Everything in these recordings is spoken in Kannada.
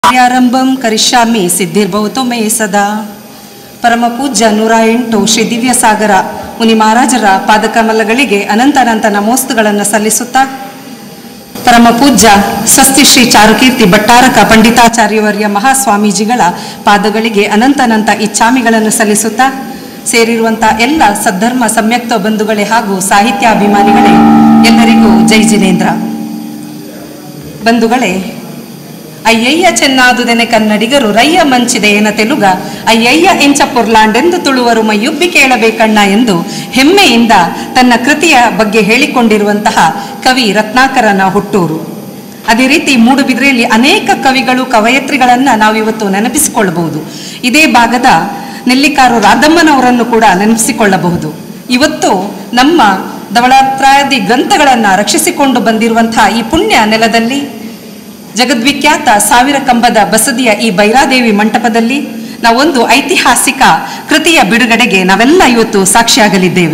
ಕಾರ್ಯಾರಂಭಂ ಕರಿಷ್ಯಾಮಿ ಸಿದ್ಧಿರ್ಭವತು ಮೇ ಸದಾ ಪರಮ ಪೂಜ್ಯ ನೂರ ಎಂಟು ಶ್ರೀ ದಿವ್ಯ ಸಾಗರ ಮುನಿ ಮಹಾರಾಜರ ಪಾದಕಮಲಗಳಿಗೆ ಅನಂತ ಅನಂತ ನಮೋಸ್ತುಗಳನ್ನು ಸಲ್ಲಿಸುತ್ತಾ ಪರಮ ಪೂಜ್ಯ ಸ್ವಸ್ತಿ ಶ್ರೀ ಚಾರುಕೀರ್ತಿ ಭಟ್ಟಾರಕ ಪಂಡಿತಾಚಾರ್ಯವರ್ಯ ಮಹಾಸ್ವಾಮೀಜಿಗಳ ಪಾದಗಳಿಗೆ ಅನಂತ ಅನಂತ ಇಚ್ಛಾಮಿಗಳನ್ನು ಸಲ್ಲಿಸುತ್ತಾ ಸೇರಿರುವಂಥ ಎಲ್ಲ ಸದ್ಧರ್ಮ ಸಂಯಕ್ತ ಬಂಧುಗಳೇ ಹಾಗೂ ಸಾಹಿತ್ಯಾಭಿಮಾನಿಗಳೇ ಎಲ್ಲರಿಗೂ ಜೈ ಜಿನೇಂದ್ರ ಬಂಧುಗಳೇ ಅಯ್ಯಯ್ಯ ಚೆನ್ನಾದುದೆನೆ ಕನ್ನಡಿಗರು ರಯ್ಯ ಮಂಚಿದೆ ಎನ ತೆಲುಗ ಅಯ್ಯಯ್ಯ ಎಂಚ ಪುರ್ಲಾಂಡೆಂದು ತುಳುವರು ಮೈಯುಬ್ಬಿ ಕೇಳಬೇಕಣ್ಣ ಎಂದು ಹೆಮ್ಮೆಯಿಂದ ತನ್ನ ಕೃತಿಯ ಬಗ್ಗೆ ಹೇಳಿಕೊಂಡಿರುವಂತಹ ಕವಿ ರತ್ನಾಕರನ ಹುಟ್ಟೂರು ಅದೇ ರೀತಿ ಮೂಡುಬಿದ್ರೆಯಲ್ಲಿ ಅನೇಕ ಕವಿಗಳು ಕವಯತ್ರಿಗಳನ್ನ ನಾವಿವತ್ತು ನೆನಪಿಸಿಕೊಳ್ಳಬಹುದು ಇದೇ ಭಾಗದ ನೆಲ್ಲಿಕಾರು ರಾಧಮ್ಮನವರನ್ನು ಕೂಡ ನೆನಪಿಸಿಕೊಳ್ಳಬಹುದು ಇವತ್ತು ನಮ್ಮ ಧವಳಾತ್ರಾದಿ ಗ್ರಂಥಗಳನ್ನ ರಕ್ಷಿಸಿಕೊಂಡು ಬಂದಿರುವಂತಹ ಈ ಪುಣ್ಯ ನೆಲದಲ್ಲಿ ಜಗದ್ವಿಖ್ಯಾತ ಸಾವಿರ ಕಂಬದ ಬಸದಿಯ ಈ ಬೈರಾದೇವಿ ಮಂಟಪದಲ್ಲಿ ನಾವೊಂದು ಐತಿಹಾಸಿಕ ಕೃತಿಯ ಬಿಡುಗಡೆಗೆ ನಾವೆಲ್ಲ ಇವತ್ತು ಸಾಕ್ಷಿಯಾಗಲಿದ್ದೇವೆ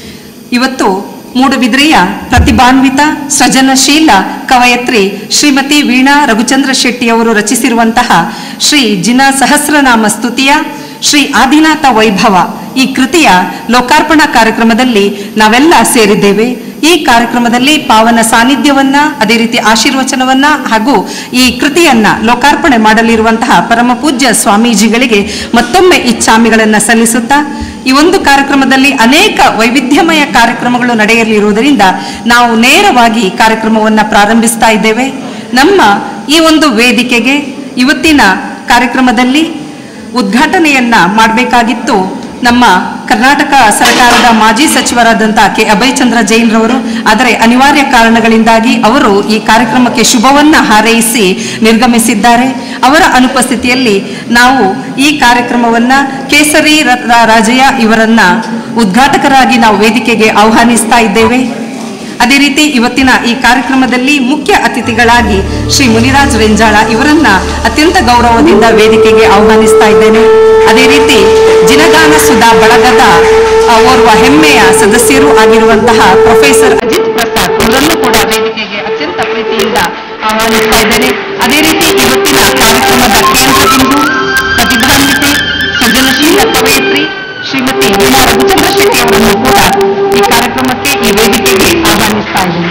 ಇವತ್ತು ಮೂಡುಬಿದ್ರೆಯ ಪ್ರತಿಭಾನ್ವಿತ ಸೃಜನಶೀಲ ಕವಯತ್ರಿ ಶ್ರೀಮತಿ ವೀಣಾ ರಘುಚಂದ್ರ ಶೆಟ್ಟಿಯವರು ರಚಿಸಿರುವಂತಹ ಶ್ರೀ ಜಿನ ಸಹಸ್ರನಾಮ ಸ್ತುತಿಯ ಶ್ರೀ ಆದಿನಾಥ ವೈಭವ ಈ ಕೃತಿಯ ಲೋಕಾರ್ಪಣಾ ಕಾರ್ಯಕ್ರಮದಲ್ಲಿ ನಾವೆಲ್ಲ ಸೇರಿದ್ದೇವೆ ಈ ಕಾರ್ಯಕ್ರಮದಲ್ಲಿ ಪಾವನ ಸಾನ್ನಿಧ್ಯವನ್ನ ಅದೇ ರೀತಿ ಆಶೀರ್ವಚನವನ್ನ ಹಾಗೂ ಈ ಕೃತಿಯನ್ನ ಲೋಕಾರ್ಪಣೆ ಮಾಡಲಿರುವಂತಹ ಪರಮ ಪೂಜ್ಯ ಸ್ವಾಮೀಜಿಗಳಿಗೆ ಮತ್ತೊಮ್ಮೆ ಇಚ್ಛಾಮಿಗಳನ್ನ ಸಲ್ಲಿಸುತ್ತಾ ಈ ಒಂದು ಕಾರ್ಯಕ್ರಮದಲ್ಲಿ ಅನೇಕ ವೈವಿಧ್ಯಮಯ ಕಾರ್ಯಕ್ರಮಗಳು ನಡೆಯಲಿರುವುದರಿಂದ ನಾವು ನೇರವಾಗಿ ಕಾರ್ಯಕ್ರಮವನ್ನ ಪ್ರಾರಂಭಿಸ್ತಾ ಇದ್ದೇವೆ ನಮ್ಮ ಈ ಒಂದು ವೇದಿಕೆಗೆ ಇವತ್ತಿನ ಕಾರ್ಯಕ್ರಮದಲ್ಲಿ ಉದ್ಘಾಟನೆಯನ್ನ ಮಾಡಬೇಕಾಗಿತ್ತು ನಮ್ಮ ಕರ್ನಾಟಕ ಸರ್ಕಾರದ ಮಾಜಿ ಸಚಿವರಾದಂತಹ ಕೆ ಅಭಯಚಂದ್ರ ಜೈನ್ ರವರು ಆದರೆ ಅನಿವಾರ್ಯ ಕಾರಣಗಳಿಂದಾಗಿ ಅವರು ಈ ಕಾರ್ಯಕ್ರಮಕ್ಕೆ ಶುಭವನ್ನ ಹಾರೈಸಿ ನಿರ್ಗಮಿಸಿದ್ದಾರೆ ಅವರ ಅನುಪಸ್ಥಿತಿಯಲ್ಲಿ ನಾವು ಈ ಕಾರ್ಯಕ್ರಮವನ್ನ ಕೇಸರಿ ರ- ರ- ರಾಜಯ್ಯ ಇವರನ್ನ ಉದ್ಘಾಟಕರಾಗಿ ನಾವು ವೇದಿಕೆಗೆ ಆಹ್ವಾನಿಸ್ತಾ ಇದ್ದೇವೆ ಅದೇ ರೀತಿ ಇವತ್ತಿನ ಈ ಕಾರ್ಯಕ್ರಮದಲ್ಲಿ ಮುಖ್ಯ ಅತಿಥಿಗಳಾಗಿ ಶ್ರೀ ಮುನಿರಾಜ್ ರೆಂಜಾಳ ಇವರನ್ನ ಅತ್ಯಂತ ಗೌರವದಿಂದ ವೇದಿಕೆಗೆ ಆಹ್ವಾನಿಸ್ತಾ ಇದ್ದೇನೆ ಅದೇ ರೀತಿ ಜಿನಗಾನ ಸುಧಾ ಬಳಗದ ಆ, ಓರ್ವ ಹೆಮ್ಮೆಯ ಸದಸ್ಯರು ಆಗಿರುವಂತಹ ಪ್ರೊಫೆಸರ್ ಅಜಿತ್ ಪ್ರಸಾದ್ ಅವರನ್ನು ಕೂಡ ವೇದಿಕೆಗೆ ಅತ್ಯಂತ ಪ್ರೀತಿಯಿಂದ ಆಹ್ವಾನಿಸ್ತಾ ಇದ್ದೇನೆ ಅದೇ ರೀತಿ ಇವತ್ತಿನ ಕಾರ್ಯಕ್ರಮದ ಕೇಂದ್ರ ಬಿಂದು ಪ್ರತಿಭಾನ್ವಿತೆ ಸೃಜನಶೀಲ ಕವಯಿತ್ರಿ ಶ್ರೀಮತಿ ವೀಣಾ ರಘುಚಂದ್ರ ಶೆಟ್ಟಿ ಅವರನ್ನು ಕೂಡ ಈ ಕಾರ್ಯಕ್ರಮಕ್ಕೆ ಈ ವೇದಿಕೆಗೆ ಆಹ್ವಾನಿಸ್ತಾ ಇದ್ದೇನೆ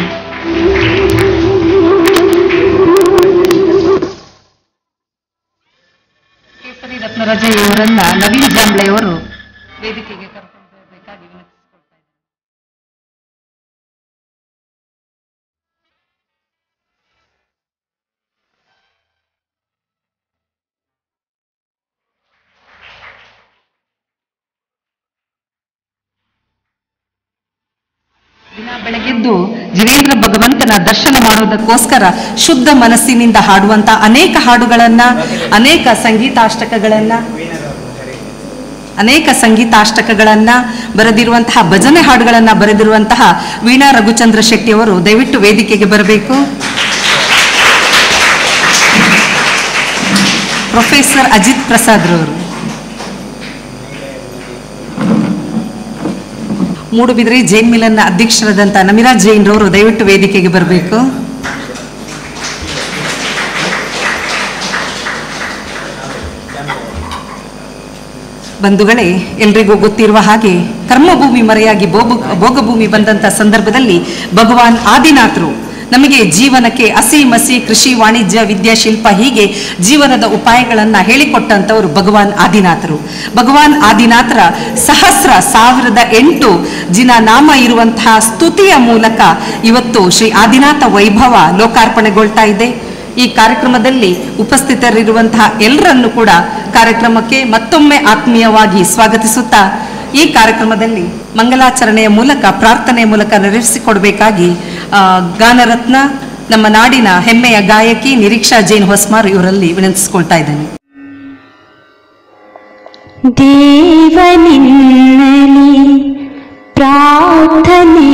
ಕೇಸರಿ ರತ್ನರಾಜಯ್ಯವರನ್ನ ನವೀನ್ ಜಾಂಬ್ಳೆಯವರು ವೇದಿಕೆಗೆ ಕರ್ಕೊಂಡು ಬರಬೇಕಾಗಿ ವಿನಂತಿಸಿಕೊಳ್ತಾ ಇದ್ದೇನೆ ದಿನ ಬೆಳಗೆದ್ದು ಜಿನೇಂದ್ರ ಭಗವಂತನ ದರ್ಶನ ಮಾಡೋದಕ್ಕೋಸ್ಕರ ಶುದ್ಧ ಮನಸ್ಸಿನಿಂದ ಹಾಡುವಂತ ಅನೇಕ ಹಾಡುಗಳನ್ನ ಅನೇಕ ಸಂಗೀತಾಷ್ಟಕಗಳನ್ನ ಅನೇಕ ಸಂಗೀತಾಷ್ಟಕಗಳನ್ನ ಬರೆದಿರುವಂತಹ ಭಜನೆ ಹಾಡುಗಳನ್ನ ಬರೆದಿರುವಂತಹ ವೀಣಾ ರಘುಚಂದ್ರ ಶೆಟ್ಟಿ ಅವರು ದಯವಿಟ್ಟು ವೇದಿಕೆಗೆ ಬರಬೇಕು ಪ್ರೊಫೆಸರ್ ಅಜಿತ್ ಪ್ರಸಾದ್ ರವರು ಮೂಡುಬಿದ್ರೆ ಜೈನ್ ಮಿಲನ್ನ ಅಧ್ಯಕ್ಷರಾದಂಥ ನಮಿರಾಜ್ ಜೈನ್ ರವರು ದಯವಿಟ್ಟು ವೇದಿಕೆಗೆ ಬರಬೇಕು ಬಂಧುಗಳೇ ಎಲ್ರಿಗೂ ಗೊತ್ತಿರುವ ಹಾಗೆ ಕರ್ಮಭೂಮಿ ಮರೆಯಾಗಿ ಭೋಗ ಭೋಗಭೂಮಿ ಬಂದಂತ ಸಂದರ್ಭದಲ್ಲಿ ಭಗವಾನ್ ಆದಿನಾಥರು ನಮಗೆ ಜೀವನಕ್ಕೆ ಹಸಿ ಮಸಿ ಕೃಷಿ ವಾಣಿಜ್ಯ ವಿದ್ಯಾಶಿಲ್ಪ ಹೀಗೆ ಜೀವನದ ಉಪಾಯಗಳನ್ನ ಹೇಳಿಕೊಟ್ಟಂತವರು ಭಗವಾನ್ ಆದಿನಾಥರು ಭಗವಾನ್ ಆದಿನಾಥರ ಸಹಸ್ರ ಸಾವಿರದ ಎಂಟು ಜಿನ ನಾಮ ಇರುವಂತಹ ಸ್ತುತಿಯ ಮೂಲಕ ಇವತ್ತು ಶ್ರೀ ಆದಿನಾಥ ವೈಭವ ಲೋಕಾರ್ಪಣೆಗೊಳ್ತಾ ಇದೆ ಈ ಕಾರ್ಯಕ್ರಮದಲ್ಲಿ ಉಪಸ್ಥಿತರಿರುವಂತಹ ಎಲ್ಲರನ್ನು ಕೂಡ ಕಾರ್ಯಕ್ರಮಕ್ಕೆ ಮತ್ತೊಮ್ಮೆ ಆತ್ಮೀಯವಾಗಿ ಸ್ವಾಗತಿಸುತ್ತಾ ಈ ಕಾರ್ಯಕ್ರಮದಲ್ಲಿ ಮಂಗಲಾಚರಣೆಯ ಮೂಲಕ ಪ್ರಾರ್ಥನೆಯ ಮೂಲಕ ನೆರವೇರಿಸಿಕೊಡ್ಬೇಕಾಗಿ ಆ, ಗಾನರತ್ನ ನಮ್ಮ ನಾಡಿನ ಹೆಮ್ಮೆಯ ಗಾಯಕಿ ನಿರೀಕ್ಷಾ ಜೈನ್ ಹೊಸ್ಮಾರ್ ಇವರಲ್ಲಿ ವಿನಂತಿಸಿಕೊಳ್ತಾ ಇದ್ದೇನೆ ದೇವನಿನ್ನಲಿ ಪ್ರಾರ್ಥನೆ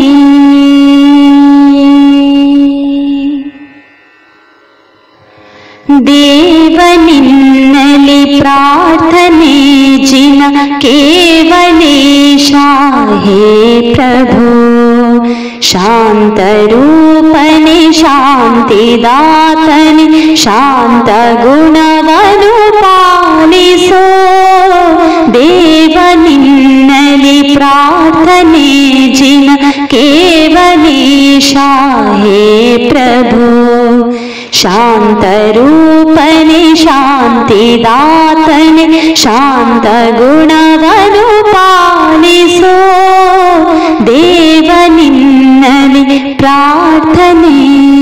ದೇವನಿನ್ನಲಿ ಪ್ರಾರ್ಥನೆ ಜಿನ ಕೇವಲೇಶ ಹೇ ಪ್ರಭು ಶಾಂತರೂಪನೆ ಶಾಂತಿದಾತನೆ ಶಾಂತ ಗುಣವನು ಪಾಲಿಸೋ ದೇವ ನಿನ್ನಲಿ ಪ್ರಾರ್ಥನೆ ಜಿನ ಕೇವಲೇಶ ಹೇ ಪ್ರಭು ಶಾಂತ ರೂಪನೆ ಶಾಂತಿದಾತನೆ ಶಾಂತ ಗುಣವನು ಪಾಲಿಸೋ ದೇವ ನಿನ್ನಲಿ ಪ್ರಾರ್ಥನೆ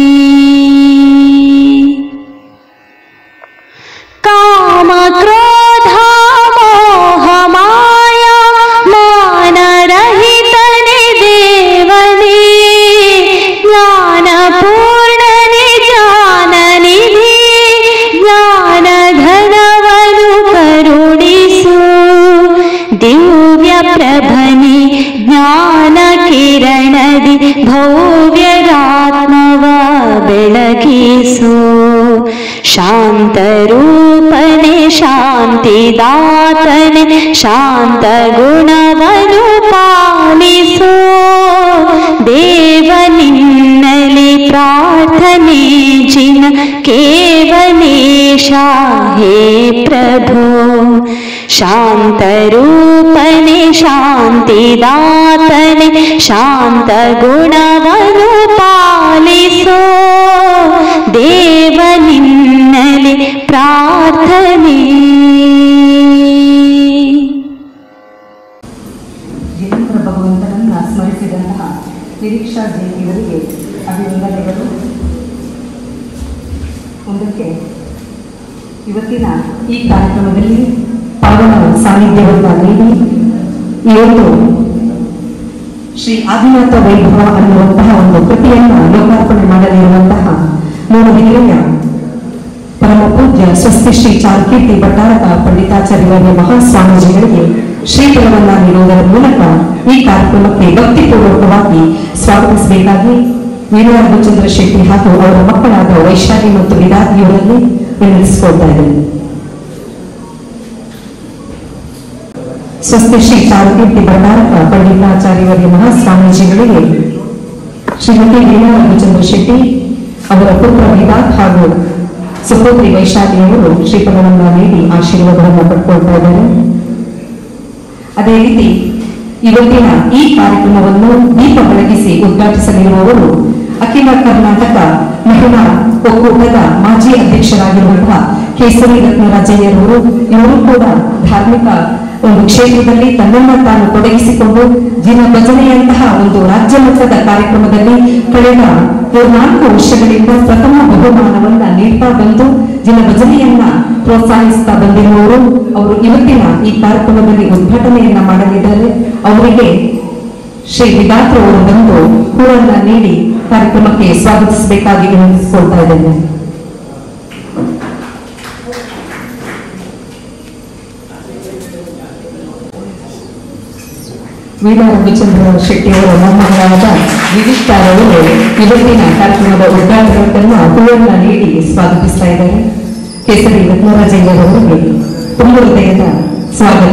ಕಾಮ ಕ್ರೋಧ ಮೋಹ ಮಾಯ ಮಾನರಹಿತನೆ ದೇವನೇ ಜ್ಞಾನ ಪೂರ್ಣನೆ ಜ್ಞಾನ ನಿಧಿ ಜ್ಞಾನ ಧನವನು ಕರುಣಿಸು ದಿವ್ಯ ಪ್ರಭನೆ ಜ್ಞಾನ ಕಿರಣದಿ ಭವ್ಯರಾತ್ಮವ ಬೆಳಗಿಸು ಶಾಂತ ರೂಪನೆ ಶಾಂತಿದಾತನೆ ಶಾಂತ ಗುಣವನು ಪಾಲಿಸೋ ದೇವ ನಿನ್ನಲಿ ಪ್ರಾರ್ಥನೆ ಜಿನ ಕೇವಲೇಶ ಹೇ ಪ್ರಭು ಶಾಂತ ರೂಪನೆ ಶಾಂತಿದಾತನೆ ಶಾಂತ ಗುಣವನು ಪಾಲಿಸೋ ದೇವ ನಿನ್ನಲಿ ಪ್ರಾರ್ಥನೆ ಜೀವಂತರ ಭಗವಂತನನ್ನ ಸ್ಮರಿಸಿದಂತಹ ನಿರೀಕ್ಷಾ ಜಯಂತಿಯವರಿಗೆ ಅಭಿವಂದನೆಗಳು ಒಂದಕ್ಕೆ ಇವತ್ತಿನ ಈ ಕಾರ್ಯಕ್ರಮದಲ್ಲಿ ಪಾವನ ಸಾನ್ನಿಧ್ಯವನ್ನ ನೀಡಿ ಇವತ್ತು ಶ್ರೀ ಆದಿನಾಥ ವೈಭವ ಅನ್ನುವಂತಹ ಒಂದು ಕೃತಿಯನ್ನ ಲೋಕಾರ್ಪಣೆ ಮಾಡಲಿರುವಂತಹ ಮೂಡಬಿದಿರೆಯ ಪರಮ ಪೂಜ್ಯ ಸ್ವಸ್ತಿ ಶ್ರೀ ಚಾರುಕೀರ್ತಿ ಭಟ್ಟಾರಕ ಪಂಡಿತಾಚಾರ್ಯವರ್ಯ ಮಹಾಸ್ವಾಮೀಜಿಗಳಿಗೆ ಶ್ರೀಫಲವನ್ನ ನೀಡುವುದರ ಮೂಲಕ ಈ ಕಾರ್ಯಕ್ರಮಕ್ಕೆ ಭಕ್ತಿಪೂರ್ವಕವಾಗಿ ಸ್ವಾಗತಿಸಬೇಕಾಗಿ ವೀರರಾಘಚಂದ್ರ ಶೆಟ್ಟಿ ಹಾಗೂ ಅವರ ಮಕ್ಕಳಾದ ವೈಶಾಲಿ ಮತ್ತು ವಿರಾದಿಯವರಲ್ಲಿ ವಿನಂತಿಸಿಕೊಳ್ತಾ ಇದ್ದೇನೆ ಸ್ವಸ್ತಿ ಶ್ರೀ ಚಾರುಕೀರ್ತಿ ಭಟ್ಟಾರಕ ಪಂಡಿತಾಚಾರ್ಯವರ್ಯ ಮಹಾಸ್ವಾಮೀಜಿಗಳಿಗೆ ಶ್ರೀಮತಿ ವೀಣಾ ರಘುಚಂದ್ರ ಶೆಟ್ಟಿ ಅವರ ಪುತ್ರ ವಿರಾಟ್ ಹಾಗೂ ಸುಪುತ್ರಿ ವೈಶಾಲಿಯವರು ಶ್ರೀಫಲವನ್ನ ನೀಡಿ ಆಶೀರ್ವಾದವನ್ನು ಪಡ್ಕೊಳ್ತಾ ಇದ್ದಾರೆ ಅದೇ ರೀತಿ ಇವತ್ತಿನ ಈ ಕಾರ್ಯಕ್ರಮವನ್ನು ದೀಪ ಬೆಳಗಿಸಿ ಉದ್ಘಾಟಿಸಲಿರುವವರು ಅಖಿಲ ಕರ್ನಾಟಕ ಮಹಿಳಾ ಒಕ್ಕೂಟದ ಮಾಜಿ ಅಧ್ಯಕ್ಷರಾಗಿರುವಂತಹ ಕೇಸರಿ ರತ್ನರಾಜಯ್ಯರವರು ಇವರು ಕೂಡ ಧಾರ್ಮಿಕ ಒಂದು ಕ್ಷೇತ್ರದಲ್ಲಿ ತನ್ನನ್ನ ತಾನು ತೊಡಗಿಸಿಕೊಂಡು ಜಿನ ಭಜನೆಯಂತಹ ಒಂದು ರಾಜ್ಯ ಮಟ್ಟದ ಕಾರ್ಯಕ್ರಮದಲ್ಲಿ ಕಳೆದ ಮೂರ್ನಾಲ್ಕು ವರ್ಷಗಳಿಂದ ಪ್ರಥಮ ಬಹುಮಾನವನ್ನ ನೀಡ್ತಾ ಬಂದು ಜಿನ ಭಜನೆಯನ್ನ ಪ್ರೋತ್ಸಾಹಿಸ್ತಾ ಬಂದಿರುವವರು ಅವರು ಇವತ್ತಿನ ಈ ಕಾರ್ಯಕ್ರಮದಲ್ಲಿ ಉದ್ಘಾಟನೆಯನ್ನ ಮಾಡಲಿದ್ದಾರೆ ಅವರಿಗೆ ಶ್ರೀ ವಿಧಾತ್ರ ಅವರು ಬಂದು ಹೂವನ್ನ ನೀಡಿ ಕಾರ್ಯಕ್ರಮಕ್ಕೆ ಸ್ವಾಗತಿಸಬೇಕಾಗಿ ವಿನಂತಿಸಿಕೊಳ್ತಾ ಇದ್ದೇನೆ ವೀರ ರವಿಚಂದ್ರ ಶೆಟ್ಟಿ ಅವರ ಮೊಮ್ಮಗಳಾದ ವಿವಿಷ್ಟಾರವರು ಇವತ್ತಿನ ಕಾರ್ಯಕ್ರಮದ ಉದ್ಘಾಟಕರನ್ನ ಹೂವನ್ನ ನೀಡಿ ಸ್ವಾಗತಿಸ್ತಾ ಇದ್ದಾರೆ ಕೇಸರಿ ರತ್ನರಾಜಯ್ಯರವರಿಗೆ ತುಂಬ ಹೃದಯದ ಸ್ವಾಗತ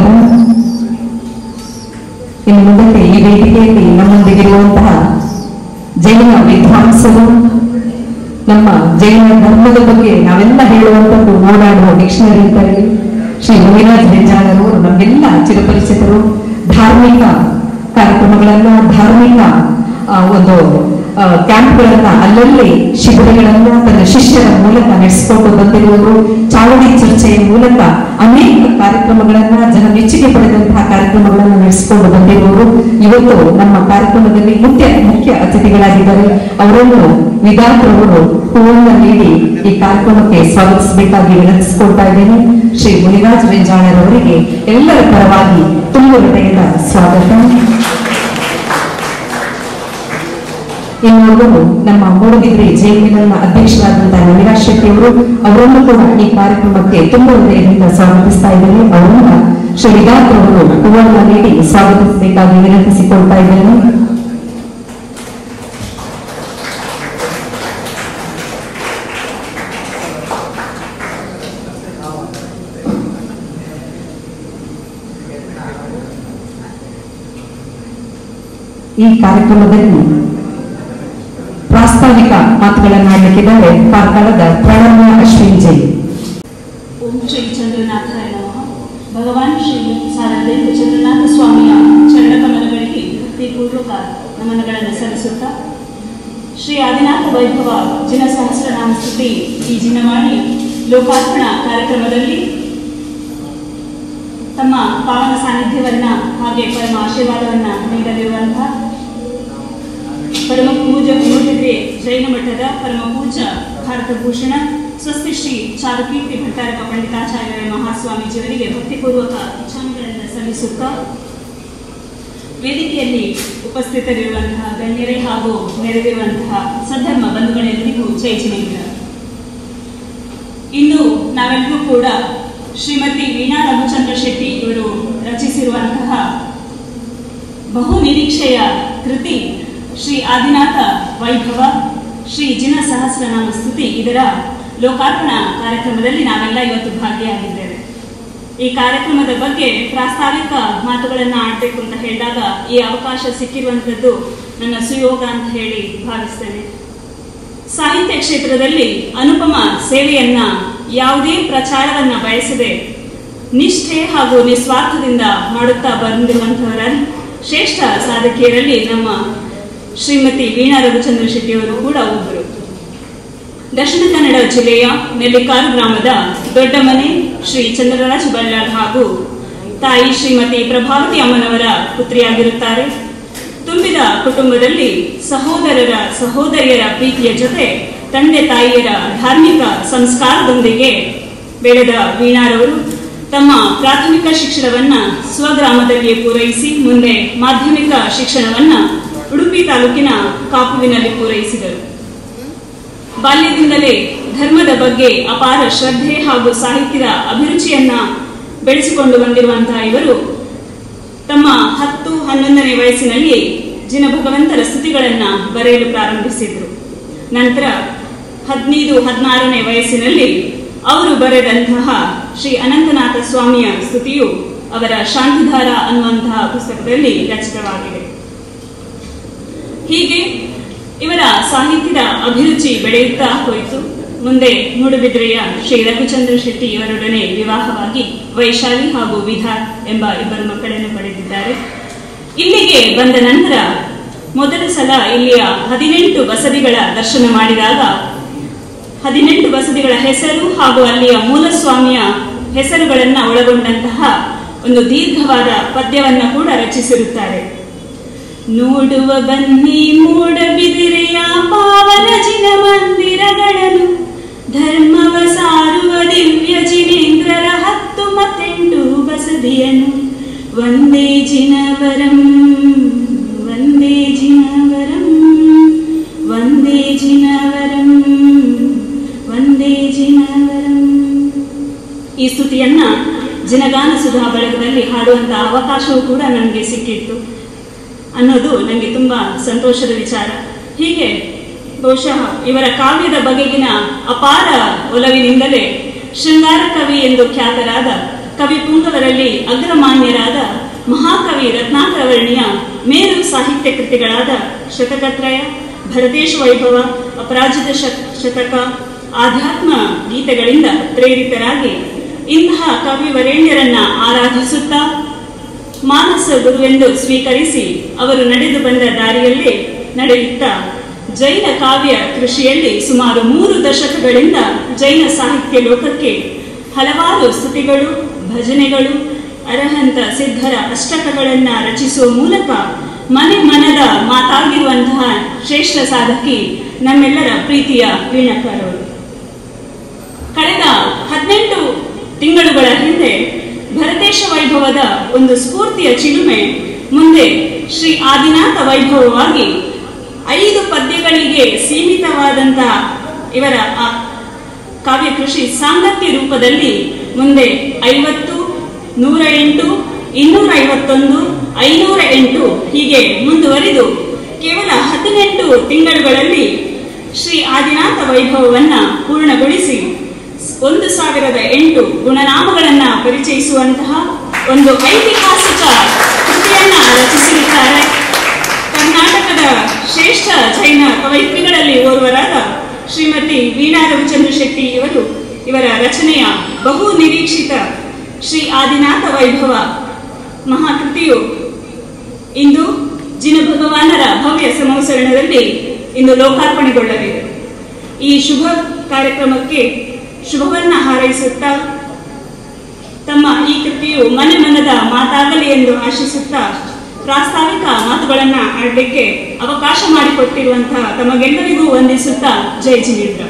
ಇನ್ನು ಮುಂದಕ್ಕೆ ಈ ವೇದಿಕೆಯಲ್ಲಿ ನಮ್ಮೊಂದಿಗಿರುವಂತಹ ಜೈನ ವಿದ್ವಾಂಸರು ನಮ್ಮ ಜೈನ ಧರ್ಮದ ಬಗ್ಗೆ ನಾವೆಲ್ಲ ಹೇಳುವಂಥದ್ದು ಓಡಾಡುವ ಡಿಕ್ಷನರಿ ಅಂತಾರೆ ಶ್ರೀ ಮುನಿರಾಜ್ ಹೆಂಜಾಳರವರು ನಮ್ಮೆಲ್ಲ ಚಿರಪರಿಚಿತರು ಧಾರ್ಮಿಕ ಕಾರ್ಯಕ್ರಮಗಳನ್ನ ಧಾರ್ಮಿಕ ಆ, ಒಂದು ಆ, ಕ್ಯಾಂಪ್ಗಳನ್ನ ಅಲ್ಲಲ್ಲಿ ಶಿಬಿರಗಳನ್ನ ತನ್ನ ಶಿಷ್ಯರ ಮೂಲಕ ನಡೆಸಿಕೊಂಡು ಬಂದಿರುವವರು ಚಾವಡಿ ಚರ್ಚೆಯ ಮೂಲಕ ಅನೇಕ ಕಾರ್ಯಕ್ರಮಗಳನ್ನ ಜನ ಮೆಚ್ಚುಗೆ ಪಡೆದಂತಹ ಕಾರ್ಯಕ್ರಮಗಳನ್ನ ನಡೆಸಿಕೊಂಡು ಬಂದಿರುವವರು ಇವತ್ತು ನಮ್ಮ ಕಾರ್ಯಕ್ರಮದಲ್ಲಿ ಮುಖ್ಯ ಮುಖ್ಯ ಅತಿಥಿಗಳಾಗಿದ್ದಾರೆ ಅವರನ್ನು ವಿಧಾತ್ರವರು ಹೂವನ್ನ ನೀಡಿ ಈ ಕಾರ್ಯಕ್ರಮಕ್ಕೆ ಸ್ವಾಗತಿಸಬೇಕಾಗಿ ವಿನಂತಿಸಿಕೊಳ್ತಾ ಇದ್ದೇನೆ ಶ್ರೀ ಮುನಿರಾಜ್ ವೆಂಜಾಳರವರಿಗೆ ಎಲ್ಲರ ಪರವಾಗಿ ತುಂಬ ಹೃದಯದ ಸ್ವಾಗತ ಇನ್ನೊಬ್ಬರು ನಮ್ಮ ಮೂಡಬಿದ್ರೆ ಜೆಎಂಎಲ್ನ ಅಧ್ಯಕ್ಷರಾದಂತಹ ನವಿರಾಜ್ ಶೆಟ್ಟಿ ಅವರು ಅವರನ್ನು ಕೂಡ ಈ ಕಾರ್ಯಕ್ರಮಕ್ಕೆ ತುಂಬ ಹೃದಯದಿಂದ ಸ್ವಾಗತಿಸ್ತಾ ಇದ್ದೇನೆ ಅವರನ್ನ ಶ್ರೀ ವಿಧಾತ್ ಅವರು ಹೂವನ್ನ ನೀಡಿ ಸ್ವಾಗತಿಸಬೇಕಾಗಿ ವಿನಂತಿಸಿಕೊಳ್ತಾ ಇದ್ದೇನೆ ಈ ಕಾರ್ಯಕ್ರಮದಲ್ಲಿ ಪ್ರಾಸ್ತಾವಿಕ ಪ್ರಾಸ್ತಾವಿಕ ಮಾತುಗಳನ್ನಾಡಲಿಕ್ಕಿದ್ದಾರೆ ಕಾರ್ಕಳದ ಪ್ರಣಮ್ಯ ಅಶ್ವಿನ್ ಜೈ ಓಂ ಶ್ರೀ ಚಂದ್ರನಾಥಾಯ ನಮಃ ಭಗವಾನ್ ಶ್ರೀ ಸಾರಥೇಂದ್ರ ಚಂದ್ರನಾಥ ಸ್ವಾಮಿಯ ಚರಣಕಮಲಗಳಿಗೆ ಭಕ್ತಿಪೂರ್ವಕ ನಮನಗಳನ್ನು ಸಲ್ಲಿಸುತ್ತಾ ಶ್ರೀ ಆದಿನಾಥ ವೈಭವ ಜಿನ ಸಹಸ್ರನಾಮ ಸ್ತುತಿ ಈ ಜಿನವಾಣಿ ಲೋಕಾರ್ಪಣ ಕಾರ್ಯಕ್ರಮದಲ್ಲಿ ತಮ್ಮ ಪಾವನ ಸಾನ್ನಿಧ್ಯವನ್ನ ಹಾಗೆ ಪರಮ ಆಶೀರ್ವಾದವನ್ನ ನೀಡಲಿರುವಂತಹ ಪರಮ ಪೂಜ ಮೂರ್ತಿದ್ರೆ ಜೈನ ಮಠದ ಪರಮ ಪೂಜ ಭಾರತ ಭೂಷಣ ಸ್ವಸ್ತಿ ಶ್ರೀ ಚಾರುಕೀರ್ತಿ ಭಟ್ಟಾರಕ ಪಂಡಿತಾಚಾರ್ಯ ಮಹಾಸ್ವಾಮೀಜಿಯವರಿಗೆ ಭಕ್ತಿಪೂರ್ವಕ ಇಚ್ಛಾಂಗಳನ್ನು ಸಲ್ಲಿಸುತ್ತಾ ವೇದಿಕೆಯಲ್ಲಿ ಉಪಸ್ಥಿತರಿರುವಂತಹ ಗಣ್ಯರೇ ಹಾಗೂ ನೆರೆದಿರುವಂತಹ ಸದ್ಧರ್ಮ ಬಂಧುಗಳೆಲ್ಲರಿಗೂ ಜೈ ಜಿನೇಂದ್ರ ಇಂದು ನಾವೆಲ್ಲರೂ ಕೂಡ ಶ್ರೀಮತಿ ವೀಣಾ ರಘುಚಂದ್ರ ಶೆಟ್ಟಿ ಇವರು ರಚಿಸಿರುವಂತಹ ಬಹು ನಿರೀಕ್ಷೆಯ ಕೃತಿ ಶ್ರೀ ಆದಿನಾಥ ವೈಭವ ಶ್ರೀ ಜಿನ ಸಹಸ್ರನಾಮ ಸ್ತುತಿ ಇದರ ಲೋಕಾರ್ಪಣಾ ಕಾರ್ಯಕ್ರಮದಲ್ಲಿ ನಾವೆಲ್ಲ ಇವತ್ತು ಭಾಗಿಯಾಗಿದ್ದೇವೆ ಈ ಕಾರ್ಯಕ್ರಮದ ಬಗ್ಗೆ ಪ್ರಾಸ್ತಾವಿಕ ಮಾತುಗಳನ್ನ ಆಡಬೇಕು ಅಂತ ಹೇಳಿದಾಗ ಈ ಅವಕಾಶ ಸಿಕ್ಕಿರುವಂಥದ್ದು ನನ್ನ ಸುಯೋಗ ಅಂತ ಹೇಳಿ ಭಾವಿಸ್ತೇನೆ ಸಾಹಿತ್ಯ ಕ್ಷೇತ್ರದಲ್ಲಿ ಅನುಪಮ ಸೇವೆಯನ್ನ ಯಾವುದೇ ಪ್ರಚಾರವನ್ನ ಬಯಸದೆ ನಿಷ್ಠೆ ಹಾಗೂ ನಿಸ್ವಾರ್ಥದಿಂದ ಮಾಡುತ್ತಾ ಬಂದಿರುವಂತಹವರ ಶ್ರೇಷ್ಠ ಸಾಧಕಿಯರಲ್ಲಿ ನಮ್ಮ ಶ್ರೀಮತಿ ವೀಣಾ ರಘುಚಂದ್ರ ಶೆಟ್ಟಿಯವರು ಕೂಡ ಒಬ್ಬರು ದಕ್ಷಿಣ ಕನ್ನಡ ಜಿಲ್ಲೆಯ ನೆಲ್ಲಿಕಾರು ಗ್ರಾಮದ ದೊಡ್ಡಮನೆ ಶ್ರೀ ಚಂದ್ರರಾಜ್ ಬಳ್ಳಾಳ್ ಹಾಗೂ ತಾಯಿ ಶ್ರೀಮತಿ ಪ್ರಭಾವತಿ ಅಮ್ಮನವರ ಪುತ್ರಿಯಾಗಿರುತ್ತಾರೆ ತುಂಬಿದ ಕುಟುಂಬದಲ್ಲಿ ಸಹೋದರರ ಸಹೋದರಿಯರ ಪ್ರೀತಿಯ ಜೊತೆ ತಂದೆ ತಾಯಿಯರ ಧಾರ್ಮಿಕ ಸಂಸ್ಕಾರದೊಂದಿಗೆ ಬೆಳೆದ ವೀಣಾರವರು ತಮ್ಮ ಪ್ರಾಥಮಿಕ ಶಿಕ್ಷಣವನ್ನ ಸ್ವಗ್ರಾಮದಲ್ಲಿಯೇ ಪೂರೈಸಿ ಮುಂದೆ ಮಾಧ್ಯಮಿಕ ಶಿಕ್ಷಣವನ್ನ ಉಡುಪಿ ತಾಲೂಕಿನ ಕಾಪುವಿನಲ್ಲಿ ಪೂರೈಸಿದರು ಬಾಲ್ಯದಿಂದಲೇ ಧರ್ಮದ ಬಗ್ಗೆ ಅಪಾರ ಶ್ರದ್ಧೆ ಹಾಗೂ ಸಾಹಿತ್ಯದ ಅಭಿರುಚಿಯನ್ನ ಬೆಳೆಸಿಕೊಂಡು ಬಂದಿರುವಂತಹ ಇವರು ತಮ್ಮ ಹತ್ತು ಹನ್ನೊಂದನೇ ವಯಸ್ಸಿನಲ್ಲಿ ಜಿನ ಭಗವಂತರ ಸ್ತುತಿಗಳನ್ನ ಬರೆಯಲು ಪ್ರಾರಂಭಿಸಿದ್ರು ನಂತರ ಹದಿನೈದು ಹದಿನಾರನೇ ವಯಸ್ಸಿನಲ್ಲಿ ಅವರು ಬರೆದಂತಹ ಶ್ರೀ ಅನಂತನಾಥ ಸ್ವಾಮಿಯ ಸ್ತುತಿಯು ಅವರ ಶಾಂತಿಧಾರ ಅನ್ನುವಂತಹ ಪುಸ್ತಕದಲ್ಲಿ ರಚಿತವಾಗಿದೆ ಹೀಗೆ ಇವರ ಸಾಹಿತ್ಯದ ಅಭಿರುಚಿ ಬೆಳೆಯುತ್ತಾ ಹೋಯಿತು ಮುಂದೆ ಮೂಡುಬಿದ್ರೆಯ ಶ್ರೀ ರಘುಚಂದ್ರ ಶೆಟ್ಟಿ ಇವರೊಡನೆ ವಿವಾಹವಾಗಿ ವೈಶಾಲಿ ಹಾಗೂ ವಿಧಾರ್ ಎಂಬ ಇಬ್ಬರು ಮಕ್ಕಳನ್ನು ಪಡೆದಿದ್ದಾರೆ ಇಲ್ಲಿಗೆ ಬಂದ ನಂತರ ಮೊದಲ ಸಲ ಇಲ್ಲಿಯ ಹದಿನೆಂಟು ಬಸದಿಗಳ ದರ್ಶನ ಮಾಡಿದಾಗ ಹದಿನೆಂಟು ಬಸದಿಗಳ ಹೆಸರು ಹಾಗೂ ಅಲ್ಲಿಯ ಮೂಲಸ್ವಾಮಿಯ ಹೆಸರುಗಳನ್ನ ಒಳಗೊಂಡಂತಹ ಒಂದು ದೀರ್ಘವಾದ ಪದ್ಯವನ್ನ ಕೂಡ ರಚಿಸಿರುತ್ತಾರೆ ನೋಡುವ ಬನ್ನಿ ಮೂಡಬಿದಿರೆಯ ಪಾವನ ಜಿನ ಮಂದಿರಗಳನ್ನು ಧರ್ಮವ ಸಾರುವ ದಿವ್ಯ ಜಿನೇಂದ್ರರ ಹತ್ತು ಮತ್ತೆಂಟು ಬಸದಿಯನ್ನು ಒಂದೇ ಜಿನವರಂ ಒಂದೇ ಜಿನವರಂ ಒಂದೇ ಜಿನವರಂ ಒಂದೇ ಜಿನವರಂ ಈ ಸ್ತುತಿಯನ್ನ ಜಿನಗಾನ ಸುಧಾ ಬಳಗದಲ್ಲಿ ಹಾಡುವಂತ ಅವಕಾಶವೂ ಕೂಡ ನನಗೆ ಸಿಕ್ಕಿತ್ತು ಅನ್ನೋದು ನನಗೆ ತುಂಬಾ ಸಂತೋಷದ ವಿಚಾರ ಹೀಗೆ ಬಹುಶಃ ಇವರ ಕಾವ್ಯದ ಬಗೆಗಿನ ಅಪಾರ ಒಲವಿನಿಂದಲೇ ಶೃಂಗಾರ ಕವಿ ಎಂದು ಖ್ಯಾತರಾದ ಕವಿ ಪುಂಗವರಲ್ಲಿ ಅಗ್ರಮಾನ್ಯರಾದ ಮಹಾಕವಿ ರತ್ನಾಕರವರ್ಣಿಯ ಮೇರು ಸಾಹಿತ್ಯ ಕೃತಿಗಳಾದ ಶತಕತ್ರಯ ಭರತೇಶ ವೈಭವ ಅಪರಾಜಿತ ಶತ- ಶತಕ ಆಧ್ಯಾತ್ಮ ಗೀತೆಗಳಿಂದ ಪ್ರೇರಿತರಾಗಿ ಇಂತಹ ಕವಿ ವರೇಣ್ಯರನ್ನ ಆರಾಧಿಸುತ್ತಾ ಮಾನಸ ಗುರುವೆಂದು ಸ್ವೀಕರಿಸಿ ಅವರು ನಡೆದು ಬಂದ ದಾರಿಯಲ್ಲೇ ನಡೆಯುತ್ತಾ ಜೈನ ಕಾವ್ಯ ಕೃಷಿಯಲ್ಲಿ ಸುಮಾರು ಮೂರು ದಶಕಗಳಿಂದ ಜೈನ ಸಾಹಿತ್ಯ ಲೋಕಕ್ಕೆ ಹಲವಾರು ಸ್ತುತಿಗಳು ಭಜನೆಗಳು ಅರಹಂತ ಸಿದ್ಧರ ಅಷ್ಟಕಗಳನ್ನ ರಚಿಸುವ ಮೂಲಕ ಮನೆ ಮನದ ಮಾತಾಗಿರುವಂತಹ ಶ್ರೇಷ್ಠ ಸಾಧಕಿ ನಮ್ಮೆಲ್ಲರ ಪ್ರೀತಿಯ ವೀಣಕ್ಕರವರು ಕಳೆದ ಹದಿನೆಂಟು ತಿಂಗಳುಗಳ ಹಿಂದೆ ಭರತೇಶ ವೈಭವದ ಒಂದು ಸ್ಫೂರ್ತಿಯ ಚಿಲುಮೆ ಮುಂದೆ ಶ್ರೀ ಆದಿನಾಥ ವೈಭವವಾಗಿ ಐದು ಪದ್ಯಗಳಿಗೆ ಸೀಮಿತವಾದಂತಹ ಇವರ ಆ ಕಾವ್ಯ ಕೃಷಿ ಸಾಂಗತ್ಯ ರೂಪದಲ್ಲಿ ಮುಂದೆ ಐವತ್ತು ನೂರ ಎಂಟು ಇನ್ನೂರ ಐವತ್ತೊಂದು ಐನೂರ ಎಂಟು ಹೀಗೆ ಮುಂದುವರಿದು ಕೇವಲ ಹದಿನೆಂಟು ತಿಂಗಳುಗಳಲ್ಲಿ ಶ್ರೀ ಆದಿನಾಥ ವೈಭವವನ್ನ ಪೂರ್ಣಗೊಳಿಸಿ ಒಂದು ಸಾವಿರದ ಎಂಟು ಗುಣನಾಮಗಳನ್ನ ಪರಿಚಯಿಸುವಂತಹ ಒಂದು ಐತಿಹಾಸಿಕ ಕೃತಿಯನ್ನ ರಚಿಸಿರುತ್ತಾರೆ ಕರ್ನಾಟಕದ ಶ್ರೇಷ್ಠ ಜೈನ ಕವಯಿತ್ರಿಗಳಲ್ಲಿ ಓರ್ವರಾದ ಶ್ರೀಮತಿ ವೀಣಾ ರವಿಚಂದ್ರ ಶೆಟ್ಟಿ ಇವರು ಇವರ ರಚನೆಯ ಬಹು ನಿರೀಕ್ಷಿತ ಶ್ರೀ ಆದಿನಾಥ ವೈಭವ ಮಹಾಕೃತಿಯು ಇಂದು ಜಿನ ಭಗವಾನರ ಭವ್ಯ ಸಂವತ್ಸರಣದಲ್ಲಿ ಇಂದು ಲೋಕಾರ್ಪಣೆಗೊಳ್ಳಲಿದೆ ಈ ಶುಭ ಕಾರ್ಯಕ್ರಮಕ್ಕೆ ಶುಭವನ್ನ ಹಾರೈಸುತ್ತಾ ತಮ್ಮ ಈ ಕೃತಿಯು ಮನೆ ಮನದ ಮಾತಾಗಲಿ ಎಂದು ಆಶಿಸುತ್ತಾ ಪ್ರಾಸ್ತಾವಿಕ ಮಾತುಗಳನ್ನ ಆಡಲಿಕ್ಕೆ ಅವಕಾಶ ಮಾಡಿಕೊಟ್ಟಿರುವಂತಹ ತಮಗೆಲ್ಲರಿಗೂ ವಂದಿಸುತ್ತಾ ಜೈ ಜಿನೇಂದ್ರ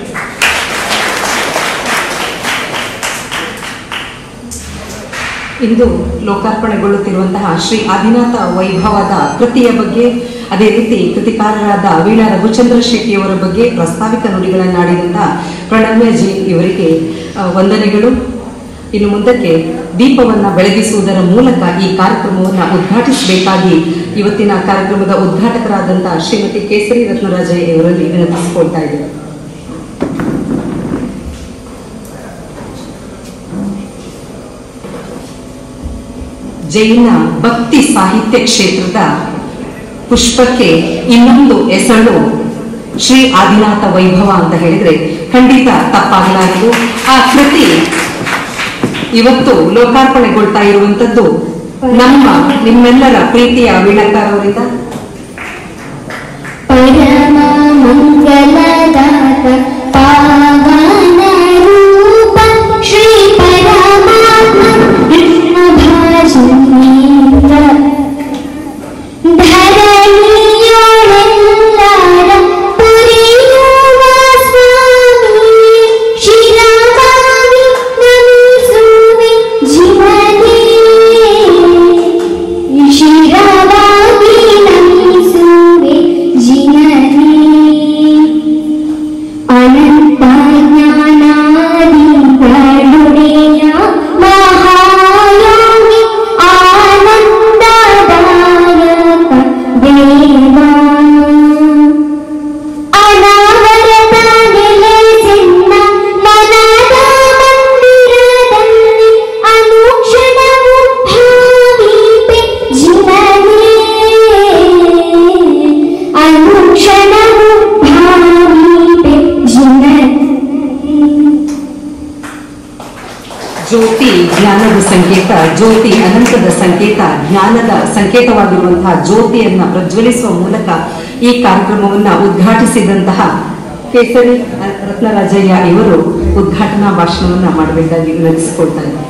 ಇಂದು ಲೋಕಾರ್ಪಣೆಗೊಳ್ಳುತ್ತಿರುವಂತಹ ಶ್ರೀ ಆದಿನಾಥ ವೈಭವದ ಕೃತಿಯ ಬಗ್ಗೆ ಅದೇ ರೀತಿ ಕೃತಿಕಾರರಾದ ವೀಣಾ ರಘುಚಂದ್ರ ಶೆಟ್ಟಿಯವರ ಬಗ್ಗೆ ಪ್ರಾಸ್ತಾವಿಕ ನುಡಿಗಳನ್ನಾಡಿದಂತಹ ಪ್ರಣಮ್ಯ ಜಿ ಇವರಿಗೆ ಆ, ವಂದನೆಗಳು ಇನ್ನು ಮುಂದಕ್ಕೆ ದೀಪವನ್ನ ಬೆಳಗಿಸುವುದರ ಮೂಲಕ ಈ ಕಾರ್ಯಕ್ರಮವನ್ನು ಉದ್ಘಾಟಿಸಬೇಕಾಗಿ ಇವತ್ತಿನ ಕಾರ್ಯಕ್ರಮದ ಉದ್ಘಾಟಕರಾದಂತಹ ಶ್ರೀಮತಿ ಕೇಸರಿ ರತ್ನರಾಜಯ್ಯ ಇವರಲ್ಲಿ ವಿನಂತಿಸಿಕೊಳ್ತಾ ಇದ್ದೇವೆ ಜೈನ ಭಕ್ತಿ ಸಾಹಿತ್ಯ ಕ್ಷೇತ್ರದ ಪುಷ್ಪಕ್ಕೆ ಇನ್ನೊಂದು ಹೆಸರು ಶ್ರೀ ಆದಿನಾಥ ವೈಭವ ಅಂತ ಹೇಳಿದ್ರೆ ಖಂಡಿತ ತಪ್ಪಾಗಲಾರದು ಆ ಕೃತಿ ಇವತ್ತು ಲೋಕಾರ್ಪಣೆಗೊಳ್ತಾ ಇರುವಂತದ್ದು ನಮ್ಮ ನಿಮ್ಮೆಲ್ಲರ ಪ್ರೀತಿಯ ವೀಣಕಾರವರಿಂದ ಪರಮ ಮಂಗಲದಾತ ಪಾವನ ರೂಪ ಶ್ರೀ ಪರಮಾತ್ಮ ಕೃಷ್ಣ ಭಾಷಣೀಂದ್ರ ಧರಣಿಯೋಳೆಲ್ಲಾರ ಪುರಿಯುವ ಸ್ವಾಮಿ ಶಿರವಾಗಿ ನಮಿಸುವೆ ಜೀವನೇ ಶಿರವಾಗಿ ನಮಿಸುವೆ ಜಿನನೇ ಅನಂತ ಜ್ಞಾನಾದಿಗಳುಡೆಯ ಮಹಾಯೋಗಿ ಆನಂದದಾಯಕ ದೇವ ಅನಾವರತ ನೆಲೆಸಿನ್ನ ಮನದ ಮಂದಿರದಲ್ಲಿ ಅನುಕ್ಷಣವು ಭಾವೀಪೆ ಜೀವನೇ ಅನುಕ್ಷಣವು ಭಾವೀಪೆ ಜೀವನೇ ಜ್ಯೋತಿ ಜ್ಞಾನದ ಸಂಕೇತ ಜ್ಯೋತಿ ಅನಂತದ ಸಂಕೇತ ಜ್ಞಾನದ ಸಂಕೇತವಾಗಿರುವಂತಹ ಜ್ಯೋತಿಯನ್ನ ಪ್ರಜ್ವಲಿಸುವ ಮೂಲಕ ಈ ಕಾರ್ಯಕ್ರಮವನ್ನ ಉದ್ಘಾಟಿಸಿದಂತಹ ಕೇಸರಿ ರತ್ನರಾಜಯ್ಯ ಇವರು ಉದ್ಘಾಟನಾ ಭಾಷಣವನ್ನ ಮಾಡಬೇಕಾಗಿ ವಿನಂತಿಸಿಕೊಳ್ತಾ ಇದ್ದಾರೆ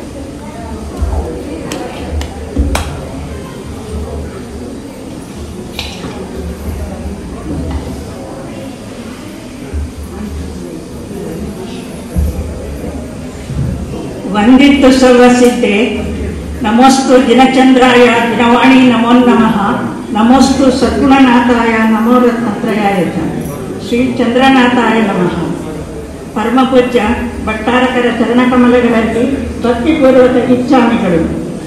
ವಂದಿತ್ತು ಸರ್ವಸಿದ್ಧೆ ನಮೋಸ್ತು ದಿನಚಂದ್ರಾಯ ದಿನವಾಣಿ ನಮೋ ನಮಃ ನಮೋಸ್ತು ಸದ್ಗುಣನಾಥಾಯ ನಮೋ ರತ್ನತ್ರಯಾಯ ಚ. ಶ್ರೀ ಚಂದ್ರನಾಥಾಯ ನಮಃ ಪರಮಪೂಜ್ಯ ಭಟ್ಟಾರಕರ ಚರಣಕಮಲಗಳಲ್ಲಿ ಭಕ್ತಿಪೂರ್ವಕ ಇಚ್ಛಾಮಿಗಳು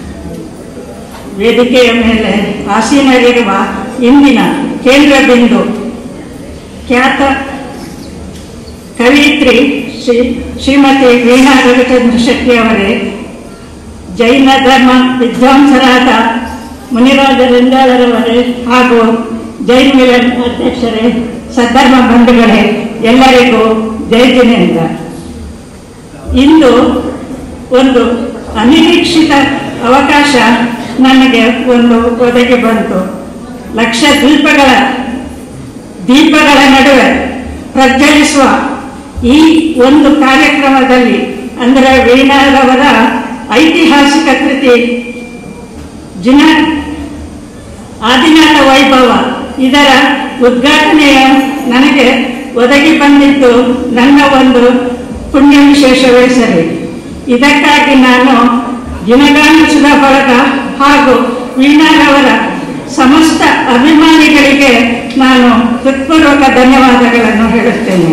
ವೇದಿಕೆಯ ಮೇಲೆ ಆಸೀನರಿರುವ ಇಂದಿನ ಕೇಂದ್ರ ಬಿಂದು ಖ್ಯಾತ ಕವಿಯಿತ್ರಿ ಶ್ರೀ ಶ್ರೀಮತಿ ವೀಣಾ ರವಿಚಂದ್ರ ಶೆಟ್ಟಿ ಅವರೇ ಜೈನ ಧರ್ಮ ವಿದ್ವಾಂಸರಾದ ಮುನಿರಾಜ ಲಿಂಗಾಳರವರೇ ಹಾಗೂ ಜೈನ್ ಮಿಲನ್ ಅಧ್ಯಕ್ಷರೇ ಸದ್ಧರ್ಮ ಬಂಧುಗಳೇ ಎಲ್ಲರಿಗೂ ಜೈ ಜಿನೇಂದ್ರ ಇಂದು ಒಂದು ಅನಿರೀಕ್ಷಿತ ಅವಕಾಶ ನನಗೆ ಒಂದು ಒದಗಿ ಬಂತು ಲಕ್ಷ ದೀಪಗಳ ದೀಪಗಳ ನಡುವೆ ಪ್ರಜ್ವಲಿಸುವ ಈ ಒಂದು ಕಾರ್ಯಕ್ರಮದಲ್ಲಿ ಅಂದರೆ ವೀಣಾರವರ ಐತಿಹಾಸಿಕ ಕೃತಿ ಜಿನ ಆದಿನಾಥ ವೈಭವ ಇದರ ಉದ್ಘಾಟನೆಯ ನನಗೆ ಒದಗಿ ಬಂದಿದ್ದು ನನ್ನ ಒಂದು ಪುಣ್ಯ ವಿಶೇಷವೇ ಸರಿ ಇದಕ್ಕಾಗಿ ನಾನು ಜಿನಗಾನಿಸಿದ ಬಳಗ ಹಾಗೂ ವೀಣಾರವರ ಸಮಸ್ತ ಅಭಿಮಾನಿಗಳಿಗೆ ನಾನು ಹೃತ್ಪೂರ್ವಕ ಧನ್ಯವಾದಗಳನ್ನು ಹೇಳುತ್ತೇನೆ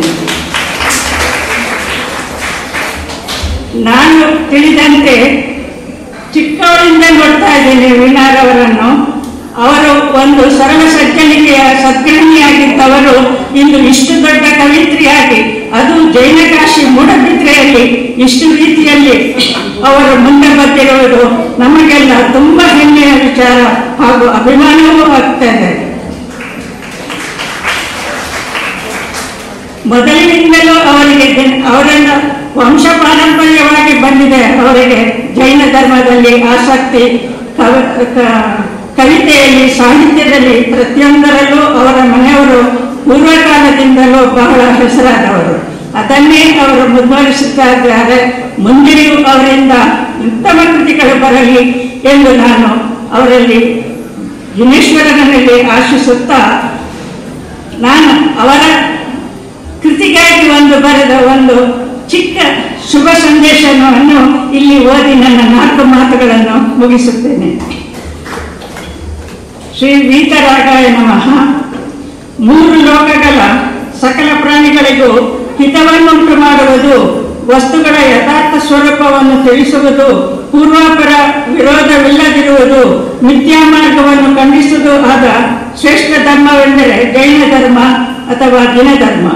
ನಾನು ತಿಳಿದಂತೆ ಚಿಕ್ಕವರಿಂದ ನೋಡ್ತಾ ಇದ್ದೀನಿ ವೀಣಾರವರನ್ನು ಅವರು ಒಂದು ಸರಳ ಸಜ್ಜನಿಕೆಯ ಸದ್ಗೃಹಿಣಿಯಾಗಿದ್ದವರು ಇಂದು ಇಷ್ಟು ದೊಡ್ಡ ಕವಿತ್ರಿಯಾಗಿ ಅದು ಜೈನಕಾಶಿ ಮೂಡಬಿದ್ರೆಯಲ್ಲಿ ಇಷ್ಟು ರೀತಿಯಲ್ಲಿ ಅವರು ಮುಂದೆ ಬಂದಿರುವುದು ನಮಗೆಲ್ಲ ತುಂಬ ಹೆಮ್ಮೆಯ ವಿಚಾರ ಹಾಗೂ ಅಭಿಮಾನವೂ ಆಗ್ತದೆ ಮೊದಲಿನಿಂದಲೂ ಅವರಿಗೆ ಜನ- ಅವರನ್ನ ವಂಶ ಪಾರಂಪರ್ಯವಾಗಿ ಬಂದಿದೆ ಅವರಿಗೆ ಜೈನ ಧರ್ಮದಲ್ಲಿ ಆಸಕ್ತಿ ಕವ- ಕ- ಕವಿತೆಯಲ್ಲಿ ಸಾಹಿತ್ಯದಲ್ಲಿ ಪ್ರತಿಯೊಂದರಲ್ಲೂ ಅವರ ಮನೆಯವರು ಪೂರ್ವಕಾಲದಿಂದಲೂ ಬಹಳ ಹೆಸರಾದವರು ಅದನ್ನೇ ಅವರು ಮುಂದುವರಿಸುತ್ತಾ ಇದ್ದಾರೆ ಮುಂದೆಯೂ ಅವರಿಂದ ಉತ್ತಮ ಕೃತಿಗಳು ಬರಲಿ ಎಂದು ನಾನು ಅವರಲ್ಲಿ ಜಿನೇಶ್ವರನಲ್ಲಿ ಆಶಿಸುತ್ತಾ ನಾನು ಅವರ ಕೃತಿಗಾಗಿ ಒಂದು ಬರೆದ ಒಂದು ಚಿಕ್ಕ ಶುಭ ಸಂದೇಶವನ್ನು ಇಲ್ಲಿ ಓದಿ ನನ್ನ ನಾಲ್ಕು ಮಾತುಗಳನ್ನು ಮುಗಿಸುತ್ತೇನೆ ಶ್ರೀ ವೀತರಾಗಾಯ ನಮಃ ಮೂರು ಲೋಕಗಳ ಸಕಲ ಪ್ರಾಣಿಗಳಿಗೂ ಹಿತವನ್ನುಂಟು ಮಾಡುವುದು ವಸ್ತುಗಳ ಯಥಾರ್ಥ ಸ್ವರೂಪವನ್ನು ತಿಳಿಸುವುದು ಪೂರ್ವಾಪರ ವಿರೋಧವಿಲ್ಲದಿರುವುದು ಮಿಥ್ಯಾ ಮಾರ್ಗವನ್ನು ಖಂಡಿಸುವುದು ಆದ ಶ್ರೇಷ್ಠ ಧರ್ಮವೆಂದರೆ ಜೈನ ಧರ್ಮ ಅಥವಾ ದಿನಧರ್ಮ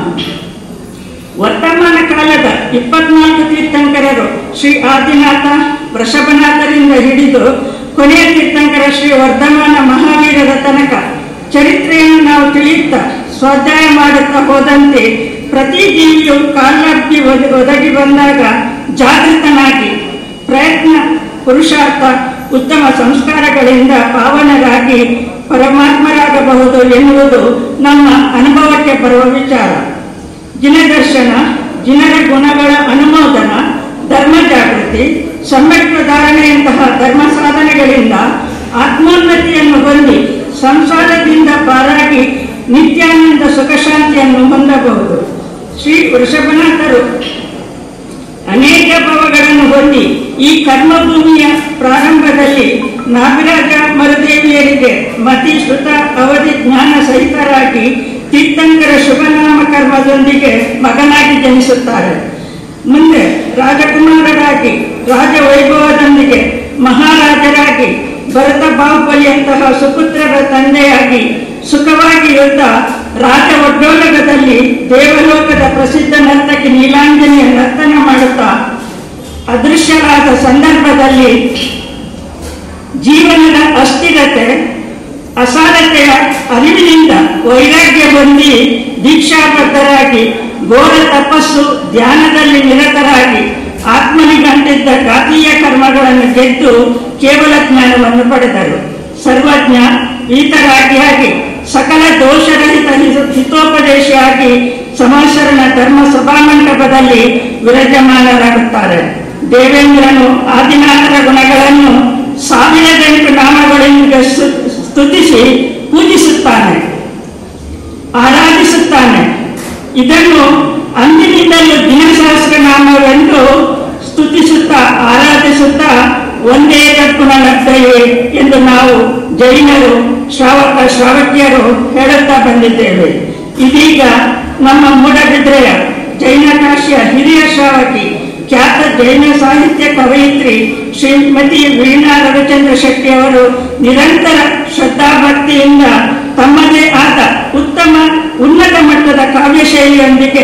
ವರ್ತಮಾನ ಕಾಲದ ಇಪ್ಪತ್ನಾಲ್ಕು ತೀರ್ಥಂಕರರು ಶ್ರೀ ಆದಿನಾಥ ವೃಷಭನಾಥರಿಂದ ಹಿಡಿದು ಕೊನೆಯ ತೀರ್ಥಂಕರ ಶ್ರೀ ವರ್ಧಮಾನ ಮಹಾವೀರರ ತನಕ ಚರಿತ್ರೆಯನ್ನು ನಾವು ತಿಳಿಯುತ್ತಾ ಸ್ವಾಧ್ಯಾಯ ಮಾಡುತ್ತಾ ಹೋದಂತೆ ಪ್ರತಿ ಜೀವಿಯು ಕಾಲಾಬ್ಧಿ ಒದ- ಒದಗಿ ಬಂದಾಗ ಜಾಗೃತನಾಗಿ ಪ್ರಯತ್ನ ಪುರುಷಾರ್ಥ ಉತ್ತಮ ಸಂಸ್ಕಾರಗಳಿಂದ ಪಾವನರಾಗಿ ಪರಮಾತ್ಮರಾಗಬಹುದು ಎನ್ನುವುದು ನಮ್ಮ ಅನುಭವಕ್ಕೆ ಬರುವ ವಿಚಾರ ಜಿನದರ್ಶನ ಜಿನರ ಗುಣಗಳ ಅನುಮೋದನ ಧರ್ಮ ಜಾಗೃತಿ ಸಮ್ಯಕ್ ಧಾರಣೆಯಂತಹ ಧರ್ಮ ಸಾಧನೆಗಳಿಂದ ಆತ್ಮೋನ್ನತಿಯನ್ನು ಹೊಂದಿ ಸಂಸಾರದಿಂದ ಪಾರಾಗಿ ನಿತ್ಯಾನಂದ ಸುಖಶಾಂತಿಯನ್ನು ಹೊಂದಬಹುದು ಶ್ರೀ ವೃಷಭನಾಥರು ಅನೇಕ ಭವಗಳನ್ನು ಹೊಂದಿ ಈ ಕರ್ಮಭೂಮಿಯ ಪ್ರಾರಂಭದಲ್ಲಿ ನಾಗರಾಜ ಮರುದೇವಿಯರಿಗೆ ಮತಿ ಶ್ರುತ ಅವಧಿ ಜ್ಞಾನ ಸಹಿತರಾಗಿ ತೀರ್ಥಂಕರ ಶುಭನಾಮ ಕರ್ಮದೊಂದಿಗೆ ಮಗನಾಗಿ ಜನಿಸುತ್ತಾರೆ ಮುಂದೆ ರಾಜಕುಮಾರರಾಗಿ ರಾಜವೈಭವದೊಂದಿಗೆ ಮಹಾರಾಜರಾಗಿ ಭರತ ಬಾಹುಬಲಿಯಂತಹ ಸುಪುತ್ರರ ತಂದೆಯಾಗಿ ಸುಖವಾಗಿ ಯುದ್ಧ ರಾಜ ಒಡ್ಡೋಲಗದಲ್ಲಿ ದೇವಲೋಕದ ಪ್ರಸಿದ್ಧ ನರ್ತಕಿ ನೀಲಾಂಜನಿಯ ನರ್ತನ ಮಾಡುತ್ತಾ ಅದೃಶ್ಯರಾದ ಸಂದರ್ಭದಲ್ಲಿ ಜೀವನದ ಅಸ್ಥಿರತೆ ಅಸಾರತೆಯ ಅರಿವಿನಿಂದ ವೈರಾಗ್ಯ ಹೊಂದಿ ದೀಕ್ಷಾಬದ್ಧರಾಗಿ ಘೋರ ತಪಸ್ಸು ಧ್ಯಾನದಲ್ಲಿ ನಿರತರಾಗಿ ಆತ್ಮನಿಗಂಟಿದ್ದ ಘಾತೀಯ ಕರ್ಮಗಳನ್ನು ಗೆದ್ದು ಕೇವಲ ಜ್ಞಾನವನ್ನು ಪಡೆದರು ಸರ್ವಜ್ಞ ಈತರಾಗಿಯಾಗಿ ಸಕಲ ದೋಷರಹಿತ ಹಿತ- ಹಿತೋಪದೇಶಿಯಾಗಿ ಸಮಾಚರಣ ಧರ್ಮ ಸಭಾಮಂಟಪದಲ್ಲಿ ವಿರಾಜಮಾನರಾಗುತ್ತಾರೆ ದೇವೇಂದ್ರನು ಆದಿನಾಥರ ಗುಣಗಳನ್ನು ಸಾವಿರದೆಂಟು ನಾಮಗಳಿಂದ ಸ್ತು- ಸ್ತುತಿಸಿ ಪೂಜಿಸುತ್ತಾನೆ ಆರಾಧಿಸುತ್ತಾನೆ ಇದನ್ನು ಅಂದಿನಿಂದಲೂ ದಿನಸಹಸ್ರ ನಾಮವೆಂದು ಸ್ತುತಿಸುತ್ತಾ ಆರಾಧಿಸುತ್ತಾ ಒಂದೇ ಗುಣ ಲಬ್ಧವೇ ಎಂದು ನಾವು ಜೈನರು ಶ್ರಾವಕ ಶ್ರಾವಕಿಯರು ಹೇಳುತ್ತಾ ಬಂದಿದ್ದೇವೆ ಇದೀಗ ನಮ್ಮ ಮೂಡಬಿದ್ರೆಯ ಜೈನ ಕಾಶಿಯ ಹಿರಿಯ ಶ್ರಾವಕಿ ಖ್ಯಾತ ಜೈನ ಸಾಹಿತ್ಯ ಕವಯಿತ್ರಿ ಶ್ರೀಮತಿ ವೀಣಾ ರವಿಚಂದ್ರ ಶೆಟ್ಟಿ ಅವರು ನಿರಂತರ ಶ್ರದ್ಧಾಭಕ್ತಿಯಿಂದ ತಮ್ಮದೇ ಆದ ಉತ್ತಮ ಉನ್ನತ ಮಟ್ಟದ ಕಾವ್ಯ ಶೈಲಿಯೊಂದಿಗೆ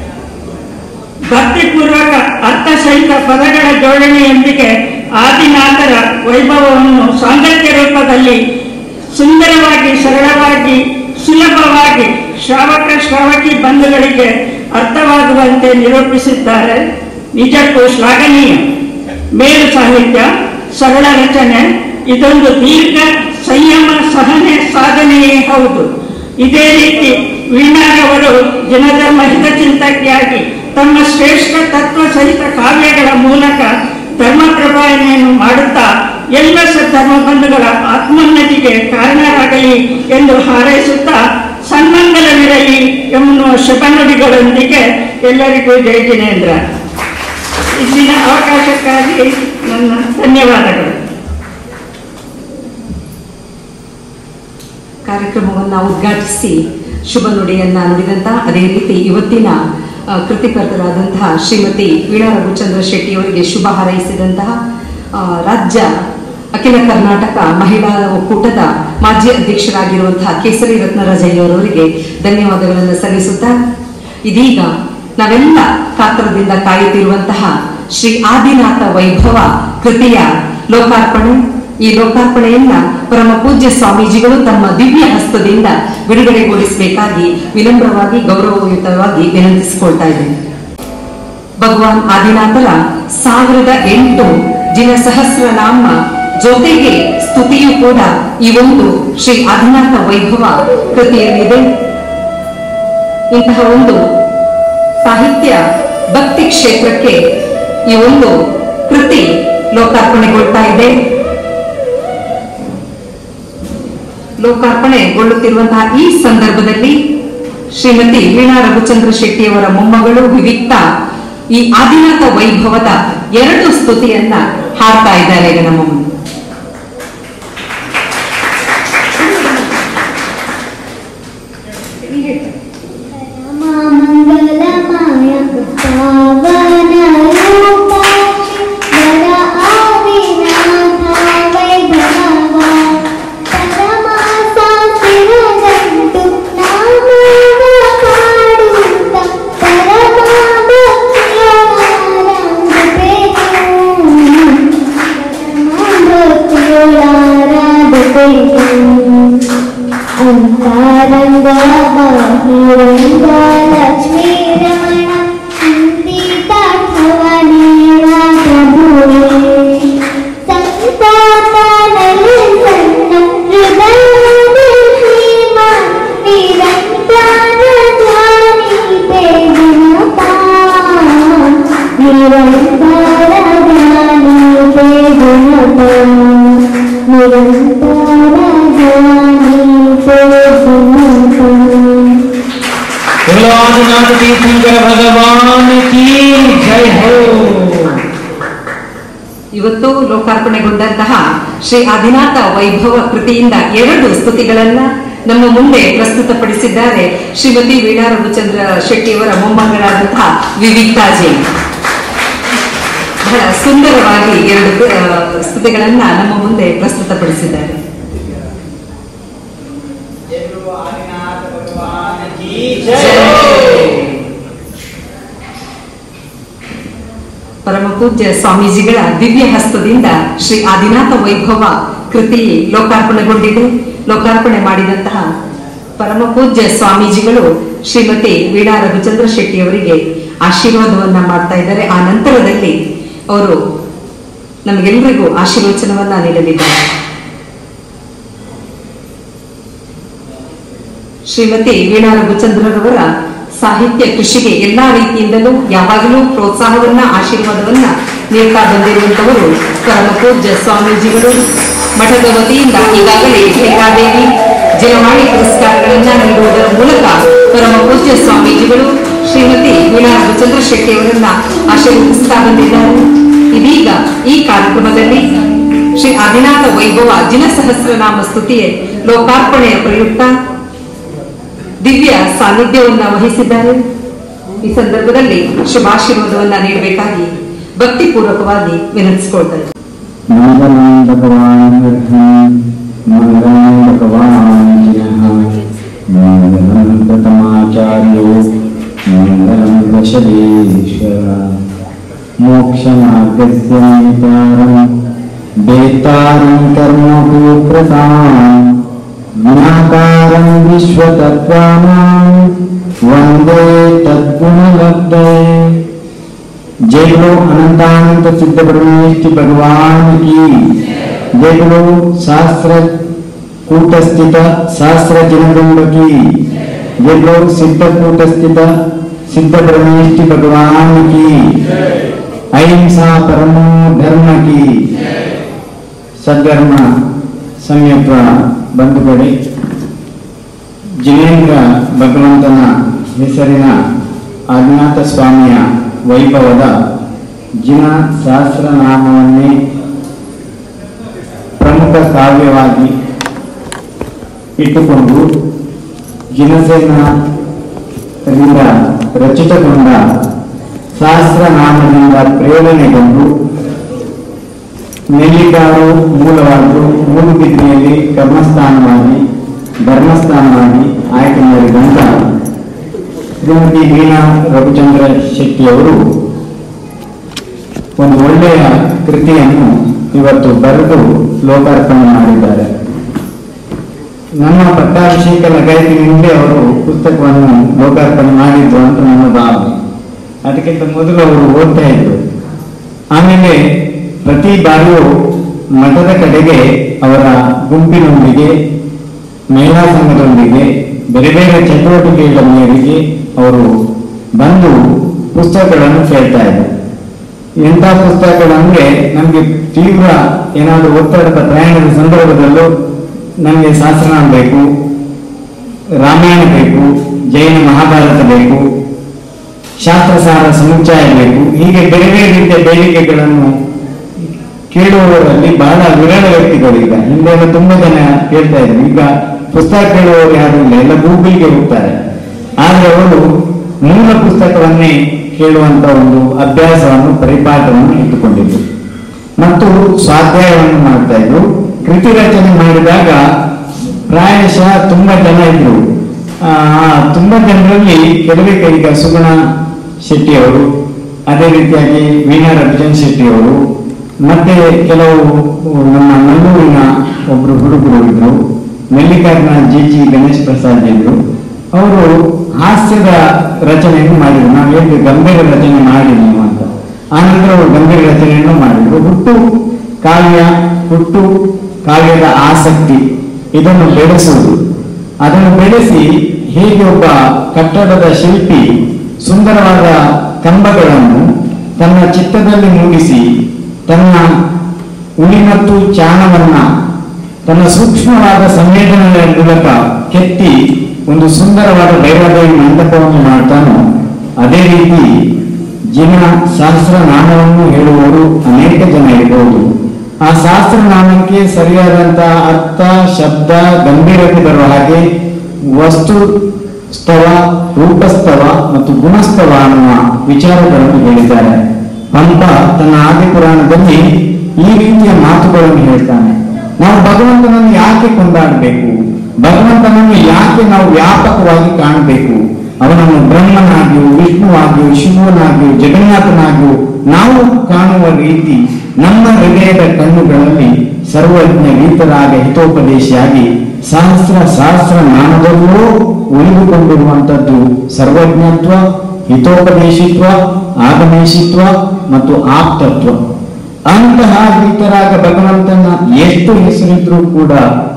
ಭಕ್ತಿಪೂರ್ವಕ ಅರ್ಥಸಹಿತ ಪದಗಳ ಜೋಡಣೆಯೊಂದಿಗೆ ಆದಿನಾಥರ ವೈಭವವನ್ನು ಸಾಂಗತ್ಯ ರೂಪದಲ್ಲಿ ಸುಂದರವಾಗಿ ಸರಳವಾಗಿ ಸುಲಭವಾಗಿ ಶ್ರಾವಕ ಶ್ರಾವಕಿ ಬಂಧುಗಳಿಗೆ ಅರ್ಥವಾಗುವಂತೆ ನಿರೂಪಿಸಿದ್ದಾರೆ ನಿಜಕ್ಕೂ ಶ್ಲಾಘನೀಯ ಮೇಲು ಸಾಹಿತ್ಯ ಸರಳ ರಚನೆ ಇದೊಂದು ದೀರ್ಘ ಸಂಯಮ ಸಹನೆ ಸಾಧನೆಯೇ ಹೌದು ಇದೇ ರೀತಿ ವೀಣಾರವರು ಜನಧರ್ಮ ಹಿತಚಿಂತಕಿಯಾಗಿ ತಮ್ಮ ಶ್ರೇಷ್ಠ ತತ್ವ ಸಹಿತ ಕಾವ್ಯಗಳ ಮೂಲಕ ಧರ್ಮ ಪ್ರಭಾವನೆಯನ್ನು ಮಾಡುತ್ತಾ ಎಲ್ಲ ಸದ್ಧರ್ಮ ಬಂಧುಗಳ ಆತ್ಮೋನ್ನತಿಗೆ ಕಾರಣರಾಗಲಿ ಎಂದು ಹಾರೈಸುತ್ತಾ ಸನ್ಮಂಗಲವಿರಲಿ ಎನ್ನುವ ಶುಭನುಡಿಗಳೊಂದಿಗೆ ಎಲ್ಲರಿಗೂ ಜೈ ಜಿನೇಂದ್ರ ಇಲ್ಲಿನ ಅವಕಾಶಕ್ಕಾಗಿ ನನ್ನ ಧನ್ಯವಾದಗಳು ಕಾರ್ಯಕ್ರಮವನ್ನು ಉದ್ಘಾಟಿಸಿ ಶುಭ ನುಡಿಯನ್ನ ನುಡಿದಂತ ಅದೇ ರೀತಿ ಇವತ್ತಿನ ಆ, ಕೃತಿಕರ್ತರಾದಂತಹ ಶ್ರೀಮತಿ ವೀಣಾ ರಘುಚಂದ್ರ ಶೆಟ್ಟಿ ಅವರಿಗೆ ಶುಭ ಹಾರೈಸಿದಂತಹ ಆ, ರಾಜ್ಯ ಅಖಿಲ ಕರ್ನಾಟಕ ಮಹಿಳಾ ಒಕ್ಕೂಟದ ಮಾಜಿ ಅಧ್ಯಕ್ಷರಾಗಿರುವಂತಹ ಕೇಸರಿ ರತ್ನರಾಜಯ್ಯವರವರಿಗೆ ಧನ್ಯವಾದಗಳನ್ನು ಸಲ್ಲಿಸುತ್ತಾ ಇದೀಗ ನಾವೆಲ್ಲ ಕಾತರದಿಂದ ಕಾಯುತ್ತಿರುವಂತಹ ಶ್ರೀ ಆದಿನಾಥ ವೈಭವ ಕೃತಿಯ ಲೋಕಾರ್ಪಣೆ ಈ ಲೋಕಾರ್ಪಣೆಯನ್ನ ಪರಮ ಪೂಜ್ಯ ಸ್ವಾಮೀಜಿಗಳು ತಮ್ಮ ದಿವ್ಯ ಹಸ್ತದಿಂದ ಬಿಡುಗಡೆಗೊಳಿಸಬೇಕಾಗಿ ವಿನಮ್ರವಾಗಿ ಗೌರವಯುತವಾಗಿ ವಿನಂತಿಸಿಕೊಳ್ತಾ ಇದ್ದೇನೆ ಭಗವಾನ್ ಆದಿನಾಥರ ಸಾವಿರದ ಎಂಟು ಜಿನ ಸಹಸ್ರನಾಮ ಜೊತೆಗೆ ಸ್ತುತಿಯು ಕೂಡ ಈ ಒಂದು ಶ್ರೀ ಆದಿನಾಥ ವೈಭವ ಕೃತಿಯಲ್ಲಿದೆ ಇಂತಹ ಒಂದು ಸಾಹಿತ್ಯ ಭಕ್ತಿ ಕ್ಷೇತ್ರಕ್ಕೆ ಈ ಒಂದು ಕೃತಿ ಲೋಕಾರ್ಪಣೆಗೊಳ್ತಾ ಇದೆ ಲೋಕಾರ್ಪಣೆಗೊಳ್ಳುತ್ತಿರುವಂತಹ ಈ ಸಂದರ್ಭದಲ್ಲಿ ಶ್ರೀಮತಿ ವೀಣಾ ರಘುಚಂದ್ರ ಶೆಟ್ಟಿಯವರ ಮೊಮ್ಮಗಳು ವಿವಿಕ್ತ ಈ ಆದಿನಾಥ ವೈಭವದ ಎರಡು ಸ್ತುತಿಯನ್ನ ಹಾಡ್ತಾ ಇದ್ದಾರೆ ಈಗ ನಮ್ಮ ಮುಂದೆ ಮಂಗಲಮಯ ಪಾವನ ರೂಪ ವರ ಆದಿನಾಥ ವೈಭವ ಪರಮಾಸ ಸಿರದಂಟು ನಾಮವ ಪಾಡುತ್ತ ಅಂತಾರಂಗ ಮಹಿರಂಗ ಲಕ್ಷ್ಮೀ ರಮಣ ಸಂಗೀತಾರ್ಥವನೇಳ ಪ್ರಭುವೇ ಸಂತಾತನಲ್ಲಿ ಸಣ್ಣ ಹೃದಯದ ಶ್ರೀಮ ನಿರಂತರ ಧ್ಯಾನಿತೆ ಜನತಾ ನಿರಂತರ ಧ್ಯಾನಿತೆ ಜನತಾ ನಿರಂತರ ಧ್ಯಾನಿತೆ ಜನತಾ बोलो आदिनाथ तीर्थंकर भगवान की जय हो ಇವತ್ತು ಲೋಕಾರ್ಪಣೆಗೊಂಡಂತಹ ಶ್ರೀ ಆದಿನಾಥ ವೈಭವ ಕೃತಿಯಿಂದ ಎರಡು ಸ್ತುತಿಗಳನ್ನ ನಮ್ಮ ಮುಂದೆ ಪ್ರಸ್ತುತಪಡಿಸಿದ್ದಾರೆ ಶ್ರೀಮತಿ ವೀಣಾ ರಘುಚಂದ್ರ ಶೆಟ್ಟಿಯವರ ಮೊಮ್ಮಗಳಾದಂತಹ ವಿವಿಕ್ತಾ ಜೈನ್ ಬಹಳ ಸುಂದರವಾಗಿ ಎರಡು ಆ, ಸ್ತುತಿಗಳನ್ನ ನಮ್ಮ ಮುಂದೆ ಪ್ರಸ್ತುತಪಡಿಸಿದ್ದಾರೆ ಪರಮ ಪೂಜ್ಯ ಸ್ವಾಮೀಜಿಗಳ ದಿವ್ಯ ಹಸ್ತದಿಂದ ಶ್ರೀ ಆದಿನಾಥ ವೈಭವ ಕೃತಿ ಲೋಕಾರ್ಪಣೆಗೊಂಡಿದೆ ಲೋಕಾರ್ಪಣೆ ಮಾಡಿದಂತಹ ಪರಮ ಪೂಜ್ಯ ಸ್ವಾಮೀಜಿಗಳು ಶ್ರೀಮತಿ ವೀಣಾ ರಘುಚಂದ್ರ ಶೆಟ್ಟಿಯವರಿಗೆ ಆಶೀರ್ವಾದವನ್ನ ಮಾಡ್ತಾ ಇದ್ದಾರೆ ಆ ನಂತರದಲ್ಲಿ ಅವರು ನಮಗೆಲ್ಲರಿಗೂ ಆಶೀರ್ವಚನವನ್ನ ನೀಡಲಿದ್ದಾರೆ ಶ್ರೀಮತಿ ವೀಣಾ ರಘುಚಂದ್ರರವರ ಸಾಹಿತ್ಯ ಕೃಷಿಗೆ ಎಲ್ಲಾ ರೀತಿಯಿಂದಲೂ ಯಾವಾಗಲೂ ಪ್ರೋತ್ಸಾಹವನ್ನ ಆಶೀರ್ವಾದವನ್ನ ನೀಡ್ತಾ ಬಂದಿರುವಂತವರು ಪರಮ ಪೂಜ್ಯ ಸ್ವಾಮೀಜಿಗಳು ಮಠದ ವತಿಯಿಂದ ಈಗಾಗಲೇ ರೇಖಾದೇವಿ ಜಯವಾಣಿ ಪುರಸ್ಕಾರಗಳನ್ನ ನೀಡುವುದರ ಮೂಲಕ ಪರಮ ಪೂಜ್ಯ ಸ್ವಾಮೀಜಿಗಳು ಶ್ರೀಮತಿ ವೀಣಾ ರಘುಚಂದ್ರ ಶೆಟ್ಟಿ ಅವರನ್ನ ಆಶೀರ್ವದಿಸ್ತಾ ಬಂದಿದ್ದಾರೆ ಇದೀಗ ಈ ಕಾರ್ಯಕ್ರಮದಲ್ಲಿ ಶ್ರೀ ಆದಿನಾಥ ವೈಭವ ಜಿನ ಸಹಸ್ರನಾಮ ಸ್ತುತಿಯೇ ಲೋಕಾರ್ಪಣೆಯ ಪ್ರಯುಕ್ತ ದಿವ್ಯ ಸಾನ್ನಿಧ್ಯವನ್ನ ವಹಿಸಿದ್ದಾರೆ ಈ ಸಂದರ್ಭದಲ್ಲಿ ಶುಭಾಶೀರ್ವಾದವನ್ನ ನೀಡಬೇಕಾಗಿ ಭಕ್ತಿಪೂರ್ವಕವಾಗಿ ವಿನಂತಿಸಿಕೊಳ್ತಾರೆ मंगलम भगवान विष्णु मंगलम भगवान जिनः मंगलम प्रथमाचार्यो मंगलम दशरेश्वर मोक्षमार्गस्य नेतारं वेत्तारं कर्मभूप्रतां गुणाकारं विश्वतत्त्वानां वन्दे तद्गुणलब्धये जय बोलो अनंतानंत सिद्ध परमेश भगवान की जय बोलो शास्त्र कूटस्थित शास्त्र जनकुंभ की जय बोलो सिद्ध कूटस्थित सिद्ध परमेश भगवान की अहिंसा परमो धर्म की ಸದ್ಧರ್ಮ ಸಂಯುಕ್ತ ಬಂಧುಗಳೇ ಜಿನೇಂದ್ರ ಭಗವಂತನ ಹೆಸರಿನ ಆದಿನಾಥ ಸ್ವಾಮಿಯ ವೈಭವದ ಜಿನ ಸಹಸ್ರನಾಮವನ್ನೇ ಪ್ರಮುಖ ಕಾವ್ಯವಾಗಿ ಇಟ್ಟುಕೊಂಡು ಜಿನಸೇನರಿಂದ ರಚಿತಗೊಂಡ ಸಹಸ್ರನಾಮದಿಂದ ಪ್ರೇರಣೆಗೊಂಡು ನೆಲ್ಲಿಗಾರು ಮೂಲವಾದ್ದು ಮೂಡುಬಿದ್ರೆಯಲ್ಲಿ ಕರ್ಮಸ್ಥಾನವಾಗಿ ಧರ್ಮಸ್ಥಾನವಾಗಿ ಆಯ್ಕೆ ಮಾಡಿದಂತ ಶ್ರೀಮತಿ ವೀಣಾ ರಘುಚಂದ್ರ ಶೆಟ್ಟಿಯವರು ಒಂದು ಒಳ್ಳೆಯ ಕೃತಿಯನ್ನು ಇವತ್ತು ಬರೆದು ಲೋಕಾರ್ಪಣೆ ಮಾಡಿದ್ದಾರೆ ನಮ್ಮ ಪಟ್ಟಾಭಿಷೇಕ ಲಗಾಯತಿನಿಂದಲೇ ಅವರು ಪುಸ್ತಕವನ್ನು ಲೋಕಾರ್ಪಣೆ ಮಾಡಿದ್ರು ಅಂತ ನನ್ನ ಭಾವನೆ ಅದಕ್ಕಿಂತ ಮೊದಲು ಅವರು ಓದ್ತಾ ಇದ್ರು ಆಮೇಲೆ ಪ್ರತಿ ಬಾರಿಯೂ ಮಠದ ಕಡೆಗೆ ಅವರ ಗುಂಪಿನೊಂದಿಗೆ ಮಹಿಳಾ ಸಂಘದೊಂದಿಗೆ ಬೇರೆ ಬೇರೆ ಚಟುವಟಿಕೆಗಳ ಮೇರೆಗೆ ಅವರು ಬಂದು ಪುಸ್ತಕಗಳನ್ನು ಕೇಳ್ತಾ ಇದ್ರು ಎಂಥ ಪುಸ್ತಕಗಳಂದ್ರೆ ನಮಗೆ ತೀವ್ರ ಏನಾದರೂ ಒತ್ತಡದ ಪ್ರಯಾಣದ ಸಂದರ್ಭದಲ್ಲೂ ನಮಗೆ ಶಾಸ್ತ್ರನಾಮ ಬೇಕು ರಾಮಾಯಣ ಬೇಕು ಜೈನ ಮಹಾಭಾರತ ಬೇಕು ಶಾಸ್ತ್ರಸಾರ ಸಮುಚ್ಚಯ ಬೇಕು ಹೀಗೆ ಬೇರೆ ಬೇರೆ ರೀತಿಯ ಬೇಡಿಕೆಗಳನ್ನು ಕೇಳುವವರಲ್ಲಿ ಬಹಳ ವಿರಳ ವ್ಯಕ್ತಿಗಳು ಈಗ ಹಿಂದೆಲ್ಲ ತುಂಬಾ ಜನ ಕೇಳ್ತಾ ಇದ್ರು ಈಗ ಪುಸ್ತಕ ಕೇಳುವವರು ಯಾರು ಇಲ್ಲ ಎಲ್ಲ ಗೂಗಲ್ಗೆ ಹೋಗ್ತಾರೆ ಆದ್ರೆ ಅವರು ಮೂಲ ಪುಸ್ತಕವನ್ನೇ ಕೇಳುವಂತ ಒಂದು ಅಭ್ಯಾಸವನ್ನು ಪರಿಪಾಠವನ್ನು ಇಟ್ಟುಕೊಂಡಿದ್ರು ಮತ್ತು ಸ್ವಾಧ್ಯಾಯವನ್ನು ಮಾಡ್ತಾ ಇದ್ರು ಕೃತಿ ರಚನೆ ಮಾಡಿದಾಗ ಪ್ರಾಯಶಃ ತುಂಬಾ ಜನ ಇದ್ರು ಆ ಆ ತುಂಬಾ ಜನರಲ್ಲಿ ಕೆಲವೇ ಈಗ ಸುಗುಣ ಶೆಟ್ಟಿ ಅವರು ಅದೇ ರೀತಿಯಾಗಿ ವೀಣಾ ರವಿಚಂದ್ ಶೆಟ್ಟಿ ಅವರು ಮತ್ತೆ ಕೆಲವು ನಮ್ಮ ಮಲ್ಲೂರಿನ ಒಬ್ರು ಹುಡುಗರು ಇದ್ರು ಮಲ್ಲಿಕಾರ್ಜುನ ಜಿ ಜಿ ಗಣೇಶ್ ಪ್ರಸಾದ್ ಇದ್ರು ಅವರು ಹಾಸ್ಯದ ರಚನೆಯನ್ನು ಮಾಡಿದ್ರು ನಾವು ಹೇಳಿದ್ವಿ ಗಂಭೀರ ರಚನೆ ಮಾಡಿ ನೀವು ಅಂತ ಆನಂತರ ಅವರು ಗಂಭೀರ ರಚನೆಯನ್ನು ಮಾಡಿದ್ರು ಹುಟ್ಟು ಕಾವ್ಯ ಹುಟ್ಟು ಕಾವ್ಯದ ಆಸಕ್ತಿ ಇದನ್ನು ಬೆಳೆಸುವುದು ಅದನ್ನು ಬೆಳೆಸಿ ಹೇಗೆ ಒಬ್ಬ ಕಟ್ಟಡದ ಶಿಲ್ಪಿ ಸುಂದರವಾದ ಕಂಬಗಳನ್ನು ತನ್ನ ಚಿತ್ತದಲ್ಲಿ ಮೂಡಿಸಿ ತನ್ನ ಉಳಿ ಮತ್ತು ಚಾಣವನ್ನ ತನ್ನ ಸೂಕ್ಷ್ಮವಾದ ಸಂವೇದನೆಗಳ ಮೂಲಕ ಕೆತ್ತಿ ಒಂದು ಸುಂದರವಾದ ಭೈರದೇವಿ ಮಂಟಪವನ್ನು ಮಾಡ್ತಾನೋ ಅದೇ ರೀತಿ ಜಿನ ಸಹಸ್ರನಾಮವನ್ನು ಹೇಳುವವರು ಅನೇಕ ಜನ ಇರಬಹುದು ಆ ಸಹಸ್ರನಾಮಕ್ಕೆ ಸರಿಯಾದಂತ ಅರ್ಥ ಶಬ್ದ ಗಂಭೀರತೆ ಬರುವ ಹಾಗೆ ವಸ್ತು ಸ್ತವ ರೂಪಸ್ತವ ಮತ್ತು ಗುಣಸ್ತವ ಅನ್ನುವ ವಿಚಾರಗಳನ್ನು ಹೇಳಿದ್ದಾರೆ ಪಂಪ ತನ್ನ ಆದಿ ಪುರಾಣದಲ್ಲಿ ಈ ರೀತಿಯ ಮಾತುಗಳನ್ನು ಹೇಳ್ತಾನೆ ನಾವು ಭಗವಂತನನ್ನು ಯಾಕೆ ಕೊಂಡಾಡಬೇಕು ಭಗವಂತನನ್ನು ಯಾಕೆ ನಾವು ವ್ಯಾಪಕವಾಗಿ ಕಾಣಬೇಕು ಅವನನ್ನು ಬ್ರಹ್ಮನಾಗಿಯೂ ವಿಷ್ಣುವಾಗಿಯೂ ಶಿವನಾಗಿಯೂ ಜಗನ್ನಾಥನಾಗಿಯೂ ನಾವು ಕಾಣುವ ರೀತಿ ನಮ್ಮ ಹೃದಯದ ಕಣ್ಣುಗಳಲ್ಲಿ ಸರ್ವಜ್ಞ ರೀತರಾಗ ಹಿತೋಪದೇಶಿಯಾಗಿ ಸಹಸ್ರ ಸಹಸ್ರ ನಾಮದಲ್ಲೂ ಉಳಿದುಕೊಂಡಿರುವಂತದ್ದು ಸರ್ವಜ್ಞತ್ವ ಹಿತೋಪದೇಶಿತ್ವ ಆಗಮೇಶಿತ್ವ ಮತ್ತು ಆಪ್ತತ್ವ ಅಂತಹ ರೀತರಾಗ ಭಗವಂತನ ಎಷ್ಟು ಹೆಸರಿದ್ರೂ ಕೂಡ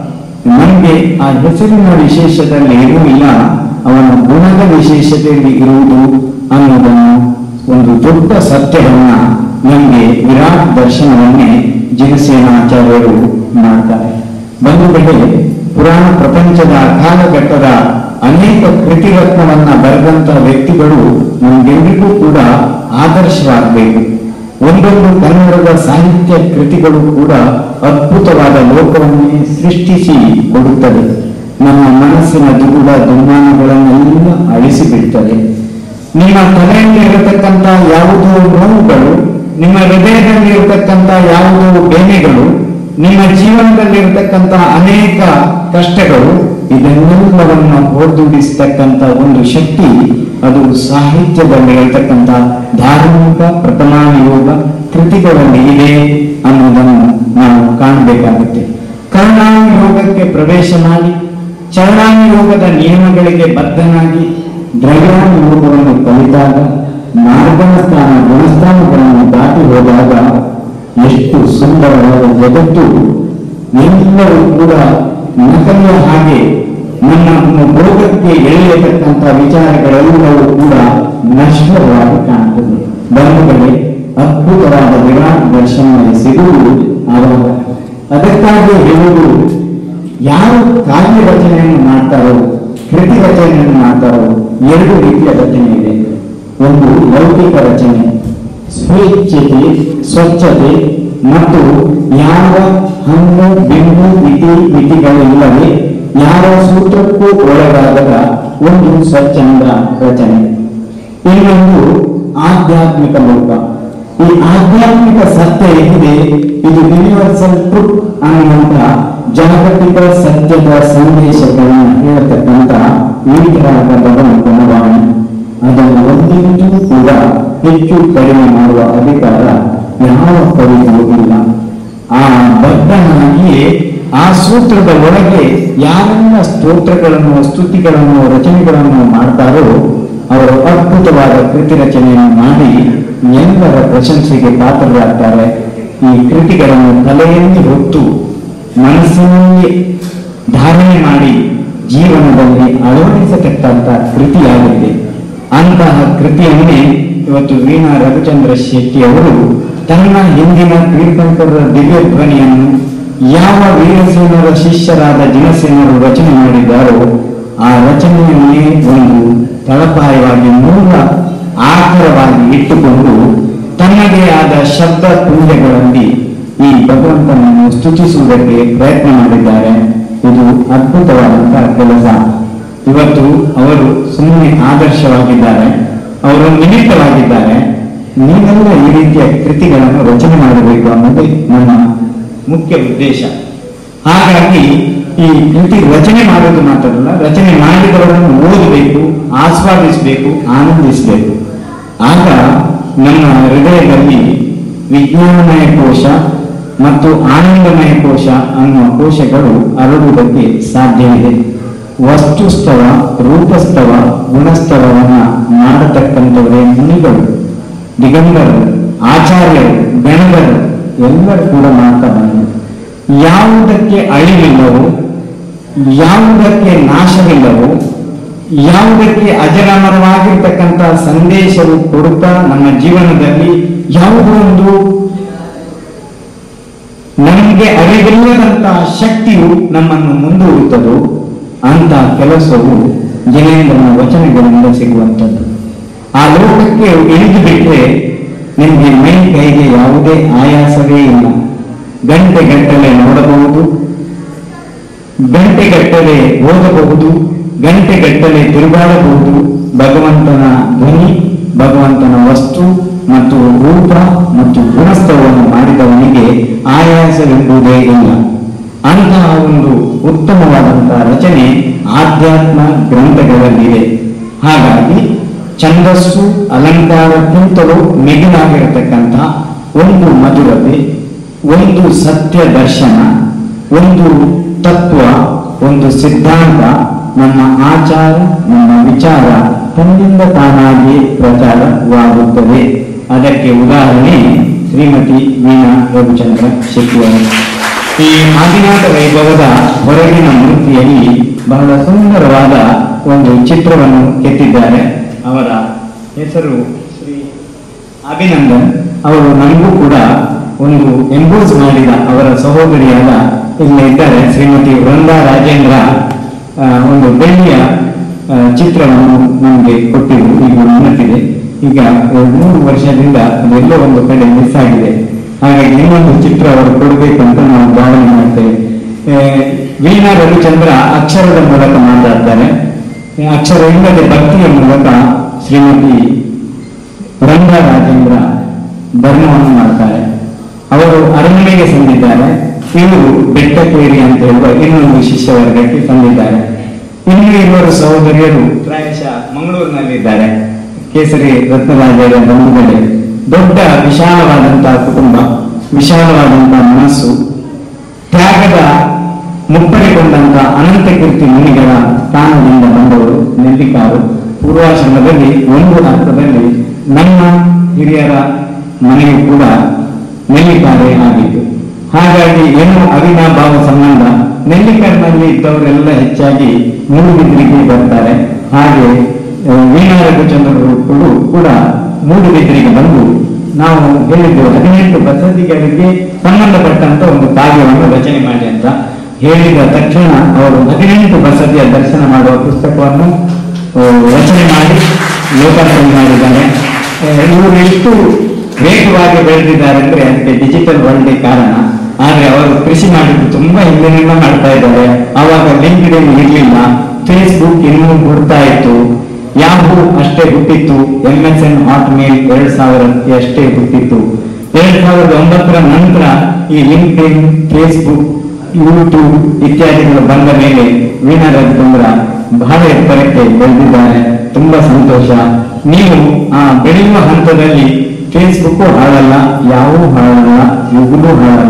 ನಮಗೆ ಆ ಹೆಸರಿನ ವಿಶೇಷದಲ್ಲಿ ಏನೂ ಇಲ್ಲ ಅವನ ಗುಣದ ವಿಶೇಷತೆಯಲ್ಲಿ ಇರುವುದು ಅನ್ನೋದನ್ನು ಒಂದು ದೊಡ್ಡ ಸತ್ಯವನ್ನ ನಮಗೆ ವಿರಾಟ್ ದರ್ಶನವನ್ನೇ ಜಿನಸೇನಾಚಾರ್ಯರು ಮಾಡ್ತಾರೆ ಬಂಧುಗಳೇ ಪುರಾಣ ಪ್ರಪಂಚದ ಕಾಲಘಟ್ಟದ ಅನೇಕ ಕೃತಿರತ್ನವನ್ನ ಬರೆದಂತ ವ್ಯಕ್ತಿಗಳು ನಮ್ಗೆಲ್ಲರಿಗೂ ಕೂಡ ಆದರ್ಶವಾಗಬೇಕು ಒಂದೊಂದು ಕನ್ನಡದ ಸಾಹಿತ್ಯ ಕೃತಿಗಳು ಕೂಡ ಅದ್ಭುತವಾದ ಲೋಕವನ್ನೇ ಸೃಷ್ಟಿಸಿ ಕೊಡುತ್ತದೆ ನಮ್ಮ ಮನಸ್ಸಿನ ದುಗುಡ ದುಮ್ಮಾನಗಳನ್ನೆಲ್ಲ ಅಳಿಸಿಬಿಡ್ತದೆ ನಿಮ್ಮ ತಲೆಯಲ್ಲಿ ಇರತಕ್ಕಂತ ಯಾವುದೋ ನೋವುಗಳು ನಿಮ್ಮ ಹೃದಯದಲ್ಲಿ ಇರತಕ್ಕಂತ ಯಾವುದೋ ಬೇನೆಗಳು ನಿಮ್ಮ ಜೀವನದಲ್ಲಿ ಇರತಕ್ಕಂತ ಅನೇಕ ಕಷ್ಟಗಳು ಇದನ್ನೆಲ್ಲವನ್ನು ಹೊರದೂಡಿಸ್ತಕ್ಕಂತ ಒಂದು ಶಕ್ತಿ ಅದು ಸಾಹಿತ್ಯದಲ್ಲಿ ಇರತಕ್ಕಂತ ಧಾರ್ಮಿಕ ಪ್ರಥಮಾನುಯೋಗ ಕೃತಿಗಳಲ್ಲಿ ಇದೆ ಅನ್ನೋದನ್ನು ನಾವು ಕಾಣಬೇಕಾಗುತ್ತೆ ಕರ್ಣಾನುಯೋಗಕ್ಕೆ ಪ್ರವೇಶ ಮಾಡಿ ಚರಣಾನುಯೋಗದ ನಿಯಮಗಳಿಗೆ ಬದ್ಧನಾಗಿ ದ್ರವ್ಯಾನುಯೋಗವನ್ನು ಕಲಿತಾಗ ಮಾರ್ಗನ ಸ್ಥಾನ ಗುಣಸ್ಥಾನಗಳನ್ನು ದಾಟಿ ಹೋದಾಗ ಎಷ್ಟು ಸುಂದರವಾದ ಜಗತ್ತು ಎಲ್ಲರೂ ಕೂಡ ನಕಲಿಯ ಹಾಗೆ ನಮ್ಮ ಭೋಗಕ್ಕೆ ಎಳೆಯತಕ್ಕಂಥ ವಿಚಾರಗಳೆಲ್ಲವೂ ಕೂಡ ನಶ್ವರವಾಗಿ ಕಾಣುತ್ತದೆ ಬಂಧುಗಳೇ ಅದ್ಭುತವಾದ ವಿರಾಟ್ ದರ್ಶನ ಸಿಗುವುದು ಆವಾಗ ಅದಕ್ಕಾಗಿ ಹೇಳುವುದು ಯಾರು ಕಾವ್ಯ ರಚನೆಯನ್ನು ಮಾಡ್ತಾರೋ ಕೃತಿ ರಚನೆಯನ್ನು ಮಾಡ್ತಾರೋ ಎರಡು ರೀತಿಯ ರಚನೆ ಇದೆ ಒಂದು ಲೌಕಿಕ ರಚನೆ ಸ್ವೇಚ್ಛತೆ ಸ್ವಚ್ಛತೆ ಮತ್ತು ಯಾವ ಹಣ್ಣು ಬಿಂದು ಮಿತಿ ಮಿತಿಗಳಿಲ್ಲದೆ ಯಾವ ಸೂತ್ರಕ್ಕೂ ಒಳಗಾಗದ ಒಂದು ಸ್ವಚ್ಛಂದ ರಚನೆ ಇನ್ನೊಂದು ಆಧ್ಯಾತ್ಮಿಕ ಲೋಕ ಈ ಆಧ್ಯಾತ್ಮಿಕ ಸತ್ಯ ಏನಿದೆ ಇದು ಯೂನಿವರ್ಸಲ್ ಟ್ರೂತ್ ಅನ್ನುವಂತ ಜಾಗತಿಕ ಸತ್ಯದ ಸಂದೇಶಗಳನ್ನು ಹೇಳತಕ್ಕಂತ ವೀರರಾದ ಭಗವಂತನ ವಾಣಿ ಅದನ್ನು ಒಂದಿಗೂ ಕೂಡ ಹೆಚ್ಚು ಕಡಿಮೆ ಮಾಡುವ ಅಧಿಕಾರ ಯಾವ ಕವಿಗೂ ಇಲ್ಲ ಆ ಬದ್ಧನಾಗಿಯೇ ಆ ಸೂತ್ರದ ಒಳಗೆ ಯಾರೆಲ್ಲ ಸ್ತೋತ್ರಗಳನ್ನು ಸ್ತುತಿಗಳನ್ನು ರಚನೆಗಳನ್ನು ಮಾಡ್ತಾರೋ ಅವರು ಅದ್ಭುತವಾದ ಕೃತಿ ರಚನೆಯನ್ನು ಮಾಡಿ ಎಲ್ಲರ ಪ್ರಶಂಸೆಗೆ ಪಾತ್ರರಾಗ್ತಾರೆ ಈ ಕೃತಿಗಳನ್ನು ತಲೆಯಲ್ಲಿ ಹೊತ್ತು ಮನಸ್ಸಿನಲ್ಲಿ ಧಾರಣೆ ಮಾಡಿ ಜೀವನದಲ್ಲಿ ಅಳವಡಿಸತಕ್ಕಂಥ ಕೃತಿಯಾಗಿದೆ ಅಂತಹ ಕೃತಿಯನ್ನೇ ಇವತ್ತು ವೀಣಾ ರವಿಚಂದ್ರ ಶೆಟ್ಟಿ ಅವರು ತನ್ನ ಹಿಂದಿನ ತೀರ್ಥಂಕರರ ದಿವ್ಯ ಧ್ವನಿಯನ್ನು ಯಾವ ವೀರಸೇನರ ಶಿಷ್ಯರಾದ ಜಿನಸೇನರು ರಚನೆ ಮಾಡಿದ್ದಾರೋ ಆ ರಚನೆಯನ್ನೇ ಒಂದು ತಳಪಾಯವಾಗಿ ಮೂಲ ಆಧಾರವಾಗಿ ಇಟ್ಟುಕೊಂಡು ತನ್ನದೇ ಆದ ಶಬ್ದ ಪೂಜೆಗಳಲ್ಲಿ ಈ ಭಗವಂತನನ್ನು ಸ್ತುತಿಸುವುದಕ್ಕೆ ಪ್ರಯತ್ನ ಮಾಡಿದ್ದಾರೆ ಇದು ಅದ್ಭುತವಾದಂತಹ ಕೆಲಸ ಇವತ್ತು ಅವರು ಸುಮ್ಮನೆ ಆದರ್ಶವಾಗಿದ್ದಾರೆ ಅವರು ನಿಮಿತ್ತವಾಗಿದ್ದಾರೆ ನೀವೆಲ್ಲ ಈ ರೀತಿಯ ಕೃತಿಗಳನ್ನು ರಚನೆ ಮಾಡಬೇಕು ಅನ್ನೋದೇ ನನ್ನ ಮುಖ್ಯ ಉದ್ದೇಶ ಹಾಗಾಗಿ ಈ ಕೃತಿ ರಚನೆ ಮಾಡೋದು ಮಾತ್ರವಲ್ಲ ರಚನೆ ಮಾಡಿದವರನ್ನು ಓದಬೇಕು ಆಸ್ವಾದಿಸಬೇಕು ಆನಂದಿಸಬೇಕು ಆಗ ನಮ್ಮ ಹೃದಯದಲ್ಲಿ ವಿಜ್ಞಾನಮಯ ಕೋಶ ಮತ್ತು ಆನಂದಮಯ ಕೋಶ ಅನ್ನುವ ಕೋಶಗಳು ಅರಳುವುದಕ್ಕೆ ಸಾಧ್ಯವಿದೆ ವಸ್ತುಸ್ತವ ರೂಪಸ್ತವ ಗುಣಸ್ತವವನ್ನ ಮಾಡತಕ್ಕಂಥವರೇ ಮುನಿಗಳು ದಿಗಂಬರರು ಆಚಾರ್ಯರು ಗಣಗರು ಎಲ್ಲರೂ ಕೂಡ ಮಾಡ್ತಾ ಬಂದರು ಯಾವುದಕ್ಕೆ ಅಳಿವಿಲ್ಲವೋ ಯಾವುದಕ್ಕೆ ನಾಶವಿಲ್ಲವೋ ಯಾವುದಕ್ಕೆ ಅಜರಾಮರವಾಗಿರ್ತಕ್ಕಂಥ ಸಂದೇಶವು ಕೊಡುತ್ತಾ ನಮ್ಮ ಜೀವನದಲ್ಲಿ ಯಾವುದೋ ಒಂದು ನಮಗೆ ಅರಿವಿಲ್ಲದಂತಹ ಶಕ್ತಿಯು ನಮ್ಮನ್ನು ಮುಂದೂಡುತ್ತದೋ ಅಂತ ಕೆಲಸವು ಜಿನೇಂದ್ರನ ವಚನಗಳಿಂದ ಸಿಗುವಂಥದ್ದು ಆ ಲೋಕಕ್ಕೆ ಇಳಿದು ಬಿಟ್ಟರೆ ನಿಮಗೆ ಮೈ ಕೈಗೆ ಯಾವುದೇ ಆಯಾಸವೇ ಇಲ್ಲ ಗಂಟೆ ಗಟ್ಟಲೆ ನೋಡಬಹುದು ಗಂಟೆಗಟ್ಟಲೆ ಓದಬಹುದು ಗಂಟೆಗಟ್ಟಲೆ ತಿರುಗಾಡಬಹುದು ಭಗವಂತನ ಧ್ವನಿ ಭಗವಂತನ ವಸ್ತು ಮತ್ತು ರೂಪ ಮತ್ತು ಗುಣಸ್ಥವನ್ನು ಮಾಡಿದವನಿಗೆ ಆಯಾಸವೆಂಬುದೇ ಇಲ್ಲ ಅಂತಹ ಒಂದು ಉತ್ತಮವಾದಂತಹ ರಚನೆ ಆಧ್ಯಾತ್ಮ ಗ್ರಂಥಗಳಲ್ಲಿದೆ ಹಾಗಾಗಿ ಛಂದಸ್ಸು ಅಲಂಕಾರಕ್ಕಿಂತಲೂ ಮಿಗಿಲಾಗಿರತಕ್ಕಂಥ ಒಂದು ಮಧುರತೆ ಒಂದು ಸತ್ಯ ದರ್ಶನ ಒಂದು ತತ್ವ ಒಂದು ಸಿದ್ಧಾಂತ ನಮ್ಮ ಆಚಾರ ನಮ್ಮ ವಿಚಾರ ತನ್ನಿಂದ ತಾನಾಗಿ ಪ್ರಚಾರವಾಗುತ್ತದೆ ಅದಕ್ಕೆ ಉದಾಹರಣೆ ಶ್ರೀಮತಿ ವೀಣಾ ರವಿಚಂದ್ರ ಶೆಟ್ಟಿಯವರು ಈ ಆದಿನಾಥ ವೈಭವದ ಹೊರಗಿನ ಮೂರ್ತಿಯಲ್ಲಿ ಬಹಳ ಸುಂದರವಾದ ಒಂದು ಚಿತ್ರವನ್ನು ಕೆತ್ತಿದ್ದಾರೆ ಅವರ ಹೆಸರು ಶ್ರೀ ಅಭಿನಂದನ್ ಅವರು ನಮಗೂ ಕೂಡ ಒಂದು ಎಂಬೋಸ್ ಮಾಡಿದ ಅವರ ಸಹೋದರಿಯಾದ ಇಲ್ಲಿ ಇದ್ದಾರೆ ಶ್ರೀಮತಿ ವೃಂದಾ ರಾಜೇಂದ್ರ ಆ, ಒಂದು ಬೆಳ್ಳಿಯ ಆ, ಚಿತ್ರವನ್ನು ನಮಗೆ ಕೊಟ್ಟಿದ್ರು ಈಗ ನೆನಪಿದೆ ಈಗ ಎರಡು ಮೂರು ವರ್ಷದಿಂದ ಅದೆಲ್ಲೋ ಒಂದು ಕಡೆ ಮಿಸ್ ಆಗಿದೆ ಹಾಗಾಗಿ ಇನ್ನೊಂದು ಚಿತ್ರ ಅವರು ಕೊಡಬೇಕು ಅಂತ ನಾವು ಭಾವನೆ ಮಾಡ್ತೇವೆ ಆ, ವೀಣಾ ರವಿಚಂದ್ರ ಅಕ್ಷರದ ಮೂಲಕ ಮಾತಾಡ್ತಾರೆ ಆ ಅಕ್ಷರ ಇಲ್ಲದೆ ಭಕ್ತಿಯ ಮೂಲಕ ಶ್ರೀಮತಿ ವೃಂದಾ ರಾಜೇಂದ್ರ ಧರ್ಮವನ್ನು ಮಾಡ್ತಾರೆ ಅವರು ಅರಮನೆಗೆ ಸಂದಿದ್ದಾರೆ ಇವರು ಬೆಟ್ಟಕೇರಿ ಅಂತ ಹೇಳುವ ಇನ್ನೊಂದು ಶಿಷ್ಯ ವರ್ಗಕ್ಕೆ ಸಂದಿದ್ದಾರೆ ಇನ್ನು ಇವರು ಸಹೋದರಿಯರು ಪ್ರಾಯಶಃ ಮಂಗಳೂರಿನಲ್ಲಿದ್ದಾರೆ ಕೇಸರಿ ರತ್ನರಾಜರ ಬಂಧುಗಳೇ ದೊಡ್ಡ ವಿಶಾಲವಾದಂತಹ ಕುಟುಂಬ ವಿಶಾಲವಾದಂತಹ ಮನಸ್ಸು ತ್ಯಾಗದ ಮುಪ್ಪಡಿಕೊಂಡಂತ ಅನಂತ ಕೀರ್ತಿ ಮುನಿಗಳ ಸ್ಥಾನದಿಂದ ಬಂದವರು ನೆಲ್ಲಿಕಾರು ಪೂರ್ವಾಶ್ರಮದಲ್ಲಿ ಒಂದು ಅರ್ಥದಲ್ಲಿ ನಮ್ಮ ಹಿರಿಯರ ಮನೆಯು ಕೂಡ ನೆಲ್ಲಿಕಾರೇ ಆಗಿತ್ತು ಹಾಗಾಗಿ ಏನು ಅವಿನಾಭಾವ ಸಂಬಂಧ ನೆಲ್ಲಿಕಾರಿನಲ್ಲಿ ಇದ್ದವರೆಲ್ಲ ಹೆಚ್ಚಾಗಿ ಮೂಡುಬಿದ್ರಿಗೆ ಬರ್ತಾರೆ ಹಾಗೆ ಆ, ವೀಣಾ ರಘುಚಂದ್ರರು ಕೂಡ ಕೂಡ ಮೂಡುಬಿದ್ರಿಗೆ ಬಂದು ನಾವು ಹೇಳಿದ್ದು ಹದಿನೆಂಟು ಬಸದಿಗಳಿಗೆ ಸಂಬಂಧಪಟ್ಟಂತ ಒಂದು ಕಾವ್ಯವನ್ನು ರಚನೆ ಮಾಡಿ ಅಂತ ಹೇಳಿದ ತಕ್ಷಣ ಅವರು ಹದಿನೆಂಟು ಬಸದಿಯ ದರ್ಶನ ಮಾಡುವ ಪುಸ್ತಕವನ್ನು ಆ, ರಚನೆ ಮಾಡಿ ಲೋಕಾರ್ಪಣೆ ಮಾಡಿದ್ದಾರೆ ಆ, ಇವರು ಎಷ್ಟು ವೇಗವಾಗಿ ಬೆಳೆದಿದ್ದಾರೆ ಅಂದ್ರೆ ಅದಕ್ಕೆ ಡಿಜಿಟಲ್ ವರ್ಲ್ಡ್ ಕಾರಣ ಆದ್ರೆ ಅವರು ಕೃಷಿ ಮಾಡಿದ್ದು ತುಂಬಾ ಹಿಂದಿನಿಂದ ಮಾಡ್ತಾ ಇದ್ದಾರೆ ಅವಾಗ ಲಿಂಕ್ಡ್ ಇನ್ ಇರ್ಲಿಲ್ಲ ಫೇಸ್ಬುಕ್ ಇನ್ನೂ ಹುಡ್ತಾ ಇತ್ತು ಯಾಹೂ ಅಷ್ಟೇ ಹುಟ್ಟಿತ್ತು M S N Hotmail ಎರಡ್ ಸಾವಿರ ಅಷ್ಟೇ ಹುಟ್ಟಿತ್ತು ಎರಡ್ ಸಾವಿರದ ಒಂಬತ್ತರ ನಂತರ ಈ ಲಿಂಕ್ಡ್ ಇನ್ ಫೇಸ್ಬುಕ್ ಯೂಟ್ಯೂಬ್ ಇತ್ಯಾದಿಗಳು ಬಂದ ಮೇಲೆ ವೀಣಾ ರವಿಚಂದ್ರ ಬಹಳ ಎತ್ತರಕ್ಕೆ ಬೆಳೆದಿದ್ದಾರೆ ತುಂಬಾ ಸಂತೋಷ ನೀವು ಆ ಬೆಳೆಯುವ ಹಂತದಲ್ಲಿ ಫೇಸ್ಬುಕ್ ಹಾಳಲ್ಲ ಯಾವೂ ಹಾಳಲ್ಲ ಗೂಗಲು ಹಾಳಲ್ಲ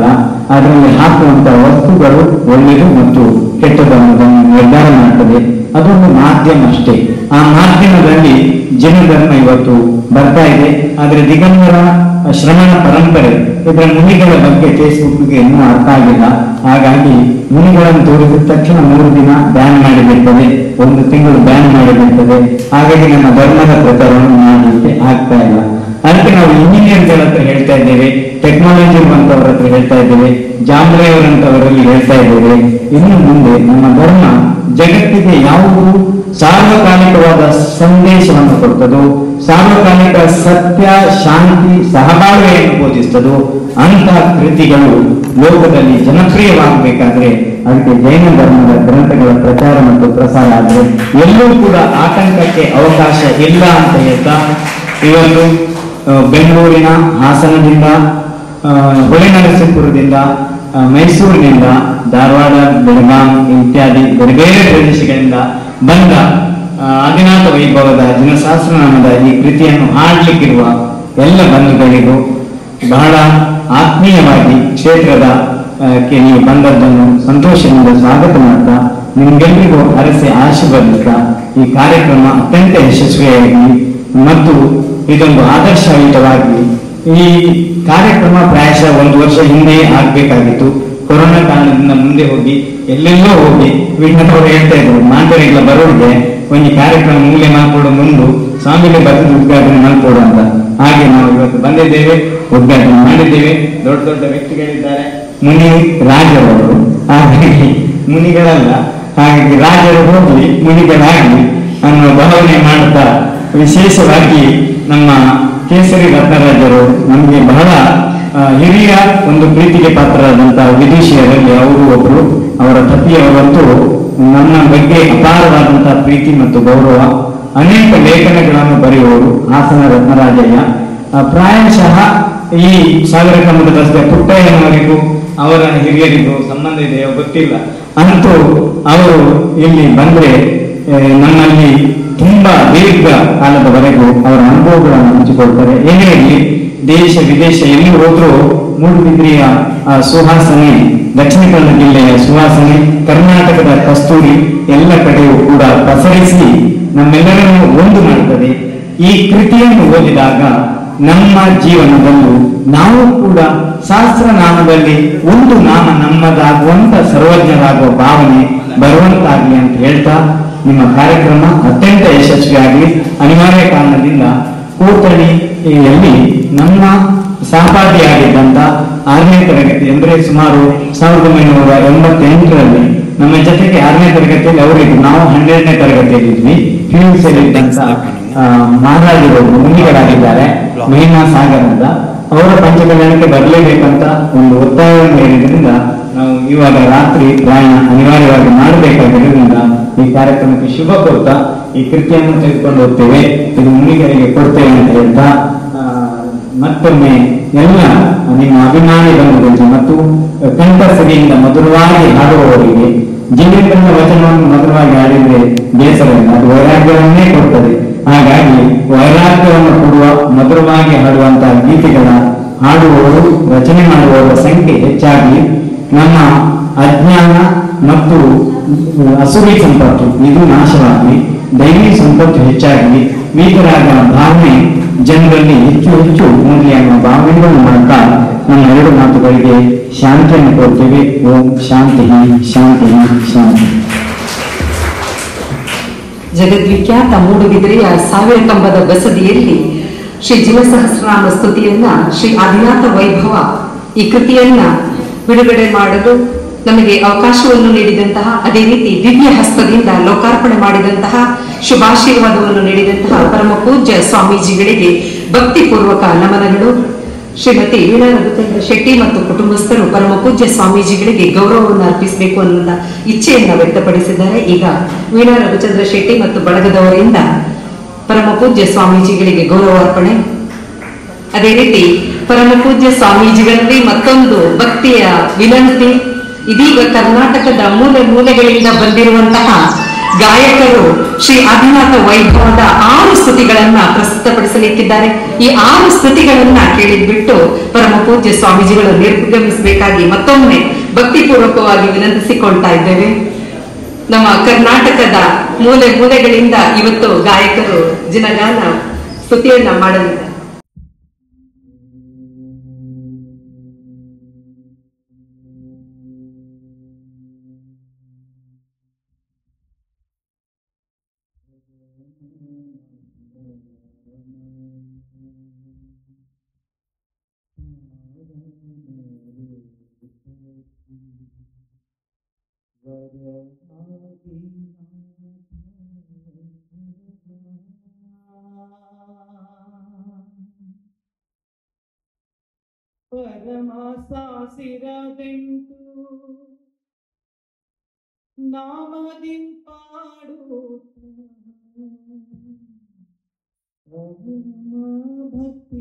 ಅದರಲ್ಲಿ ಹಾಕುವಂತಹ ವಸ್ತುಗಳು ಒಳ್ಳೆಯದು ಮತ್ತು ಕೆಟ್ಟದ್ದು ಅನ್ನೋದನ್ನು ನಿರ್ಧಾರ ಮಾಡ್ತದೆ ಅದೊಂದು ಮಾಧ್ಯಮ ಅಷ್ಟೇ ಆ ಮಾಧ್ಯಮದಲ್ಲಿ ಜನಧರ್ಮ ಇವತ್ತು ಬರ್ತಾ ಇದೆ ಆದ್ರೆ ದಿಗಂಬರ ಶ್ರಮಣ ಪರಂಪರೆ ಇದರ ಮುನಿಗಳ ಬಗ್ಗೆ ಫೇಸ್ಬುಕ್ಗೆ ಇನ್ನೂ ಅರ್ಥ ಆಗಿಲ್ಲ ಹಾಗಾಗಿ ಮುನಿಗಳನ್ನು ತೋರಿಸಿದ ತಕ್ಷಣ ಮೂರು ದಿನ ಬ್ಯಾನ್ ಮಾಡಿಬಿಡ್ತದೆ ಒಂದು ತಿಂಗಳು ಬ್ಯಾನ್ ಮಾಡಿಬಿಡ್ತದೆ ಹಾಗಾಗಿ ನಮ್ಮ ಧರ್ಮದ ಪ್ರಚಾರವನ್ನು ಮಾಡಲಿಕ್ಕೆ ಆಗ್ತಾ ಇಲ್ಲ ಅದಕ್ಕೆ ನಾವು ಇಂಜಿನಿಯರ್ಗಳ ಹತ್ರ ಹೇಳ್ತಾ ಇದ್ದೇವೆ ಟೆಕ್ನಾಲಜಿ ಇರುವಂತವರ ಹತ್ರ ಹೇಳ್ತಾ ಇದ್ದೇವೆ ಜಾಂಬ್ರೆಯವರಂತವರಲ್ಲಿ ಹೇಳ್ತಾ ಇದ್ದೇವೆ ಇನ್ನು ಮುಂದೆ ನಮ್ಮ ಧರ್ಮ ಜಗತ್ತಿಗೆ ಯಾವುದು ಸಾರ್ವಕಾಲಿಕವಾದ ಸಂದೇಶವನ್ನು ಕೊಡ್ತದೋ ಸಾರ್ವಕಾಲಿಕ ಸತ್ಯ ಶಾಂತಿ ಸಹಬಾಳ್ವೆಯನ್ನು ಬೋಧಿಸ್ತದೋ ಅಂತಹ ಕೃತಿಗಳು ಲೋಕದಲ್ಲಿ ಜನಪ್ರಿಯವಾಗಬೇಕಾದ್ರೆ ಅದಕ್ಕೆ ಜೈನ ಧರ್ಮದ ಗ್ರಂಥಗಳ ಪ್ರಚಾರ ಮತ್ತು ಪ್ರಸಾರ ಆದರೆ ಎಲ್ಲೂ ಕೂಡ ಆತಂಕಕ್ಕೆ ಅವಕಾಶ ಇಲ್ಲ ಅಂತ ಹೇಳ್ತಾ ಇವತ್ತು ಆ, ಬೆಂಗಳೂರಿನ ಹಾಸನದಿಂದ ಆ, ಹೊಳೆನರಸೀಪುರದಿಂದ ಆ, ಮೈಸೂರಿನಿಂದ ಧಾರವಾಡ ಬೆಳಗಾಂ ಇತ್ಯಾದಿ ಬೇರೆ ಬೇರೆ ಪ್ರದೇಶಗಳಿಂದ ಬಂದ ಆ, ಅಧಿನಾಥ ವೈಭವದ ಜನಸಹಸ್ರನಾಮದ ಈ ಕೃತಿಯನ್ನು ಹಾಡ್ಲಿಕ್ಕಿರುವ ಎಲ್ಲ ಬಂಧುಗಳಿಗೂ ಬಹಳ ಆತ್ಮೀಯವಾಗಿ ಕ್ಷೇತ್ರದ ಆ, ಕ್ಕೆ ನೀವು ಬಂದದ್ದನ್ನು ಸಂತೋಷದಿಂದ ಸ್ವಾಗತ ಮಾಡ್ತಾ ನಿಮ್ಗೆಲ್ಲರಿಗೂ ಅರಸೆ ಆಶೀರ್ವದಿಸ್ತಾ ಈ ಕಾರ್ಯಕ್ರಮ ಅತ್ಯಂತ ಯಶಸ್ವಿಯಾಗಿ ಮತ್ತು ಇದೊಂದು ಆದರ್ಶಯುತವಾಗಿ ಈ ಕಾರ್ಯಕ್ರಮ ಪ್ರಾಯಶಃ ಒಂದು ವರ್ಷ ಹಿಂದೆಯೇ ಆಗ್ಬೇಕಾಗಿತ್ತು ಕೊರೋನಾ ಕಾರಣದಿಂದ ಮುಂದೆ ಹೋಗಿ ಎಲ್ಲೆಲ್ಲೋ ಹೋಗಿ ವಿಘ್ನದವರು ಹೇಳ್ತಾ ಇದ್ರು ಮಾಂತರಿಗಳ ಬರೋರಿಗೆ ಒಂದು ಕಾರ್ಯಕ್ರಮ ಮೂಲೆ ಮಾಡ್ಕೊಡು ಮುಂದು ಸ್ವಾಮಿಗೆ ಬರೆದು ಉದ್ಘಾಟನೆ ಮಾಡ್ಕೊಡು ಅಂತ ಹಾಗೆ ನಾವು ಇವತ್ತು ಬಂದಿದ್ದೇವೆ ಉದ್ಘಾಟನೆ ಮಾಡಿದ್ದೇವೆ ದೊಡ್ಡ ದೊಡ್ಡ ವ್ಯಕ್ತಿಗಳಿದ್ದಾರೆ ಮುನಿ ರಾಜರವರು ಹಾಗಾಗಿ ಮುನಿಗಳಲ್ಲ ಹಾಗಾಗಿ ರಾಜರು ಹೋಗಿ ಮುನಿಗಳಾಗಲಿ ಅನ್ನೋ ಭಾವನೆ ಮಾಡುತ್ತಾ ವಿಶೇಷವಾಗಿ ನಮ್ಮ ಕೇಸರಿ ರತ್ನರಾಜರು ನಮಗೆ ಬಹಳ ಆ, ಹಿರಿಯ ಒಂದು ಪ್ರೀತಿಗೆ ಪಾತ್ರರಾದಂತಹ ವಿದೇಶಿಯರಲ್ಲಿ ಅವರು ಒಬ್ಬರು ಅವರ ಪತಿಯವರಂತೂ ನನ್ನ ಬಗ್ಗೆ ಅಪಾರವಾದಂತಹ ಪ್ರೀತಿ ಮತ್ತು ಗೌರವ ಅನೇಕ ಲೇಖನಗಳನ್ನು ಬರೆಯುವವರು ಹಾಸನ ರತ್ನರಾಜಯ್ಯ ಆ, ಪ್ರಾಯಶಃ ಈ ಸಾಗರ ಕಂಬದ ರಸ್ತೆ ಪುಟ್ಟಯ್ಯನವರಿಗೂ ಅವರ ಹಿರಿಯರಿಗೂ ಸಂಬಂಧ ಇದೆಯೋ ಗೊತ್ತಿಲ್ಲ ಅಂತೂ ಅವರು ಇಲ್ಲಿ ಬಂದ್ರೆ ಆ, ನಮ್ಮಲ್ಲಿ ತುಂಬಾ ದೀರ್ಘ ಕಾಲದವರೆಗೂ ಅವರ ಅನುಭವಗಳನ್ನು ಹಂಚಿಕೊಳ್ತಾರೆ ಏನೇ ಇರಲಿ ದೇಶ ವಿದೇಶ ಎಲ್ಲಿ ಹೋದ್ರೂ ಮೂಡುಬಿದ್ರಿಯ ಆ, ಸುವಾಸನೆ ದಕ್ಷಿಣ ಕನ್ನಡ ಜಿಲ್ಲೆಯ ಸುವಾಸನೆ ಕರ್ನಾಟಕದ ಕಸ್ತೂರಿ ಎಲ್ಲ ಕಡೆಯೂ ಕೂಡ ಪಸರಿಸಿ ನಮ್ಮೆಲ್ಲರನ್ನು ಒಂದು ಮಾಡುತ್ತದೆ ಈ ಕೃತಿಯನ್ನು ಓದಿದಾಗ ನಮ್ಮ ಜೀವನದಲ್ಲೂ ನಾವು ಕೂಡ ಸಹಸ್ರನಾಮದಲ್ಲಿ ಒಂದು ನಾಮ ನಮ್ಮದಾಗುವಂತ ಸರ್ವಜ್ಞರಾಗುವ ಭಾವನೆ ಬರುವಂತಾಗ್ಲಿ ಅಂತ ಹೇಳ್ತಾ ನಿಮ್ಮ ಕಾರ್ಯಕ್ರಮ ಅತ್ಯಂತ ಯಶಸ್ವಿಯಾಗಲಿ ಅನಿವಾರ್ಯ ಕಾರಣದಿಂದ ಕೋತಣಿಯಲ್ಲಿ ನಮ್ಮ ಸಹಪಾಠಿಯಾಗಿದ್ದಂತ ಆರನೇ ತರಗತಿ ಅಂದ್ರೆ ಸುಮಾರು ಸಾವಿರದ ಒಂಬೈನೂರ ಎಂಬತ್ತೆಂಟರಲ್ಲಿ ನಮ್ಮ ಜೊತೆಗೆ ಆರನೇ ತರಗತಿಯಲ್ಲಿ ಅವರಿದ್ರು ನಾವು ಹನ್ನೆರಡನೇ ತರಗತಿಯಲ್ಲಿ ಇದ್ವಿ ಪಿಯುಸಿಯಲ್ಲಿ ಇದ್ದಂತ ಆ, ಮಹಾರಾಜರು ಮುನಿಗಳಾಗಿದ್ದಾರೆ ಮಹಿಮಾ ಸಾಗರ್ ಅಂತ ಅವರ ಪಂಚಕಲ್ಯಾಣಕ್ಕೆ ಬರಲೇಬೇಕಂತ ಒಂದು ಒತ್ತಾಯವನ್ನು ಹೇಳಿದ್ರಿಂದ ನಾವು ಇವಾಗ ರಾತ್ರಿ ಪ್ರಯಾಣ ಅನಿವಾರ್ಯವಾಗಿ ಮಾಡಬೇಕಾಗಿರೋದ್ರಿಂದ ಈ ಕಾರ್ಯಕ್ರಮಕ್ಕೆ ಶುಭ ಕೋರ್ತಾ ಈ ಕೃತಿಯನ್ನು ತೆಗೆದುಕೊಂಡು ಹೋಗ್ತೇವೆ ಇದು ಮುನಿಗಳಿಗೆ ಕೊಡ್ತೇವೆ ಅಂತ ಹೇಳ್ತಾ ಆ, ಮತ್ತೊಮ್ಮೆ ಎಲ್ಲ ನಿಮ್ಮ ಅಭಿಮಾನಿ ಬಂಧುಗಳಿಗೆ ಮತ್ತು ಕಂಠಸರಿಯಿಂದ ಮಧುರವಾಗಿ ಹಾಡುವವರಿಗೆ ಜೀವಿತದ ವಚನವನ್ನು ಮಧುರವಾಗಿ ಹಾಡಿದ್ರೆ ಬೇಸರ ಇಲ್ಲ ಅದು ವೈರಾಗ್ಯವನ್ನೇ ಕೊಡ್ತದೆ ಹಾಗಾಗಿ ವೈರಾಗ್ಯವನ್ನು ಕೊಡುವ ಮಧುರವಾಗಿ ಹಾಡುವಂತಹ ಗೀತೆಗಳ ಹಾಡುವವರು ರಚನೆ ಮಾಡುವವರ ಸಂಖ್ಯೆ ಹೆಚ್ಚಾಗಿ ನಮ್ಮ ಅಜ್ಞಾನ ಮತ್ತು ಅಸುರಿ ಸಂಪತ್ತು ಇದು ನಾಶವಾಗಿ ದೈವಿ ಸಂಪತ್ತು ಹೆಚ್ಚಾಗಿ ವೀಕರಾದ ಭಾವನೆ ಜನರಲ್ಲಿ ಹೆಚ್ಚು ಹೆಚ್ಚು ಮೂಡಿ ಅನ್ನುವ ಭಾವನೆಗಳನ್ನು ಮಾಡ್ತಾ ನಮ್ಮ ಎರಡು ಮಾತುಗಳಿಗೆ ಶಾಂತಿಯನ್ನು ಕೊಡ್ತೇವೆ ಓಂ ಶಾಂತಿ ಶಾಂತಿ ಶಾಂತಿ ಜಗದ್ವಿಖ್ಯಾತ ಮೂಡುಬಿದಿರೆಯ ಸಾವಿರ ಕಂಬದ ಬಸದಿಯಲ್ಲಿ ಶ್ರೀ ಜೀವಸಹಸ್ರನಾಮ ಸ್ತುತಿಯನ್ನ ಶ್ರೀ ಆದಿನಾಥ ವೈಭವ ಈ ಕೃತಿಯನ್ನ ಬಿಡುಗಡೆ ಮಾಡಲು ನಮಗೆ ಅವಕಾಶವನ್ನು ನೀಡಿದಂತಹ ಅದೇ ರೀತಿ ದಿವ್ಯ ಹಸ್ತದಿಂದ ಲೋಕಾರ್ಪಣೆ ಮಾಡಿದಂತಹ ಶುಭಾಶೀರ್ವಾದವನ್ನು ನೀಡಿದಂತಹ ಪರಮ ಪೂಜ್ಯ ಸ್ವಾಮೀಜಿಗಳಿಗೆ ಭಕ್ತಿಪೂರ್ವಕ ನಮನಗಳು ಶ್ರೀಮತಿ ವೀಣಾ ರಘುಚಂದ್ರ ಶೆಟ್ಟಿ ಮತ್ತು ಕುಟುಂಬಸ್ಥರು ಪರಮ ಪೂಜ್ಯ ಸ್ವಾಮೀಜಿಗಳಿಗೆ ಗೌರವವನ್ನು ಅರ್ಪಿಸಬೇಕು ಅನ್ನುವಂತ ಇಚ್ಛೆಯನ್ನ ವ್ಯಕ್ತಪಡಿಸಿದ್ದಾರೆ ಈಗ ವೀಣಾ ರಘುಚಂದ್ರ ಶೆಟ್ಟಿ ಮತ್ತು ಬಳಗದವರಿಂದ ಪರಮ ಪೂಜ್ಯ ಸ್ವಾಮೀಜಿಗಳಿಗೆ ಗೌರವ ಅರ್ಪಣೆ ಅದೇ ರೀತಿ ಪರಮ ಪೂಜ್ಯ ಸ್ವಾಮೀಜಿಗಳಲ್ಲಿ ಮತ್ತೊಂದು ಭಕ್ತಿಯ ವಿನಂತಿ ಇದೀಗ ಕರ್ನಾಟಕದ ಮೂಲೆ ಮೂಲೆಗಳಿಂದ ಬಂದಿರುವಂತಹ ಗಾಯಕರು ಶ್ರೀ ಆದಿನಾಥ ವೈಭವದ ಆರು ಸ್ತುತಿಗಳನ್ನ ಪ್ರಸ್ತುತಪಡಿಸಲಿಕ್ಕಿದ್ದಾರೆ ಈ ಆರು ಸ್ತುತಿಗಳನ್ನ ಕೇಳಿದ್ಬಿಟ್ಟು ಪರಮ ಪೂಜ್ಯ ಸ್ವಾಮೀಜಿಗಳು ನಿರ್ಗಮಿಸಬೇಕಾಗಿ ಮತ್ತೊಮ್ಮೆ ಭಕ್ತಿಪೂರ್ವಕವಾಗಿ ವಿನಂತಿಸಿಕೊಳ್ತಾ ಇದ್ದೇವೆ ನಮ್ಮ ಕರ್ನಾಟಕದ ಮೂಲೆ ಮೂಲೆಗಳಿಂದ ಇವತ್ತು ಗಾಯಕರು ಜಿನಗಾನ ಸ್ತುತಿಯನ್ನ ಮಾಡಲಿದ್ದಾರೆ ಪರಮಾಸಾಸಿರದೆಂಟು ನಾಮದಿನ್ ಪಾಡು ಭಕ್ತಿ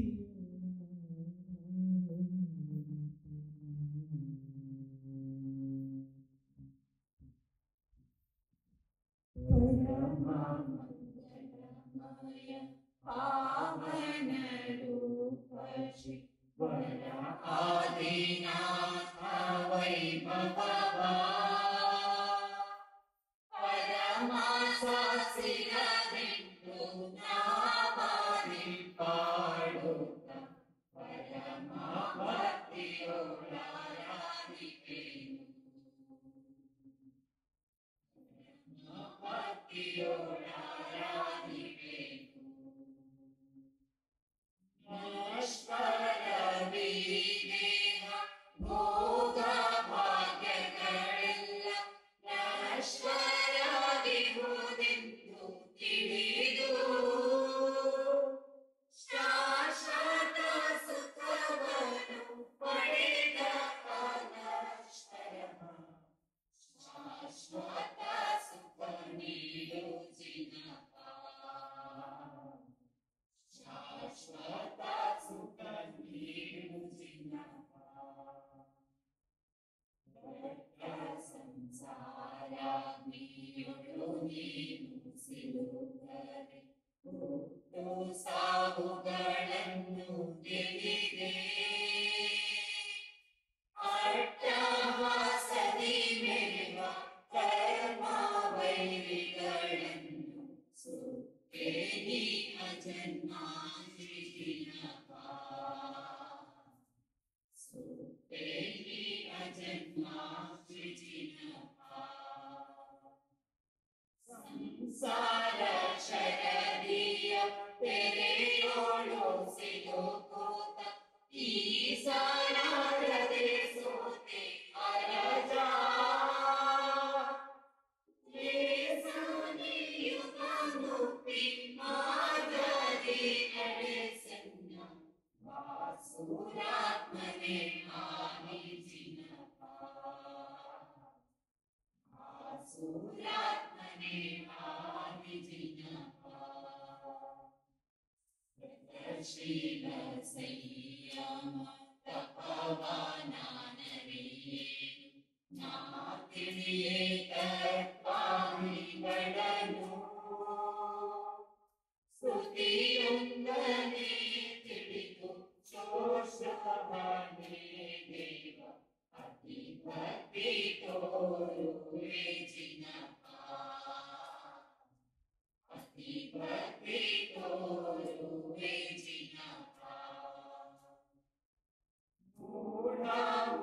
ಮೂಢ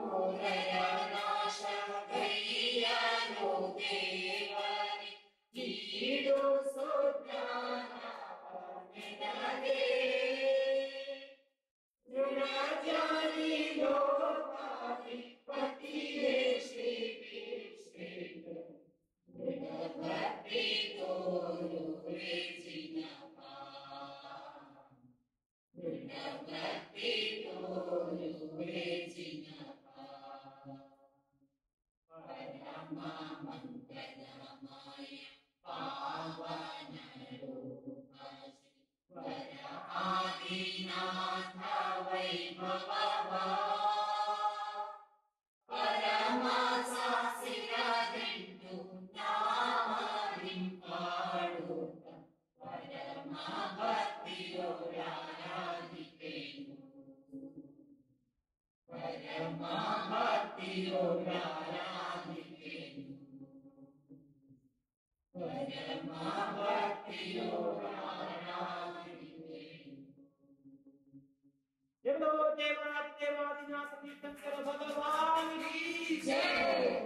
देवो देवात् देवादिनाथ तीर्थंकर भगवान की जय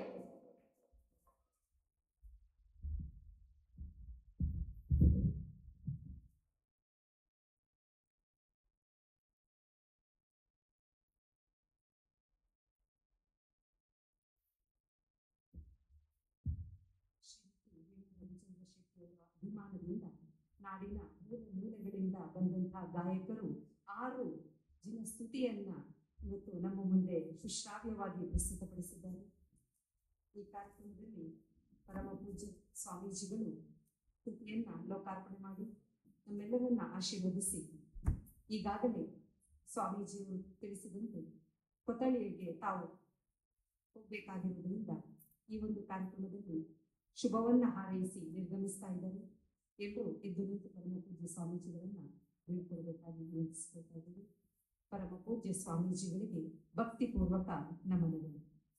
ಅಭಿಮಾನದಿಂದ ನಾಡಿನ ಮೂಲ ಮೂಲೆಗಳಿಂದ ಬಂದಂತಹ ಗಾಯಕರು ಆರು ಜಿನ ಸ್ತುತಿಯನ್ನ ಇವತ್ತು ನಮ್ಮ ಮುಂದೆ ಸುಶ್ರಾವ್ಯವಾಗಿ ಪ್ರಸ್ತುತಪಡಿಸಿದ್ದಾರೆ ಈ ಕಾರ್ಯಕ್ರಮದಲ್ಲಿ ಪರಮ ಪೂಜ್ಯ ಸ್ವಾಮೀಜಿಗಳು ಕೃತಿಯನ್ನ ಲೋಕಾರ್ಪಣೆ ಮಾಡಿ ನಮ್ಮೆಲ್ಲರನ್ನ ಆಶೀರ್ವದಿಸಿ ಈಗಾಗಲೇ ಸ್ವಾಮೀಜಿಯವರು ತಿಳಿಸಿದಂತೆ ಕೊತ್ತಳಿಗೆ ತಾವು ಹೋಗಬೇಕಾಗಿರುವುದರಿಂದ ಈ ಒಂದು ಕಾರ್ಯಕ್ರಮದಲ್ಲಿ ಶುಭವನ್ನ ಹಾರೈಸಿ ನಿರ್ಗಮಿಸ್ತಾ ಇದ್ದಾರೆ ಎಲ್ಲರೂ ಎದ್ದು ನಿಂತು ಪರಮ ಪೂಜ್ಯ ಸ್ವಾಮೀಜಿಗಳನ್ನ ಬೀಳ್ಕೊಡ್ಬೇಕಾಗಿ ವಿನಂತಿಸಬೇಕಾಗಿದೆ ಪರಮ ಪೂಜ್ಯ ಸ್ವಾಮೀಜಿಗಳಿಗೆ ಭಕ್ತಿಪೂರ್ವಕ ನಮನಗಳು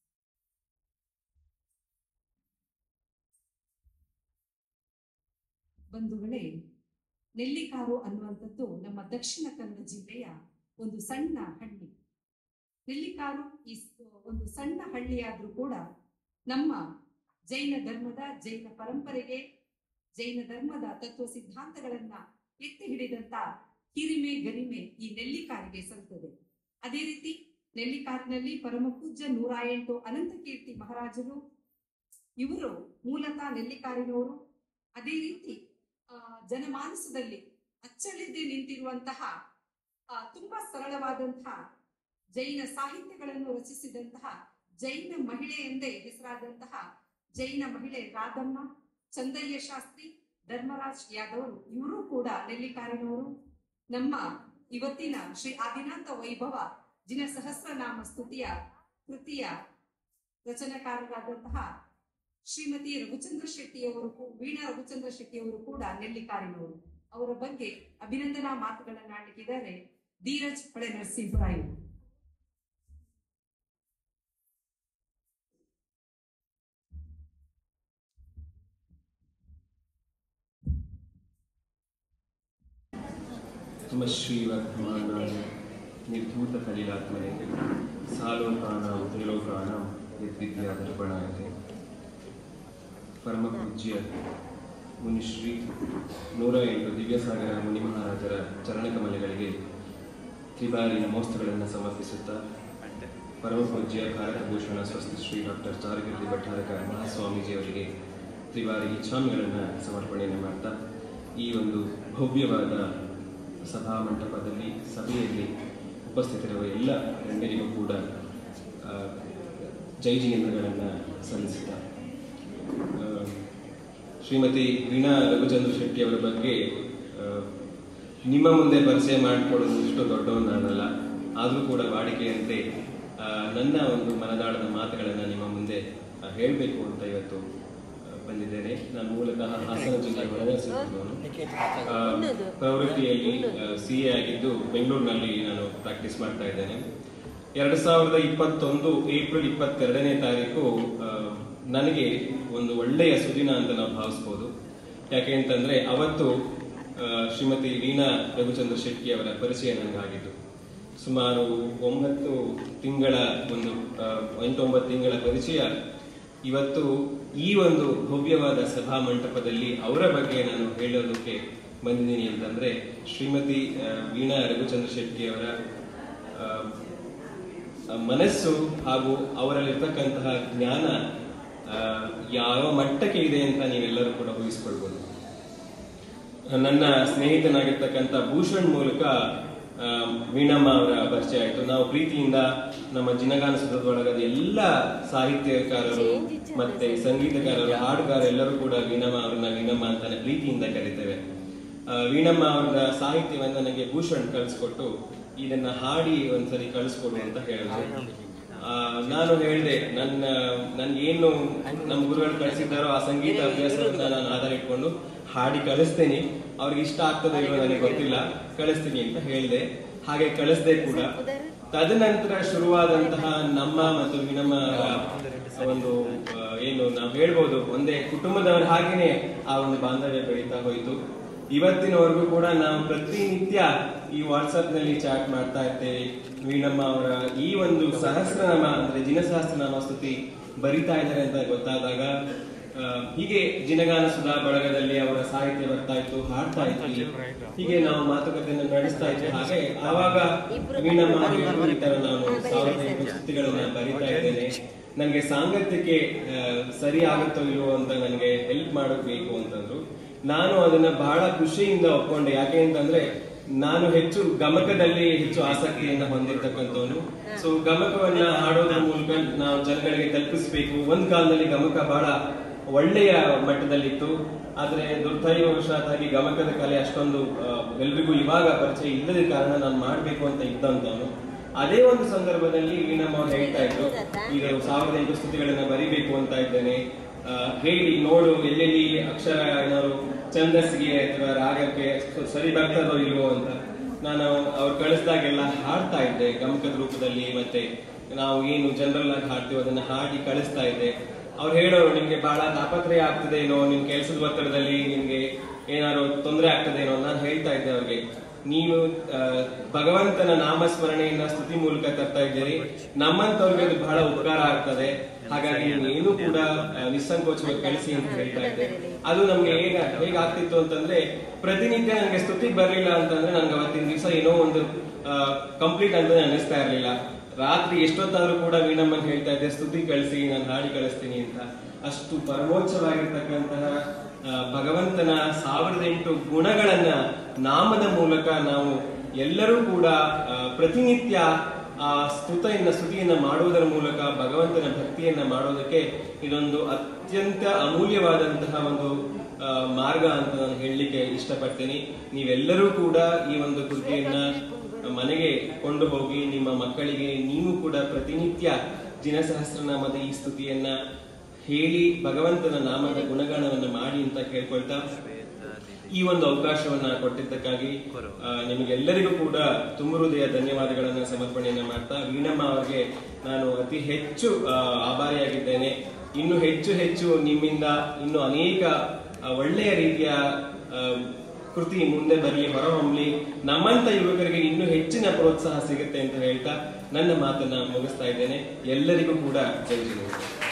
ಬಂಧುಗಳೇ ನೆಲ್ಲಿಕಾರು ಅನ್ನುವಂಥದ್ದು ನಮ್ಮ ದಕ್ಷಿಣ ಕನ್ನಡ ಜಿಲ್ಲೆಯ ಒಂದು ಸಣ್ಣ ಹಳ್ಳಿ ನೆಲ್ಲಿಕಾರು ಈ ಸ್- ಒಂದು ಸಣ್ಣ ಹಳ್ಳಿಯಾದ್ರೂ ಕೂಡ ನಮ್ಮ ಜೈನ ಧರ್ಮದ ಜೈನ ಪರಂಪರೆಗೆ ಜೈನ ಧರ್ಮದ ತತ್ವ ಸಿದ್ಧಾಂತಗಳನ್ನ ಎತ್ತಿ ಹಿಡಿದಂತ ಹಿರಿಮೆ ಗರಿಮೆ ಈ ನೆಲ್ಲಿಕಾರಿಗೆ ಸಲ್ತದೆ ಅದೇ ರೀತಿ ನೆಲ್ಲಿಕಾರಿನಲ್ಲಿ ಪರಮ ಪೂಜ್ಯ ನೂರ ಎಂಟು ಅನಂತ ಕೀರ್ತಿ ಮಹಾರಾಜರು ಇವರು ಮೂಲತಃ ನೆಲ್ಲಿಕಾರಿನವರು ಅದೇ ರೀತಿ ಆ, ಜನಮಾನಸದಲ್ಲಿ ಅಚ್ಚಳಿದೆ ನಿಂತಿರುವಂತಹ ಆ, ತುಂಬಾ ಸರಳವಾದಂತಹ ಜೈನ ಸಾಹಿತ್ಯಗಳನ್ನು ರಚಿಸಿದಂತಹ ಜೈನ ಮಹಿಳೆ ಎಂದೇ ಹೆಸರಾದಂತಹ ಜೈನ ಮಹಿಳೆ ರಾಧಮ್ಮ ಚಂದಯ್ಯ ಶಾಸ್ತ್ರಿ ಧರ್ಮರಾಜ್ ಯಾದವರು ಇವರು ಕೂಡ ನೆಲ್ಲಿಕಾರಿನವರು ನಮ್ಮ ಇವತ್ತಿನ ಶ್ರೀ ಆದಿನಾಥ ವೈಭವ ಜಿನ ಸಹಸ್ರನಾಮ ಸ್ತುತಿಯ ಕೃತಿಯ ರಚನೆಕಾರರಾದಂತಹ ಶ್ರೀಮತಿ ರಘುಚಂದ್ರ ಶೆಟ್ಟಿಯವರು ಕೂ- ವೀಣಾ ರಘುಚಂದ್ರ ಶೆಟ್ಟಿಯವರು ಕೂಡ ನೆಲ್ಲಿಕಾರಿನವರು ಅವರ ಬಗ್ಗೆ ಅಭಿನಂದನಾ ಮಾತುಗಳನ್ನ ಆಡಲಿಕ್ಕಿದ್ದಾರೆ ಧೀರಜ್ ಹೊಳೆ ನರಸಿಂಹರಾಯ್ ತುಮಶ್ರೀವರ್ಧಮಾನಾಯ ನಿರ್ಧೂತ ಕಲಿಲಾತ್ಮನೆ ಸಾಲೋಕಾನಾಂ ತ್ರಿಲೋಕಾನಾಂ ಯದ್ವಿದ್ಯಾ ದರ್ಪಣಾಯತೆ ಪರಮ ಪೂಜ್ಯ ಮುನಿಶ್ರೀ ನೂರ ಎಂಟು ದಿವ್ಯಸಾಗರ ಮುನಿ ಮಹಾರಾಜರ ಚರಣಕಮಲಗಳಿಗೆ ತ್ರಿಬಾರಿ ನಮೋಸ್ತುಗಳನ್ನು ಸಮರ್ಪಿಸುತ್ತಾ ಪರಮ ಪೂಜ್ಯ ಭಾರತ ಭೂಷಣ ಸ್ವಸ್ತಿ ಶ್ರೀ ಡಾಕ್ಟರ್ ಚಾರುಕೀರ್ತಿ ಭಟ್ಟಾರಕ ಮಹಾಸ್ವಾಮೀಜಿಯವರಿಗೆ ತ್ರಿವಾರಿ ಇಚ್ಛಾಮಿಗಳನ್ನು ಸಮರ್ಪಣೆಯನ್ನು ಮಾಡ್ತಾ ಈ ಒಂದು ಭವ್ಯವಾದ ಸಭಾ ಮಂಟಪದಲ್ಲಿ ಸಭೆಯಲ್ಲಿ ಉಪಸ್ಥಿತರಿರುವ ಎಲ್ಲ ಗಣ್ಯರಿಗೂ ಕೂಡ ಆ, ಜೈ ಜಯಂತಗಳನ್ನು ಸಲ್ಲಿಸಿದ ಆ, ಶ್ರೀಮತಿ ವೀಣಾ ರಘುಚಂದ್ರ ಶೆಟ್ಟಿ ಅವರ ಬಗ್ಗೆ ಆ, ನಿಮ್ಮ ಮುಂದೆ ಪರಿಚಯ ಮಾಡಿಕೊಳ್ಳೋದು ಇಷ್ಟು ದೊಡ್ಡವನು ನಾನಲ್ಲ ಆದರೂ ಕೂಡ ವಾಡಿಕೆಯಂತೆ ಆ, ನನ್ನ ಒಂದು ಮನದಾಳದ ಮಾತುಗಳನ್ನು ನಿಮ್ಮ ಮುಂದೆ ಹೇಳಬೇಕು ಅಂತ ಇವತ್ತು ಆ, ಬಂದಿದ್ದೇನೆ ನಾನು ಮೂಲತಃ ಹಾಸನ ಜಿಲ್ಲೆಯ ಹೊರನರಸೀಪುರದವನು. ಆ ಪ್ರವೃತ್ತಿಯಲ್ಲಿ ಸಿ ಎ ಆಗಿದ್ದು ಬೆಂಗಳೂರಿನಲ್ಲಿ ನಾನು ಪ್ರಾಕ್ಟೀಸ್ ಮಾಡ್ತಾ ಇದ್ದೇನೆ ಎರಡು ಸಾವಿರದ ಇಪ್ಪತ್ತೊಂದು ಏಪ್ರಿಲ್ ಇಪ್ಪತ್ತೆರಡನೇ ತಾರೀಕು ಆ, ನನಗೆ ಒಂದು ಒಳ್ಳೆಯ ಸುದಿನ ಅಂತ ನಾವು ಭಾವಿಸ್ಬೋದು ಯಾಕೆ ಅಂತಂದ್ರೆ ಅವತ್ತು ಆ, ಶ್ರೀಮತಿ ವೀಣಾ ರಘುಚಂದ್ರ ಶೆಟ್ಟಿ ಅವರ ಪರಿಚಯ ನನಗಾಗಿದ್ದು ಸುಮಾರು ಒಂಬತ್ತು ತಿಂಗಳ ಒಂದು ಆ, ಎಂಟೊಂಬತ್ತು ತಿಂಗಳ ಪರಿಚಯ ಇವತ್ತು ಈ ಒಂದು ಭವ್ಯವಾದ ಸಭಾ ಮಂಟಪದಲ್ಲಿ ಅವರ ಬಗ್ಗೆ ನಾನು ಹೇಳೋದಕ್ಕೆ ಬಂದಿದ್ದೀನಿ ಅಂತಂದ್ರೆ ಶ್ರೀಮತಿ ಆ, ವೀಣಾ ರಘುಚಂದ್ರ ಶೆಟ್ಟಿ ಅವರ ಆ, ಆ, ಮನಸ್ಸು ಹಾಗೂ ಅವರಲ್ಲಿರ್ತಕ್ಕಂತಹ ಜ್ಞಾನ ಆ, ಯಾವ ಮಟ್ಟಕ್ಕೆ ಇದೆ ಅಂತ ನೀವೆಲ್ಲರೂ ಕೂಡ ಊಹಿಸ್ಕೊಳ್ಬೋದು ನನ್ನ ಸ್ನೇಹಿತನಾಗಿರ್ತಕ್ಕಂಥ ಭೂಷಣ್ ಮೂಲಕ ಆ, ವೀಣಮ್ಮ ಅವರ ಪರಿಚಯ ಆಯಿತು ನಾವು ಪ್ರೀತಿಯಿಂದ ನಮ್ಮ ಜಿನಗಾನ ಸುಧದೊಳಗದ ಎಲ್ಲ ಸಾಹಿತ್ಯಕಾರರು ಮತ್ತೆ ಸಂಗೀತಕಾರರು ಹಾಡುಗಾರ ಎಲ್ಲರೂ ಕೂಡ ವೀಣಮ್ಮ ಅವ್ರನ್ನ ವೀಣಮ್ಮ ಅಂತಾನೆ ಪ್ರೀತಿಯಿಂದ ಕರೀತೇವೆ ಆ, ವೀಣಮ್ಮ ಅವರ ಸಾಹಿತ್ಯವನ್ನ ನನಗೆ ಭೂಷಣ್ ಕಳಿಸ್ಕೊಟ್ಟು ಇದನ್ನ ಹಾಡಿ ಒಂದ್ಸರಿ ಕಳಿಸ್ಕೊಡು ಅಂತ ಹೇಳಿದ್ರು ಆ, ನಾನು ಹೇಳಿದೆ ನನ್ನ ನನ್ಗೇನು ನಮ್ಮ ಗುರುಗಳು ಕಳಿಸಿದ್ದಾರೋ ಆ ಸಂಗೀತ ಅಭ್ಯಾಸವನ್ನ ನಾನು ಆಧಾರ ಇಟ್ಕೊಂಡು ಹಾಡಿ ಕಳಿಸ್ತೇನೆ ಅವ್ರಿಗೆ ಇಷ್ಟ ಆಗ್ತದೆ ಇಲ್ವೋ ನನಗೆ ಗೊತ್ತಿಲ್ಲ ಕಳಿಸ್ತೀನಿ ಅಂತ ಹೇಳಿದೆ ಹಾಗೆ ಕಳಿಸ್ದೆ ಕೂಡ ತದನಂತರ ಶುರುವಾದಂತಹ ನಮ್ಮ ಮತ್ತು ನಮ್ಮ ಒಂದು ಆ, ಏನು ನಾವು ಹೇಳ್ಬೋದು ಒಂದೇ ಕುಟುಂಬದವರ ಹಾಗೇನೆ ಆ ಒಂದು ಬಾಂಧವ್ಯ ಬೆಳೀತಾ ಹೋಯಿತು ಇವತ್ತಿನವರೆಗೂ ಕೂಡ ನಾವು ಪ್ರತಿನಿತ್ಯ ಈ ವಾಟ್ಸಪ್ ನಲ್ಲಿ ಚಾಟ್ ಮಾಡ್ತಾ ಇರ್ತೇವೆ ವೀಣಮ್ಮ ಅವರ ಈ ಒಂದು ಸಹಸ್ರನಾಮ ಅಂದ್ರೆ ಜಿನಸಹಸ್ರನಾಮ ಸ್ತುತಿ ಬರಿತಾ ಇದ್ದಾರೆ ಅಂತ ಗೊತ್ತಾದಾಗ ಆ, ಹೀಗೆ ಜಿನಗಾನ ಸುಧಾ ಬಳಗದಲ್ಲಿ ಅವರ ಸಾಹಿತ್ಯ ಬರ್ತಾ ಇತ್ತು ಹಾಡ್ತಾ ಇದ್ವಿ ಹೀಗೆ ನಾವು ಮಾತುಕತೆಯನ್ನು ನಡೆಸ್ತಾ ಇದ್ವಿ ಹಾಗೆ ಆವಾಗ ವೀಣಮ್ಮ ಹೇಳಿದ್ರು, ಈ ತರ ನಾನು ಸಾವಿರದ ಎಂಟು ಸ್ತುತಿಗಳನ್ನ ಬರಿತಾ ಇದ್ದೇನೆ ನನಗೆ ಸಾಂಗತ್ಯಕ್ಕೆ ಆ, ಸರಿ ಆಗುತ್ತೋ ಇಲ್ವೋ ಅಂತ ನನಗೆ ಹೆಲ್ಪ್ ಮಾಡಬೇಕು ಅಂತಂದ್ರು ನಾನು ಅದನ್ನ ಬಹಳ ಖುಷಿಯಿಂದ ಒಪ್ಕೊಂಡೆ ಯಾಕೆ ಅಂತಂದ್ರೆ ನಾನು ಹೆಚ್ಚು ಗಮಕದಲ್ಲಿ ಹೆಚ್ಚು ಆಸಕ್ತಿಯನ್ನ ಹೊಂದಿರ್ತಕ್ಕಂಥವನು ಸೊ ಗಮಕವನ್ನ ಹಾಡೋದ್ರ ಮೂಲಕ ನಾವು ಜನಗಳಿಗೆ ತಲುಪಿಸ್ಬೇಕು ಒಂದ್ ಕಾಲದಲ್ಲಿ ಗಮಕ ಬಹಳ ಒಳ್ಳೆಯ ಮಟ್ಟದಲ್ಲಿತ್ತು ಆದ್ರೆ ದುರ್ದೈವವಶಾತಾಗಿ ಗಮಕದ ಕಲೆ ಅಷ್ಟೊಂದು ಆ, ಎಲ್ರಿಗೂ ಇವಾಗ ಪರಿಚಯ ಇಲ್ಲದ ಕಾರಣ ನಾನು ಮಾಡ್ಬೇಕು ಅಂತ ಇದ್ದಂತವನು ಅದೇ ಒಂದು ಸಂದರ್ಭದಲ್ಲಿ ವೀಣಮ್ಮ ಅವ್ರು ಹೇಳ್ತಾ ಇದ್ರು ಈಗ ಸಾವಿರದ ಎಂಟು ಸ್ತುತಿಗಳನ್ನ ಬರಿಬೇಕು ಅಂತ ಇದ್ದೇನೆ ಆ, ಹೇಳಿ ನೋಡು ಎಲ್ಲೆಲ್ಲಿ ಅಕ್ಷರ ಏನಾದ್ರು ಛಂದಸ್ಸಿಗೆ ಅಥವಾ ರಾಗಕ್ಕೆ ಸ- ಸರಿ ಬರ್ತದೋ ಇಲ್ವೋ ಅಂತ ನಾನು ಅವ್ರು ಕಳಿಸ್ದಾಗೆಲ್ಲ ಹಾಡ್ತಾ ಇದ್ದೆ ಗಮಕದ ರೂಪದಲ್ಲಿ ಮತ್ತೆ ನಾವು ಏನು ಜನರಲ್ ಆಗಿ ಹಾಡ್ತೀವೋ ಅದನ್ನ ಹಾಡಿ ಕಳಿಸ್ತಾ ಇದ್ದೆ ಅವ್ರು ಹೇಳೋರು ನಿಮ್ಗೆ ಬಹಳ ತಾಪತ್ರಯ ಆಗ್ತದೇನೋ ನಿಮ್ ಕೆಲಸದ ಒತ್ತಡದಲ್ಲಿ ನಿಮ್ಗೆ ಏನಾದ್ರು ತೊಂದರೆ ಆಗ್ತದೇನೋ ನಾನು ಹೇಳ್ತಾ ಇದ್ದೆ ಅವ್ರಿಗೆ ನೀವು ಆ, ಭಗವಂತನ ನಾಮಸ್ಮರಣೆಯನ್ನ ಸ್ತುತಿ ಮೂಲಕ ತರ್ತಾ ಇದ್ದೀರಿ ನಮ್ಮಂತವ್ರಿಗೆ ಅದು ಬಹಳ ಉಪಕಾರ ಆಗ್ತದೆ ಹಾಗಾಗಿ ಏನು ಕೂಡ ಆ, ನಿಸ್ಸಂಕೋಚವಾಗಿ ಕಳಿಸಿ ಅಂತ ಹೇಳ್ತಾ ಇದ್ದೆ ಅದು ನಮ್ಗೆ ಹೇಗ ಹೇಗಾಗ್ತಿತ್ತು ಅಂತಂದ್ರೆ ಪ್ರತಿನಿತ್ಯ ನನಗೆ ಸ್ತುತಿಗೆ ಬರ್ಲಿಲ್ಲ ಅಂತಂದ್ರೆ ನನ್ಗೆ ಅವತ್ತಿನ ದಿವಸ ಏನೋ ಒಂದು ಕಂಪ್ಲೀಟ್ ಅಂತ ಅನಿಸ್ತಾ ಇರ್ಲಿಲ್ಲ ರಾತ್ರಿ ಎಷ್ಟೊತ್ತಾದ್ರೂ ಕೂಡ ವೀಣಮ್ಮನ್ ಹೇಳ್ತಾ ಇದ್ದೆ ಸ್ತುತಿ ಕಳಿಸಿ ನಾನು ಹಾಡಿ ಕಳಿಸ್ತೀನಿ ಅಂತ ಅಷ್ಟು ಪರಮೋಚ್ಚವಾಗಿರ್ತಕ್ಕಂತಹ ಆ, ಭಗವಂತನ ಸಾವಿರದ ಎಂಟು ಗುಣಗಳನ್ನ ನಾಮದ ಮೂಲಕ ನಾವು ಎಲ್ಲರೂ ಕೂಡ ಆ, ಪ್ರತಿನಿತ್ಯ ಆ ಸ್ತುತಿಯನ್ನ ಸ್ತುತಿಯನ್ನ ಮಾಡುವುದರ ಮೂಲಕ ಭಗವಂತನ ಭಕ್ತಿಯನ್ನ ಮಾಡೋದಕ್ಕೆ ಇದೊಂದು ಅತ್ಯಂತ ಅಮೂಲ್ಯವಾದಂತಹ ಒಂದು ಆ, ಮಾರ್ಗ ಅಂತ ನಾನು ಹೇಳಲಿಕ್ಕೆ ಇಷ್ಟಪಡ್ತೀನಿ ನೀವೆಲ್ಲರೂ ಕೂಡ ಈ ಒಂದು ಕೃತಿಯನ್ನ ಮನೆಗೆ ಕೊಂಡು ಹೋಗಿ ನಿಮ್ಮ ಮಕ್ಕಳಿಗೆ ನೀವು ಕೂಡ ಪ್ರತಿನಿತ್ಯ ಜಿನಸಹಸ್ರನಾಮದ ಈ ಸ್ತುತಿಯನ್ನ ಹೇಳಿ ಭಗವಂತನ ನಾಮದ ಗುಣಗಾನವನ್ನ ಮಾಡಿ ಅಂತ ಕೇಳ್ಕೊಳ್ತಾ ಈ ಒಂದು ಅವಕಾಶವನ್ನ ಕೊಟ್ಟಿದ್ದಕ್ಕಾಗಿ ಆ, ನಿಮಗೆಲ್ಲರಿಗೂ ಕೂಡ ತುಂಬ ಹೃದಯ ಧನ್ಯವಾದಗಳನ್ನ ಸಮರ್ಪಣೆಯನ್ನ ಮಾಡ್ತಾ ವೀಣಮ್ಮ ಅವರಿಗೆ ನಾನು ಅತಿ ಹೆಚ್ಚು ಆ, ಆಭಾರಿಯಾಗಿದ್ದೇನೆ ಇನ್ನು ಹೆಚ್ಚು ಹೆಚ್ಚು ನಿಮ್ಮಿಂದ ಇನ್ನು ಅನೇಕ ಆ, ಒಳ್ಳೆಯ ರೀತಿಯ ಆ, ಕೃತಿ ಮುಂದೆ ಬರಲಿ ಹೊರಹೊಮ್ಮಲಿ ನಮ್ಮಂತ ಯುವಕರಿಗೆ ಇನ್ನೂ ಹೆಚ್ಚಿನ ಪ್ರೋತ್ಸಾಹ ಸಿಗುತ್ತೆ ಅಂತ ಹೇಳ್ತಾ ನನ್ನ ಮಾತನ್ನ ಮುಗಿಸ್ತಾ ಇದ್ದೇನೆ ಎಲ್ಲರಿಗೂ ಕೂಡ ಜೈ ಜಿನೇಂದ್ರ.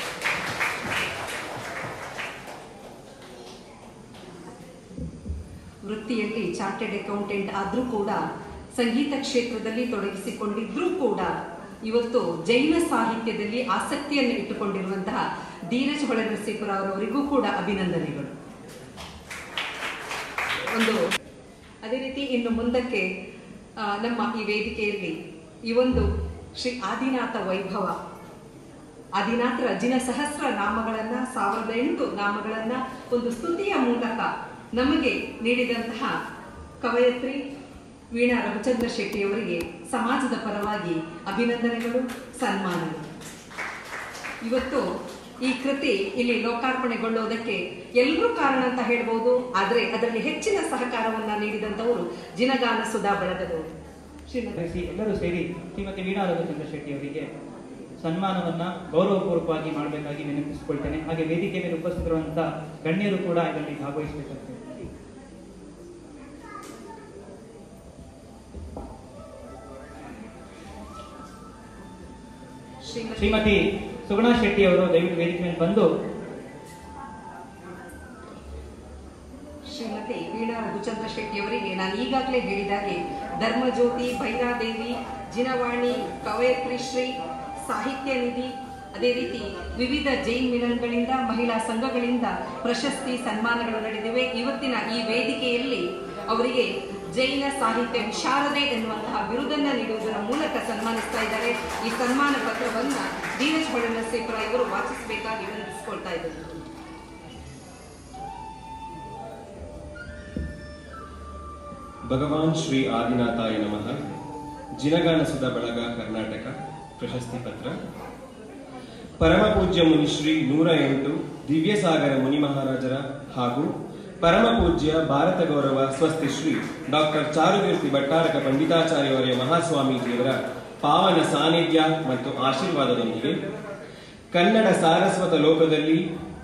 ವೃತ್ತಿಯಲ್ಲಿ ಚಾರ್ಟೆಡ್ ಅಕೌಂಟೆಂಟ್ ಆದ್ರೂ ಕೂಡ ಸಂಗೀತ ಕ್ಷೇತ್ರದಲ್ಲಿ ತೊಡಗಿಸಿಕೊಂಡಿದ್ರೂ ಕೂಡ ಇವತ್ತು ಜೈನ ಸಾಹಿತ್ಯದಲ್ಲಿ ಆಸಕ್ತಿಯನ್ನು ಇಟ್ಟುಕೊಂಡಿರುವಂತಹ ಧೀರಜ್ ಹೊಳೆನರಸೀಪುರ ಅವರವರಿಗೂ ಕೂಡ ಅಭಿನಂದನೆಗಳು ಒಂದು ಅದೇ ರೀತಿ ಇನ್ನು ಮುಂದಕ್ಕೆ ಆ, ನಮ್ಮ ಈ ವೇದಿಕೆಯಲ್ಲಿ ಈ ಒಂದು ಶ್ರೀ ಆದಿನಾಥ ವೈಭವ ಆದಿನಾಥರ ಜಿನ ಸಹಸ್ರ ನಾಮಗಳನ್ನ ಸಾವಿರದ ಎಂಟು ನಾಮಗಳನ್ನ ಒಂದು ಸ್ತುತಿಯ ಮೂಲಕ ನಮಗೆ ನೀಡಿದಂತಹ ಕವಯತ್ರಿ ವೀಣಾ ರವಿಚಂದ್ರ ಶೆಟ್ಟಿಯವರಿಗೆ ಸಮಾಜದ ಪರವಾಗಿ ಅಭಿನಂದನೆಗಳು ಸನ್ಮಾನಗಳು ಇವತ್ತು ಈ ಕೃತಿ ಇಲ್ಲಿ ಲೋಕಾರ್ಪಣೆಗೊಳ್ಳುವುದಕ್ಕೆ ಎಲ್ಲರೂ ಕಾರಣ ಅಂತ ಹೇಳ್ಬೋದು ಆದರೆ ಅದರಲ್ಲಿ ಹೆಚ್ಚಿನ ಸಹಕಾರವನ್ನ ನೀಡಿದಂತವರು ಜಿನಗಾನ ಸುಧಾ ಬಳಗದವರು ಶ್ರೀಮತಿ ಧರಿಸಿ ಎಲ್ಲರೂ ಸೇರಿ ಶ್ರೀಮತಿ ವೀಣಾ ರಘುಚಂದ್ರ ಶೆಟ್ಟಿ ಅವರಿಗೆ ಸನ್ಮಾನವನ್ನ ಗೌರವಪೂರ್ವಕವಾಗಿ ಮಾಡಬೇಕಾಗಿ ವಿನಂತಿಸಿಕೊಳ್ತೇನೆ ಹಾಗೆ ವೇದಿಕೆ ಮೇಲೆ ಉಪಸ್ಥಿತರುವಂತಹ ಗಣ್ಯರು ಕೂಡ ಇದರಲ್ಲಿ ಭಾಗವಹಿಸಬೇಕಾಗ್ತದೆ ಶ್ರೀಮತಿ ಶ್ರೀಮತಿ ಸುಗುಣಾ ಶೆಟ್ಟಿ ಅವರು ದಯವಿಟ್ಟು ವೇದಿಕೆ ಮೇಲೆ ಬಂದು ಶ್ರೀಮತಿ ವೀಣಾ ರಘುಚಂದ್ರ ಶೆಟ್ಟಿ ಅವರಿಗೆ ನಾನು ಈಗಾಗಲೇ ಹೇಳಿದಾಗೆ ಧರ್ಮಜ್ಯೋತಿ ಭೈರಾದೇವಿ ಜಿನವಾಣಿ ಕವಯತ್ರಿ ಶ್ರೀ ಸಾಹಿತ್ಯ ನಿಧಿ ಅದೇ ರೀತಿ ವಿವಿಧ ಜೈನ್ ಮಿಲನ್ಗಳಿಂದ ಮಹಿಳಾ ಸಂಘಗಳಿಂದ ಪ್ರಶಸ್ತಿ ಸನ್ಮಾನಗಳು ನಡೆದಿವೆ ಇವತ್ತಿನ ಈ ವೇದಿಕೆಯಲ್ಲಿ ಅವರಿಗೆ ಜೈನ ಸಾಹಿತ್ಯ ವಿಶಾರದೆ ಎನ್ನುವಂತಹ ಬಿರುದನ್ನ ನೀಡುವುದರ ಮೂಲಕ ಸನ್ಮಾನಿಸ್ತಾ ಇದ್ದಾರೆ ಈ ಸನ್ಮಾನ ಪತ್ರವನ್ನ ಧೀರಜ್ ಹೊಳೆನರಸೀಪುರ ಇವರು ವಾಚಿಸಬೇಕಾಗಿ ವಿನಂತಿಸಿಕೊಳ್ತಾ ಇದ್ದಾರೆ ಭಗವಾನ್ ಶ್ರೀ ಆದಿನಾಥಾಯ ನಮಃ ಜಿನಗಾನ ಸುಧಾ ಬಳಗ ಕರ್ನಾಟಕ ಪ್ರಶಸ್ತಿ ಪತ್ರ ಪರಮ ಪೂಜ್ಯ ಮುನಿ ಶ್ರೀ ನೂರ ಎಂಟು ದಿವ್ಯಸಾಗರ ಮುನಿ ಮಹಾರಾಜರ ಹಾಗೂ ಪರಮ ಪೂಜ್ಯ ಭಾರತ ಗೌರವ ಸ್ವಸ್ತಿ ಶ್ರೀ ಡಾಕ್ಟರ್ ಚಾರುಕೀರ್ತಿ ಭಟ್ಟಾರಕ ಪಂಡಿತಾಚಾರ್ಯವರ ಮಹಾಸ್ವಾಮೀಜಿಯವರ ಪಾವನ ಸಾನ್ನಿಧ್ಯ ಮತ್ತು ಆಶೀರ್ವಾದದೊಂದಿಗೆ ಕನ್ನಡ ಸಾರಸ್ವತ ಲೋಕದಲ್ಲಿ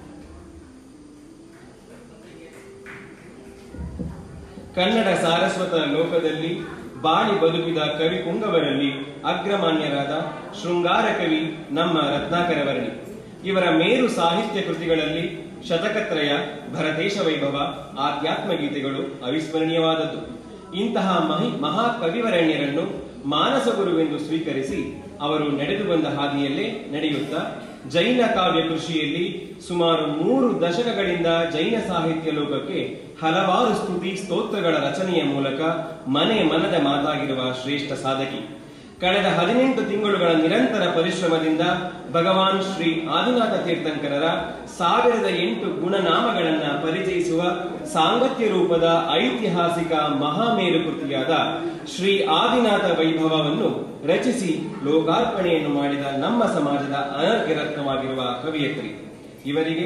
ಕನ್ನಡ ಸಾರಸ್ವತ ಲೋಕದಲ್ಲಿ ಬಾಳಿ ಬದುಕಿದ ಕವಿ ಪುಂಗವರಲ್ಲಿ ಅಗ್ರಮಾನ್ಯರಾದ ಶೃಂಗಾರ ಕವಿ ನಮ್ಮ ರತ್ನಾಕರವರ್ಣಿ ಇವರ ಮೇರು ಸಾಹಿತ್ಯ ಕೃತಿಗಳಲ್ಲಿ ಶತಕತ್ರಯ ಭರತೇಶ ವೈಭವ ಆಧ್ಯಾತ್ಮ ಗೀತೆಗಳು ಅವಿಸ್ಮರಣೀಯವಾದದ್ದು ಇಂತಹ ಮಹಿ ಮಹಾ ಕವಿವರಣ್ಯರನ್ನು ಮಾನಸ ಗುರುವೆಂದು ಸ್ವೀಕರಿಸಿ ಅವರು ನಡೆದು ಬಂದ ಹಾದಿಯಲ್ಲೇ ನಡೆಯುತ್ತಾ ಜೈನ ಕಾವ್ಯ ಕೃಷಿಯಲ್ಲಿ ಸುಮಾರು ಮೂರು ದಶಕಗಳಿಂದ ಜೈನ ಸಾಹಿತ್ಯ ಲೋಕಕ್ಕೆ ಹಲವಾರು ಸ್ತುತಿ ಸ್ತೋತ್ರಗಳ ರಚನೆಯ ಮೂಲಕ ಮನೆ ಮನದ ಮಾತಾಗಿರುವ ಶ್ರೇಷ್ಠ ಸಾಧಕಿ ಕಳೆದ ಹದಿನೆಂಟು ತಿಂಗಳುಗಳ ನಿರಂತರ ಪರಿಶ್ರಮದಿಂದ ಭಗವಾನ್ ಶ್ರೀ ಆದಿನಾಥ ತೀರ್ಥಂಕರರ ಸಾವಿರದ ಎಂಟು ಗುಣನಾಮಗಳನ್ನ ಪರಿಚಯಿಸುವ ಸಾಂಗತ್ಯ ರೂಪದ ಐತಿಹಾಸಿಕ ಮಹಾಮೇರು ಕೃತಿಯಾದ ಶ್ರೀ ಆದಿನಾಥ ವೈಭವವನ್ನು ರಚಿಸಿ ಲೋಕಾರ್ಪಣೆಯನ್ನು ಮಾಡಿದ ನಮ್ಮ ಸಮಾಜದ ಅನರ್ಘ್ಯ ರತ್ನವಾಗಿರುವ ಕವಿಯತ್ರಿ ಇವರಿಗೆ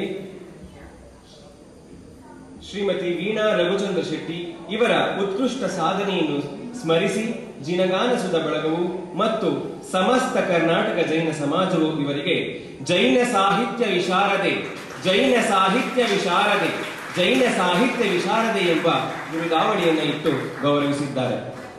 ಶ್ರೀಮತಿ ವೀಣಾ ರಘುಚಂದ್ರ ಶೆಟ್ಟಿ ಇವರ ಉತ್ಕೃಷ್ಟ ಸಾಧನೆಯನ್ನು ಸ್ಮರಿಸಿ ಜಿನಗಾನಸುದ ಬಳಗವು ಮತ್ತು ಸಮಸ್ತ ಕರ್ನಾಟಕ ಜೈನ ಸಮಾಜವು ಇವರಿಗೆ ಜೈನ ಸಾಹಿತ್ಯ ವಿಶಾರದೆ ಜೈನ ಸಾಹಿತ್ಯ ವಿಶಾರದೆ ಜೈನ ಸಾಹಿತ್ಯ ವಿಶಾರದೆ ಎಂಬ ಬಿರುದಾವಳಿಯನ್ನು ಇಟ್ಟು ಗೌರವಿಸಿದ್ದಾರೆ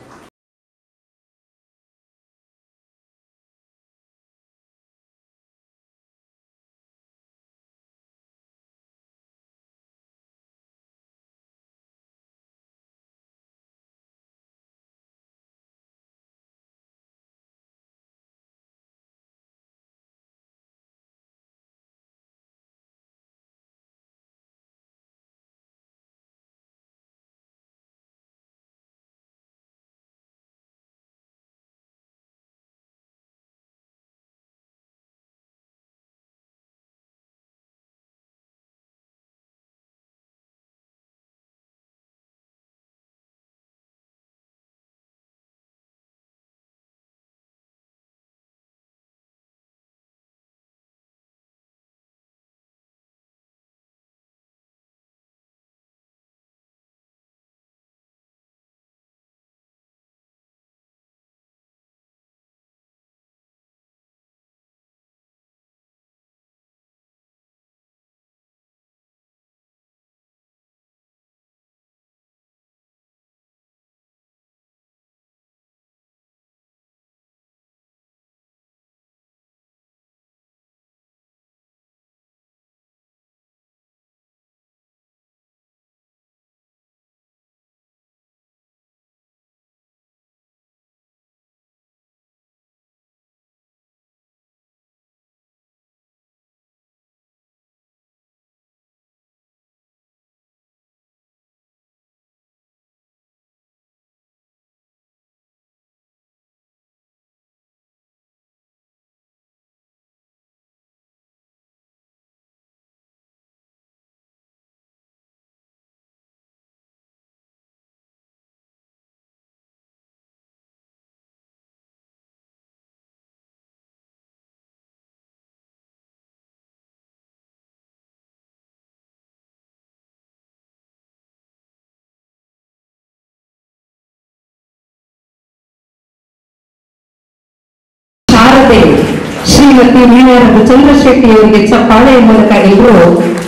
ಶಾರದೆ ಶ್ರೀಮತಿ ವೀಣಾನಂದ ಚಂದ್ರಶೆಟ್ಟಿ ಅವರಿಗೆ ಚಪ್ಪಾಳೆಯ ಮೂಲಕ ಎಲ್ಲರೂ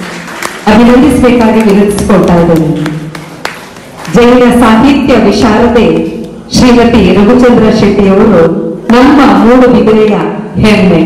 ಅಭಿನಂದಿಸಬೇಕಾಗಿ ವಿನಂತಿಸಿಕೊಳ್ತಾ ಇದ್ದೇನೆ ಜೈನ ಸಾಹಿತ್ಯ ವಿಶಾರದೆ ಶ್ರೀಮತಿ ರಘುಚಂದ್ರ ಶೆಟ್ಟಿ ಅವರು ನಮ್ಮ ಮೂಡುಬಿದಿರೆಯ ಹೆಮ್ಮೆ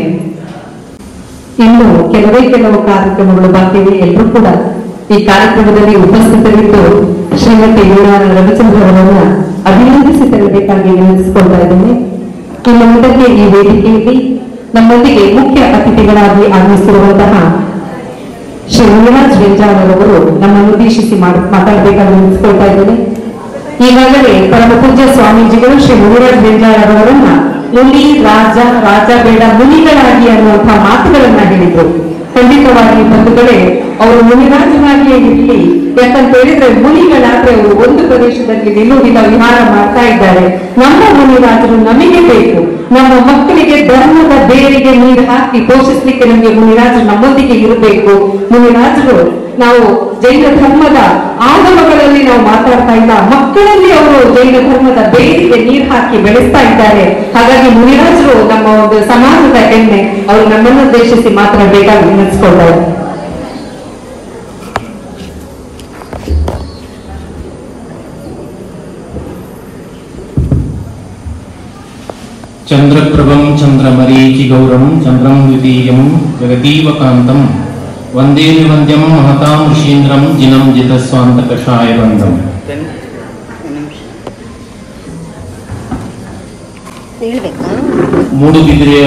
ಇನ್ನು ಕೆಲವೇ ಕೆಲವು ಕಾರ್ಯಕ್ರಮಗಳು ಬಾಕಿ ಇವೆ ಎಲ್ಲರೂ ಕೂಡ ಈ ಕಾರ್ಯಕ್ರಮದಲ್ಲಿ ಉಪಸ್ಥಿತರಿದ್ದು ಶ್ರೀಮತಿ ವೀಣಾ ರವಿಚಂದ್ರ ಅವರನ್ನ ಅಭಿನಂದಿಸಿ ತರಬೇಕಾಗಿ ವಿನಂತಿಸಿಕೊಳ್ತಾ ಇದ್ದೇನೆ ಇನ್ನು ಮುಂದಕ್ಕೆ ಈ ವೇದಿಕೆಯಲ್ಲಿ ನಮ್ಮೊಂದಿಗೆ ಮುಖ್ಯ ಅತಿಥಿಗಳಾಗಿ ಆಗಮಿಸಿರುವಂತಹ ಶ್ರೀ ಮುನಿರಾಜ್ ವೆಂಜಾಳರವರು ನಮ್ಮನ್ನು ಉದ್ದೇಶಿಸಿ ಮಾಡ್- ಮಾತಾಡಬೇಕಾಗಿ ವಿನಂತಿಸಿಕೊಳ್ತಾ ಇದ್ದೇನೆ ಈಗಾಗಲೇ ಪರಮ ಪೂಜ್ಯ ಸ್ವಾಮೀಜಿಗಳು ಶ್ರೀ ಮುನಿರಾಜ್ ವೆಂಜಾಳರವರನ್ನ ಮುನಿ ರಾಜ ರಾಜ ಬೇಡ ಮುನಿಗಳಾಗಿ ಅನ್ನುವಂತಹ ಮಾತುಗಳನ್ನ ಹೇಳಿದ್ರು ಖಂಡಿತ ಖಂಡಿತವಾಗಿ ಬಂಧುಗಳೇ ಅವರು ಮುನಿರಾಜನಾಗಿಯೇ ಇರಲಿ ಯಾಕಂತ ಹೇಳಿದ್ರೆ ಮುನಿಗಳಾದ್ರೆ ಅವರು ಒಂದು ಪ್ರದೇಶದಲ್ಲಿ ನಿಲುವಿನ ವಿಹಾರ ಮಾಡ್ತಾ ಇದ್ದಾರೆ ನಮ್ಮ ಮುನಿರಾಜರು ನಮಗೆ ಬೇಕು ನಮ್ಮ ಮಕ್ಕಳಿಗೆ ಧರ್ಮದ ಬೇರಿಗೆ ನೀರು ಹಾಕಿ ಪೋಷಿಸ್ಲಿಕ್ಕೆ ನಮಗೆ ಮುನಿರಾಜರು ನಮ್ಮೊಂದಿಗೆ ಇರಬೇಕು ಮುನಿರಾಜರು ನಾವು ಜೈನ ಧರ್ಮದ ಆಗಮಗಳಲ್ಲಿ ನಾವು ಮಾತಾಡ್ತಾ ಇಲ್ಲ ಮಕ್ಕಳಲ್ಲಿ ಅವರು ಜೈನ ಧರ್ಮದ ಬೇರಿಗೆ ನೀರು ಹಾಕಿ ಬೆಳೆಸ್ತಾ ಇದ್ದಾರೆ ಹಾಗಾಗಿ ಮುನಿರಾಜರು ನಮ್ಮ ಒಂದು ಸಮಾಜದ ಹೆಣ್ಣೆ ಅವರು ನಮ್ಮನ್ನು ಉದ್ದೇಶಿಸಿ ಮಾತನಾಡಬೇಕಾಗಿ ವಿನಂತಿಸ್ಕೊಳ್ತಾರೆ ಚಂದ್ರಪ್ರಭಂ ಚಂದ್ರಮರೀಚಿಗೌರಂ ಚಂದ್ರಂ ದ್ವಿತೀಯಂ ಜಗದೀವಕಾಂತಂ ವಂದೇ ನಿವಂದ್ಯಂ ಮಹತಾಂ ಋಷೀಂದ್ರಂ ಜಿನಂ ಜಿತಸ್ವಾಂತ ಕಷಾಯ ಬಂಧಂ ಮೂಡುಬಿದಿರೆಯ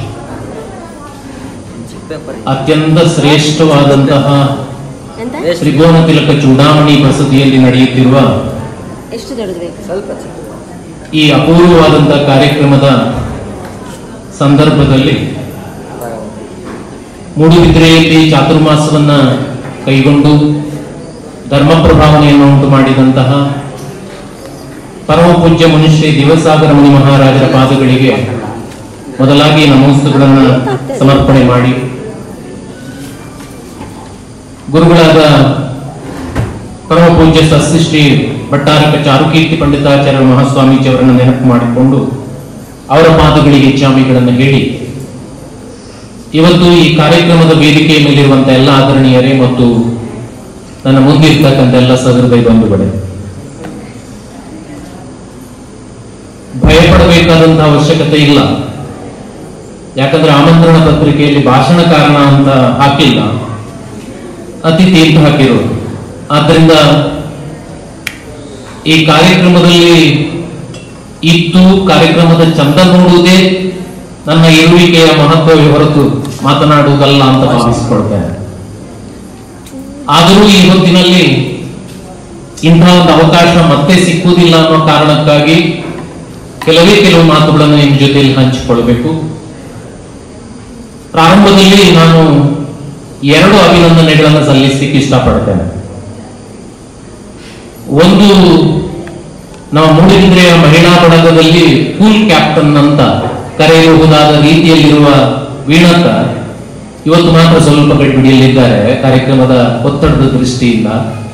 ಅತ್ಯಂತ ಶ್ರೇಷ್ಠವಾದಂತಹ ತ್ರಿಭುವನ ತಿಲಕ ಚೂಡಾಮಣಿ ಬಸದಿಯಲ್ಲಿ ನಡೆಯುತ್ತಿರುವ ಎಷ್ಟು ದೊಡ್ಡದು ಬೇಕು ಸ್ವಲ್ಪ ಈ ಅಪೂರ್ವವಾದಂತಹ ಕಾರ್ಯಕ್ರಮದ ಸಂದರ್ಭದಲ್ಲಿ ಮೂಡುಬಿದ್ರೆಯಲ್ಲಿ ಚಾತುರ್ಮಾಸವನ್ನ ಕೈಗೊಂಡು ಧರ್ಮ ಪ್ರಭಾವನೆಯನ್ನು ಉಂಟು ಮಾಡಿದಂತಹ ಪರಮ ಪೂಜ್ಯ ಮನುಷ್ಯ ದಿವಸಾಗರ ಮುನಿ ಮಹಾರಾಜರ ಪಾದಗಳಿಗೆ ಮೊದಲಾಗಿ ನಮೋಸ್ತುಗಳನ್ನು ಸಮರ್ಪಣೆ ಮಾಡಿ ಗುರುಗಳಾದ ಪರಮ ಪೂಜ್ಯ ಸಸ್ಯಶ್ರೀ ಭಟ್ಟಾರಕ ಚಾರುಕೀರ್ತಿ ಪಂಡಿತಾಚಾರ್ಯ ಮಹಾಸ್ವಾಮೀಜಿ ಅವರನ್ನು ನೆನಪು ಮಾಡಿಕೊಂಡು ಅವರ ಪಾದಗಳಿಗೆ ಚಾಮಿಗಳನ್ನು ಹೇಳಿ ಇವತ್ತು ಈ ಕಾರ್ಯಕ್ರಮದ ವೇದಿಕೆಯ ಮೇಲಿರುವಂತಹ ಎಲ್ಲ ಆದರಣೀಯರೇ ಮತ್ತು ನನ್ನ ಮುಂದೆ ಇರ್ತಕ್ಕಂಥ ಎಲ್ಲ ಸಹೃದಯ ಬಂಧುಗಳೇ ಭಯಪಡಬೇಕಾದಂತಹ ಅವಶ್ಯಕತೆ ಇಲ್ಲ ಯಾಕಂದ್ರೆ ಆಮಂತ್ರಣ ಪತ್ರಿಕೆಯಲ್ಲಿ ಭಾಷಣಕಾರಣ ಅಂತ ಹಾಕಿಲ್ಲ ಅತಿಥಿ ಅಂತ ಹಾಕಿರೋದು ಆದ್ದರಿಂದ ಈ ಕಾರ್ಯಕ್ರಮದಲ್ಲಿ ಇದ್ದು ಕಾರ್ಯಕ್ರಮದ ಚಂದ ನೋಡುವುದೇ ನನ್ನ ಇರುವಿಕೆಯ ಮಹತ್ವವೇ ಹೊರತು ಮಾತನಾಡುವುದಲ್ಲ ಅಂತ ಭಾವಿಸಿಕೊಳ್ತೇನೆ ಆದರೂ ಈ ಹೊತ್ತಿನಲ್ಲಿ ಇಂತಹ ಒಂದು ಅವಕಾಶ ಮತ್ತೆ ಸಿಕ್ಕುವುದಿಲ್ಲ ಅನ್ನೋ ಕಾರಣಕ್ಕಾಗಿ ಕೆಲವೇ ಕೆಲವು ಮಾತುಗಳನ್ನು ನಿಮ್ಮ ಜೊತೆಯಲ್ಲಿ ಹಂಚಿಕೊಳ್ಬೇಕು ಪ್ರಾರಂಭದಲ್ಲಿ ನಾನು ಎರಡು ಅಭಿನಂದನೆಗಳನ್ನು ಸಲ್ಲಿಸಲಿಕ್ಕೆ ಇಷ್ಟಪಡ್ತೇನೆ ಒಂದು ನಾವು ಮೂಡಿಬಿದ್ರೆಯ ಮಹಿಳಾ ಬಳಗದಲ್ಲಿ ಫುಲ್ ಕ್ಯಾಪ್ಟನ್ ಅಂತ ಕರೆಯಬಹುದಾದ ರೀತಿಯಲ್ಲಿರುವ ವೀಣಕ್ಕ ಇವತ್ತು ಮಾತ್ರ ಸ್ವಲ್ಪ ಗಡಿಬಿಡಿಯಲ್ಲಿದ್ದಾರೆ ಕಾರ್ಯಕ್ರಮದ ಒತ್ತಡದ ದೃಷ್ಟಿಯಿಂದ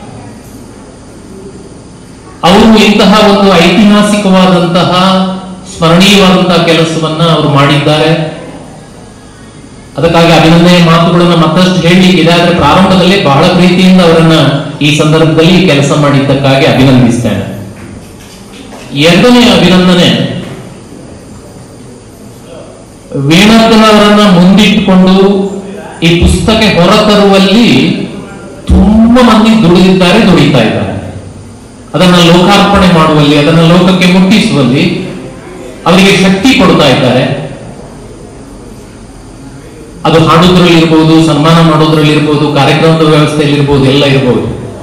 ಅವರು ಇಂತಹ ಒಂದು ಐತಿಹಾಸಿಕವಾದಂತಹ ಸ್ಮರಣೀಯವಾದಂತಹ ಕೆಲಸವನ್ನ ಅವರು ಮಾಡಿದ್ದಾರೆ ಅದಕ್ಕಾಗಿ ಅಭಿನಂದನೆ ಮಾತುಗಳನ್ನ ಮತ್ತಷ್ಟು ಹೇಳಲಿಕ್ಕಿದೆ ಆದ್ರೆ ಪ್ರಾರಂಭದಲ್ಲಿ ಬಹಳ ಪ್ರೀತಿಯಿಂದ ಅವರನ್ನ ಈ ಸಂದರ್ಭದಲ್ಲಿ ಕೆಲಸ ಮಾಡಿದ್ದಕ್ಕಾಗಿ ಅಭಿನಂದಿಸ್ತೇನೆ ಎರಡನೇ ಅಭಿನಂದನೆ ವೀಣಕ್ಕನವರನ್ನ ಮುಂದಿಟ್ಟುಕೊಂಡು ಈ ಪುಸ್ತಕ ಹೊರತರುವಲ್ಲಿ ತುಂಬಾ ಮಂದಿ ದುಡಿದಿದ್ದಾರೆ ದುಡಿತಾ ಇದ್ದಾರೆ ಅದನ್ನ ಲೋಕಾರ್ಪಣೆ ಮಾಡುವಲ್ಲಿ ಅದನ್ನ ಲೋಕಕ್ಕೆ ಮುಟ್ಟಿಸುವಲ್ಲಿ ಅವರಿಗೆ ಶಕ್ತಿ ಕೊಡ್ತಾ ಇದ್ದಾರೆ ಅದು ಹಾಡೋದ್ರಲ್ಲಿ ಇರ್ಬೋದು ಸನ್ಮಾನ ಮಾಡೋದ್ರಲ್ಲಿ ಇರ್ಬೋದು ಕಾರ್ಯಕ್ರಮದ ವ್ಯವಸ್ಥೆಯಲ್ಲಿ ಇರ್ಬೋದು ಎಲ್ಲ ಇರ್ಬೋದು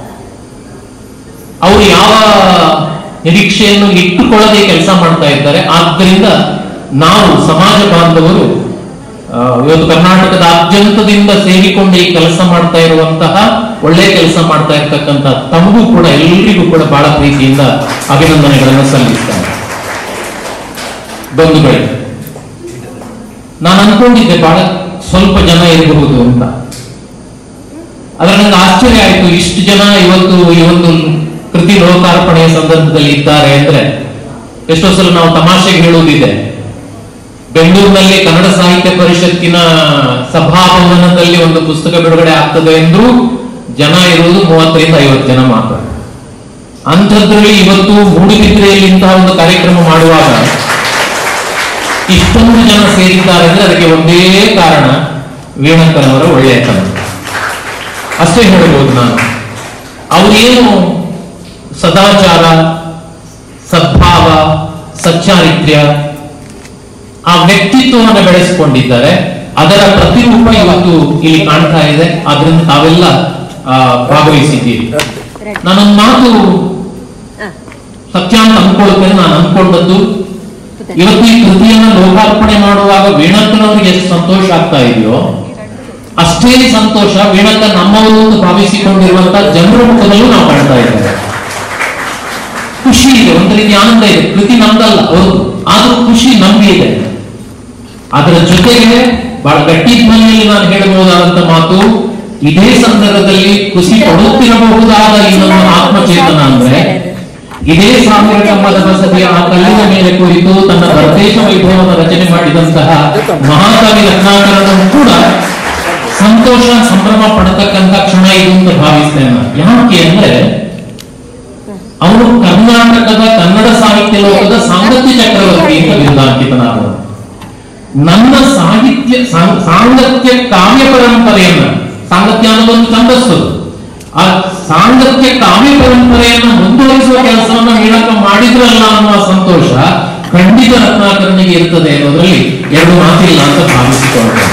ಅವರು ಯಾವ ನಿರೀಕ್ಷೆಯನ್ನು ಇಟ್ಟುಕೊಳ್ಳದೆ ಕೆಲಸ ಮಾಡ್ತಾ ಇದ್ದಾರೆ ಆದ್ದರಿಂದ ನಾವು ಸಮಾಜ ಬಾಂಧವರು ಆ, ಇವತ್ತು ಕರ್ನಾಟಕದಾದ್ಯಂತದಿಂದ ಸೇರಿಕೊಂಡು ಈ ಕೆಲಸ ಮಾಡ್ತಾ ಇರುವಂತಹ ಒಳ್ಳೆ ಕೆಲಸ ಮಾಡ್ತಾ ಇರ್ತಕ್ಕಂಥ ತಮಗೂ ಕೂಡ ಎಲ್ಲರಿಗೂ ಕೂಡ ಬಹಳ ಪ್ರೀತಿಯಿಂದ ಅಭಿನಂದನೆಗಳನ್ನು ಸಲ್ಲಿಸ್ತೇನೆ ಬಂಧುಗಳೇ ನಾನು ಅನ್ಕೊಂಡಿದ್ದೆ ಬಹಳ ಸ್ವಲ್ಪ ಜನ ಇರಬಹುದು ಅಂತ ಆದ್ರೆ ನಂಗೆ ಆಶ್ಚರ್ಯ ಆಯ್ತು ಇಷ್ಟು ಜನ ಇವತ್ತು ಈ ಒಂದು ಕೃತಿ ಲೋಕಾರ್ಪಣೆಯ ಸಂದರ್ಭದಲ್ಲಿ ಇದ್ದಾರೆ ಅಂದ್ರೆ ಎಷ್ಟೋ ಸಲ ನಾವು ತಮಾಷೆಗೆ ಹೇಳುವುದಿದೆ ಬೆಂಗಳೂರಿನಲ್ಲಿ ಕನ್ನಡ ಸಾಹಿತ್ಯ ಪರಿಷತ್ತಿನ ಸಭಾಭವನದಲ್ಲಿ ಒಂದು ಪುಸ್ತಕ ಬಿಡುಗಡೆ ಆಗ್ತದೆ ಎಂದ್ರೂ ಜನ ಇರುವುದು ಮೂವತ್ತರಿಂದ ಐವತ್ತು ಜನ ಮಾತ್ರ ಅಂಥದ್ರಲ್ಲಿ ಇವತ್ತು ಮೂಡುಬಿದ್ರೆಯಲ್ಲಿ ಇಂತಹ ಒಂದು ಕಾರ್ಯಕ್ರಮ ಮಾಡುವಾಗ ಇಷ್ಟೊಂದು ಜನ ಸೇರಿದ್ದಾರೆ ಅಂದ್ರೆ ಅದಕ್ಕೆ ಒಂದೇ ಕಾರಣ ವೀಣಕ್ಕನವರ ಒಳ್ಳೆಯತನ ಅಷ್ಟೇ ಹೇಳಬಹುದು ನಾನು ಅವರೇನು ಸದಾಚಾರ ಸದ್ಭಾವ ಸಚ್ಚಾರಿತ್ರ್ಯ ಆ ವ್ಯಕ್ತಿತ್ವವನ್ನು ಬೆಳೆಸಿಕೊಂಡಿದ್ದಾರೆ ಅದರ ಪ್ರತಿರೂಪ ಇವತ್ತು ಇಲ್ಲಿ ಕಾಣ್ತಾ ಇದೆ ಆದ್ರಿಂದ ತಾವೆಲ್ಲ ಆ, ಭಾಗವಹಿಸಿದ್ದೀರಿ ನಾನೊಂದು ಮಾತು ಸತ್ಯ ಅಂತ ಅನ್ಕೊಳ್ತೇನೆ ನಾನು ಅನ್ಕೊಂಡದ್ದು ಇವತ್ತು ಈ ಕೃತಿಯನ್ನ ಲೋಕಾರ್ಪಣೆ ಮಾಡುವಾಗ ವೀಣಕ್ಕನವರಿಗೆ ಎಷ್ಟು ಸಂತೋಷ ಆಗ್ತಾ ಇದೆಯೋ ಅಷ್ಟೇ ಸಂತೋಷ ವೀಣಕ್ಕ ನಮ್ಮವರು ಅಂತ ಭಾವಿಸಿಕೊಂಡಿರುವಂತ ಜನರ ಮುಖದಲ್ಲೂ ನಾವು ಕಾಣ್ತಾ ಇದ್ದೇವೆ ಖುಷಿ ಇದೆ ಒಂದು ರೀತಿ ಆನಂದ ಇದೆ ಕೃತಿ ನಮ್ದಲ್ಲ ಅವರು ಆದ್ರೂ ಖುಷಿ ನಮ್ಗೆ ಇದೆ ಅದರ ಜೊತೆಗೆ ಬಹಳ ಗಟ್ಟಿ ಧ್ವನಿಯಲ್ಲಿ ನಾನು ಹೇಳಬಹುದಾದಂತ ಮಾತು ಇದೇ ಸಂದರ್ಭದಲ್ಲಿ ಖುಷಿ ಪಡುತ್ತಿರಬಹುದಾದ ಇನ್ನೊಂದು ಆತ್ಮಚೇತನ ಅಂದ್ರೆ ಇದೇ ಸಾವಿರ ಕಂಬದ ಬಸದಿಯ ಆ ಕಲ್ಲಿನ ಮೇಲೆ ಕುರಿತು ತನ್ನ ಪ್ರದೇಶ ವೈಭವವನ್ನು ರಚನೆ ಮಾಡಿದಂತಹ ಮಹಾಕವಿ ರತ್ನಾಕರನು ಕೂಡ ಸಂತೋಷ ಸಂಭ್ರಮ ಪಡತಕ್ಕಂತ ಕ್ಷಣ ಇದು ಅಂತ ಭಾವಿಸ್ತೇನೆ ನಾನು. ಯಾಕೆ ಅಂದ್ರೆ ಅವನು ಕರ್ನಾಟಕದ ಕನ್ನಡ ಸಾಹಿತ್ಯ ಲೋಕದ ಸಾಂಗತ್ಯ ಚಕ್ರವರ್ತಿ ಅಂತ ಬಿರುದಾಂಕಿತನಾದನು ನನ್ನ ಸಾಹಿತ್ಯ ಸಾಂ- ಸಾಂಗತ್ಯ ಕಾವ್ಯ ಪರಂಪರೆಯನ್ನ ಸಾಂಗತ್ಯ ಅನ್ನೋದೊಂದು ಛಂದಸ್ಸು ಆ ಸಾಂಗತ್ಯ ಕಾವ್ಯ ಪರಂಪರೆಯನ್ನ ಮುಂದುವರಿಸುವ ಕೆಲಸವನ್ನ ಹೇಳಕ ಮಾಡಿದ್ರಲ್ಲ ಅನ್ನುವ ಸಂತೋಷ ಖಂಡಿತ ರತ್ನಾಕರನಿಗೆ ಇರ್ತದೆ ಅನ್ನೋದ್ರಲ್ಲಿ ಎರಡು ಮಾತಿಲ್ಲ ಅಂತ ಭಾವಿಸಿಕೊಂಡೆ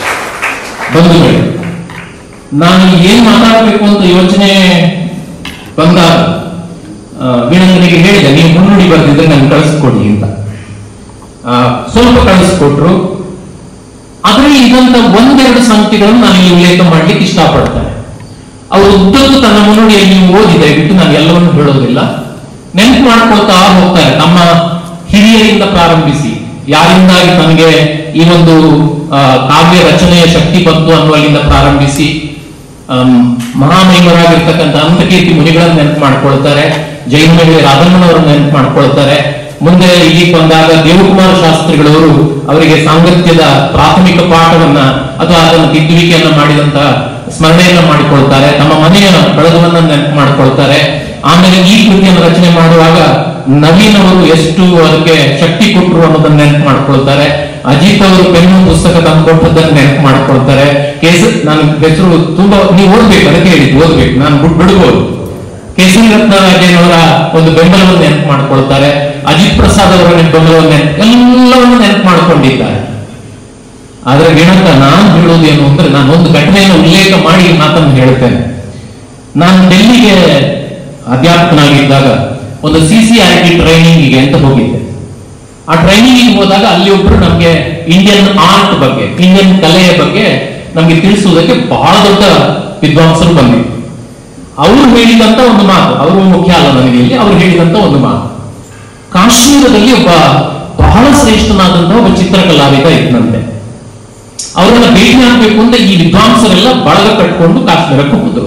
ಬಂಧುಗಳೇ ನಾನು ಏನ್ ಮಾತಾಡಬೇಕು ಅಂತ ಯೋಚನೆ ಬಂದಾಗ ಆ, ವೀಣಂಗನಿಗೆ ಹೇಳಿದೆ ನೀವು ಮುನ್ನುಡಿ ಬರೆದಿದ್ರೆ ನಂಗೆ ಕಳಿಸ್ಕೊಡಿ ಅಂತ ಆ, ಸ್ವಲ್ಪ ಕಳಿಸ್ಕೊಟ್ರು ಅದರಲ್ಲಿ ಇದಂತ ಒಂದೆರಡು ಸಂಗತಿಗಳನ್ನು ನಾನು ಇಲ್ಲಿ ಉಲ್ಲೇಖ ಮಾಡ್ಲಿಕ್ಕೆ ಇಷ್ಟಪಡ್ತೇನೆ ಅವರು ಉದ್ದಕ್ಕೂ ತನ್ನ ಮುನ್ನುಡಿಯಲ್ಲಿ ನೀವು ಓದಿ ದಯವಿಟ್ಟು ನಾನು ಎಲ್ಲವನ್ನೂ ಹೇಳೋದಿಲ್ಲ ನೆನಪು ಮಾಡ್ಕೊಳ್ತಾ ಹೋಗ್ತಾರೆ ತಮ್ಮ ಹಿರಿಯರಿಂದ ಪ್ರಾರಂಭಿಸಿ ಯಾರಿಂದಾಗಿ ತನಗೆ ಈ ಒಂದು ಆ, ಕಾವ್ಯ ರಚನೆಯ ಶಕ್ತಿ ಬಂತು ಅನ್ನುವಲ್ಲಿಂದ ಪ್ರಾರಂಭಿಸಿ ಆಮ್, ಮಹಾಮಹಿಮರಾಗಿರ್ತಕ್ಕಂಥ ಅಂತಕೀರ್ತಿ ಮುನಿಗಳನ್ನ ನೆನಪು ಮಾಡ್ಕೊಳ್ತಾರೆ ಜೈನ ಮೇಲೆ ರಾಧಮ್ಮನವರನ್ನ ನೆನಪು ಮಾಡ್ಕೊಳ್ತಾರೆ ಮುಂದೆ ಇಲ್ಲಿಗೆ ಬಂದಾಗ ದೇವಕುಮಾರ ಶಾಸ್ತ್ರಿಗಳವರು ಅವರಿಗೆ ಸಾಂಗತ್ಯದ ಪ್ರಾಥಮಿಕ ಪಾಠವನ್ನ ಅಥವಾ ಅದನ್ನು ತಿದ್ದುವಿಕೆಯನ್ನ ಮಾಡಿದಂತ ಸ್ಮರಣೆಯನ್ನ ಮಾಡಿಕೊಳ್ತಾರೆ ತಮ್ಮ ಮನೆಯ ಬಳಗವನ್ನ ನೆನಪು ಮಾಡ್ಕೊಳ್ತಾರೆ ಆಮೇಲೆ ಈ ಕೃತಿಯನ್ನು ರಚನೆ ಮಾಡುವಾಗ ನವೀನ್ ಅವರು ಎಷ್ಟು ಅದಕ್ಕೆ ಶಕ್ತಿ ಕೊಟ್ಟರು ಅನ್ನೋದನ್ನ ನೆನಪು ಮಾಡ್ಕೊಳ್ತಾರೆ ಅಜಿತ್ ಅವರು ಪೆನ್ನು ಪುಸ್ತಕ ತಂದ್ಕೊಟ್ಟದ್ದನ್ನ ನೆನಪು ಮಾಡ್ಕೊಳ್ತಾರೆ ಕೇಸ ನಾನು ಹೆಸರು ತುಂಬಾ ನೀವು ಓದ್ಬೇಕು ಅದಕ್ಕೆ ಹೇಳಿದ್ದು ಓದ್ಬೇಕು ನಾನು ಬಿಟ್ ಬಿಡ್ಬೋದು ಕೇಸರಿ ರತ್ನರಾಜೇನವರ ಒಂದು ಬೆಂಬಲವನ್ನು ನೆನಪು ಮಾಡ್ಕೊಳ್ತಾರೆ ಅಜಿತ್ ಪ್ರಸಾದ್ ಅವರ ಬೆಂಬಲವನ್ನು ನೆನಪು ಎಲ್ಲವನ್ನು ನೆನಪು ಮಾಡ್ಕೊಂಡಿದ್ದಾರೆ ಆದ್ರೆ ಗಿಣಕ ನಾನು ಹೇಳುವುದೇನು ಅಂದ್ರೆ ನಾನು ಒಂದು ಘಟನೆಯನ್ನು ಉಲ್ಲೇಖ ಮಾಡಿ ಈ ಮಾತನ್ನು ಹೇಳ್ತೇನೆ ನಾನು ಡೆಲ್ಲಿಗೆ ಅಧ್ಯಾಪಕನಾಗಿದ್ದಾಗ ಒಂದು ಸಿ ಸಿ ಆರ್ ಟಿ ಟ್ರೈನಿಂಗಿಗೆ ಅಂತ ಹೋಗಿದ್ದೆ ಆ ಟ್ರೈನಿಂಗಿಗೆ ಹೋದಾಗ ಅಲ್ಲಿ ಒಬ್ರು ನಮ್ಗೆ ಇಂಡಿಯನ್ ಆರ್ಟ್ ಬಗ್ಗೆ ಇಂಡಿಯನ್ ಕಲೆಯ ಬಗ್ಗೆ ನಮ್ಗೆ ತಿಳಿಸುವುದಕ್ಕೆ ಬಹಳ ದೊಡ್ಡ ವಿದ್ವಾಂಸರು ಬಂದಿದ್ರು ಅವರು ಹೇಳಿದಂತ ಒಂದು ಮಾತು ಅವರು ಮುಖ್ಯ ಅಲ್ಲ ನನಗೆ ಇಲ್ಲಿ ಅವರು ಹೇಳಿದಂತ ಒಂದು ಮಾತು ಕಾಶ್ಮೀರದಲ್ಲಿ ಒಬ್ಬ ಬಹಳ ಶ್ರೇಷ್ಠನಾದಂತಹ ಒಬ್ಬ ಚಿತ್ರಕಲಾವಿದ ಇದ್ದಂತೆ ಅವರನ್ನ ಭೇಟಿ ಆಗ್ಬೇಕು ಅಂತ ಈ ವಿದ್ವಾಂಸರೆಲ್ಲ ಬಳಗ ಕಟ್ಕೊಂಡು ಕಾಶ್ಮೀರಕ್ಕೆ ಹೋದ್ರು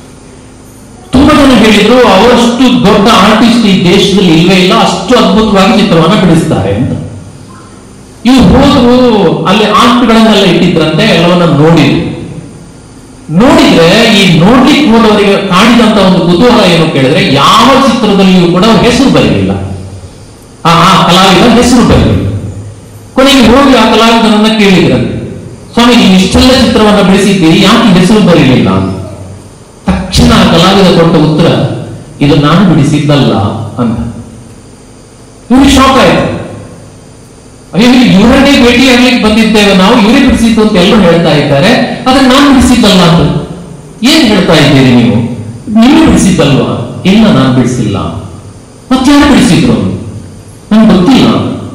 ತುಂಬಾ ಜನ ಹೇಳಿದ್ರು ಅವರಷ್ಟು ದೊಡ್ಡ ಆರ್ಟಿಸ್ಟ್ ಈ ದೇಶದಲ್ಲಿ ಇಲ್ವೇ ಇಲ್ಲ ಅಷ್ಟು ಅದ್ಭುತವಾಗಿ ಚಿತ್ರವನ್ನ ಬಿಡಿಸ್ತಾರೆ ಅಂತ ಇವ್ರು ಹೋದ್ರು ಅಲ್ಲಿ ಆರ್ಟ್ಗಳನ್ನೆಲ್ಲ ಇಟ್ಟಿದ್ರಂತೆ ಎಲ್ಲವನ್ನ ನೋಡಿದ್ರು ನೋಡಿದ್ರೆ ಈ ನೋಡ್ಲಿಕ್ಕೆ ಹೋದವರಿಗೆ ಕಾಡಿದಂತ ಒಂದು ಕುತೂಹಲ ಏನು ಕೇಳಿದ್ರೆ ಯಾವ ಚಿತ್ರದಲ್ಲಿಯೂ ಕೂಡ ಅವ್ರ ಹೆಸರು ಬರಲಿಲ್ಲ ಆ ಆ ಕಲಾವಿದ ಹೆಸರು ಬರಲಿಲ್ಲ ಕೊನೆಗೆ ಹೋಗಿ ಆ ಕಲಾವಿದನನ್ನ ಕೇಳಿದ್ರಂತೆ ಸ್ವಾಮಿ ನೀವು ಇಷ್ಟೆಲ್ಲ ಚಿತ್ರವನ್ನ ಬಿಡಿಸಿದ್ದೀರಿ ಯಾಕೆ ಹೆಸರು ಬರಲಿಲ್ಲ ಅಂತ ತಕ್ಷಣ ಆ ಕಲಾವಿದ ಕೊಟ್ಟ ಉತ್ತರ ಇದು ನಾನು ಬಿಡಿಸಿದ್ದಲ್ಲ ಅಂತ ಇವ್ರಿಗೆ ಶಾಕ್ ಆಯ್ತು ಅಯ್ಯೋ ಇಲ್ಲಿ ಇವರನ್ನೇ ಭೇಟಿ ಆಗ್ಲಿಕ್ಕೆ ಬಂದಿದ್ದೇವೆ ನಾವು ಇವರೇ ಬಿಡಿಸಿದ್ದು ಅಂತ ಎಲ್ಲರೂ ಹೇಳ್ತಾ ಇದ್ದಾರೆ ಆದ್ರೆ ನಾನು ಬಿಡಿಸಿದ್ದಲ್ಲ ಅಂತ ಏನ್ ಹೇಳ್ತಾ ಇದ್ದೀರಿ ನೀವು ನೀವು ಬಿಡಿಸಿದ್ದಲ್ವಾ ಇಲ್ಲ ನಾನು ಬಿಡಿಸಿಲ್ಲ ಮತ್ತೆ ಯಾರು ಬಿಡಿಸಿದ್ರು ನನ್ಗೆ ಗೊತ್ತಿಲ್ಲ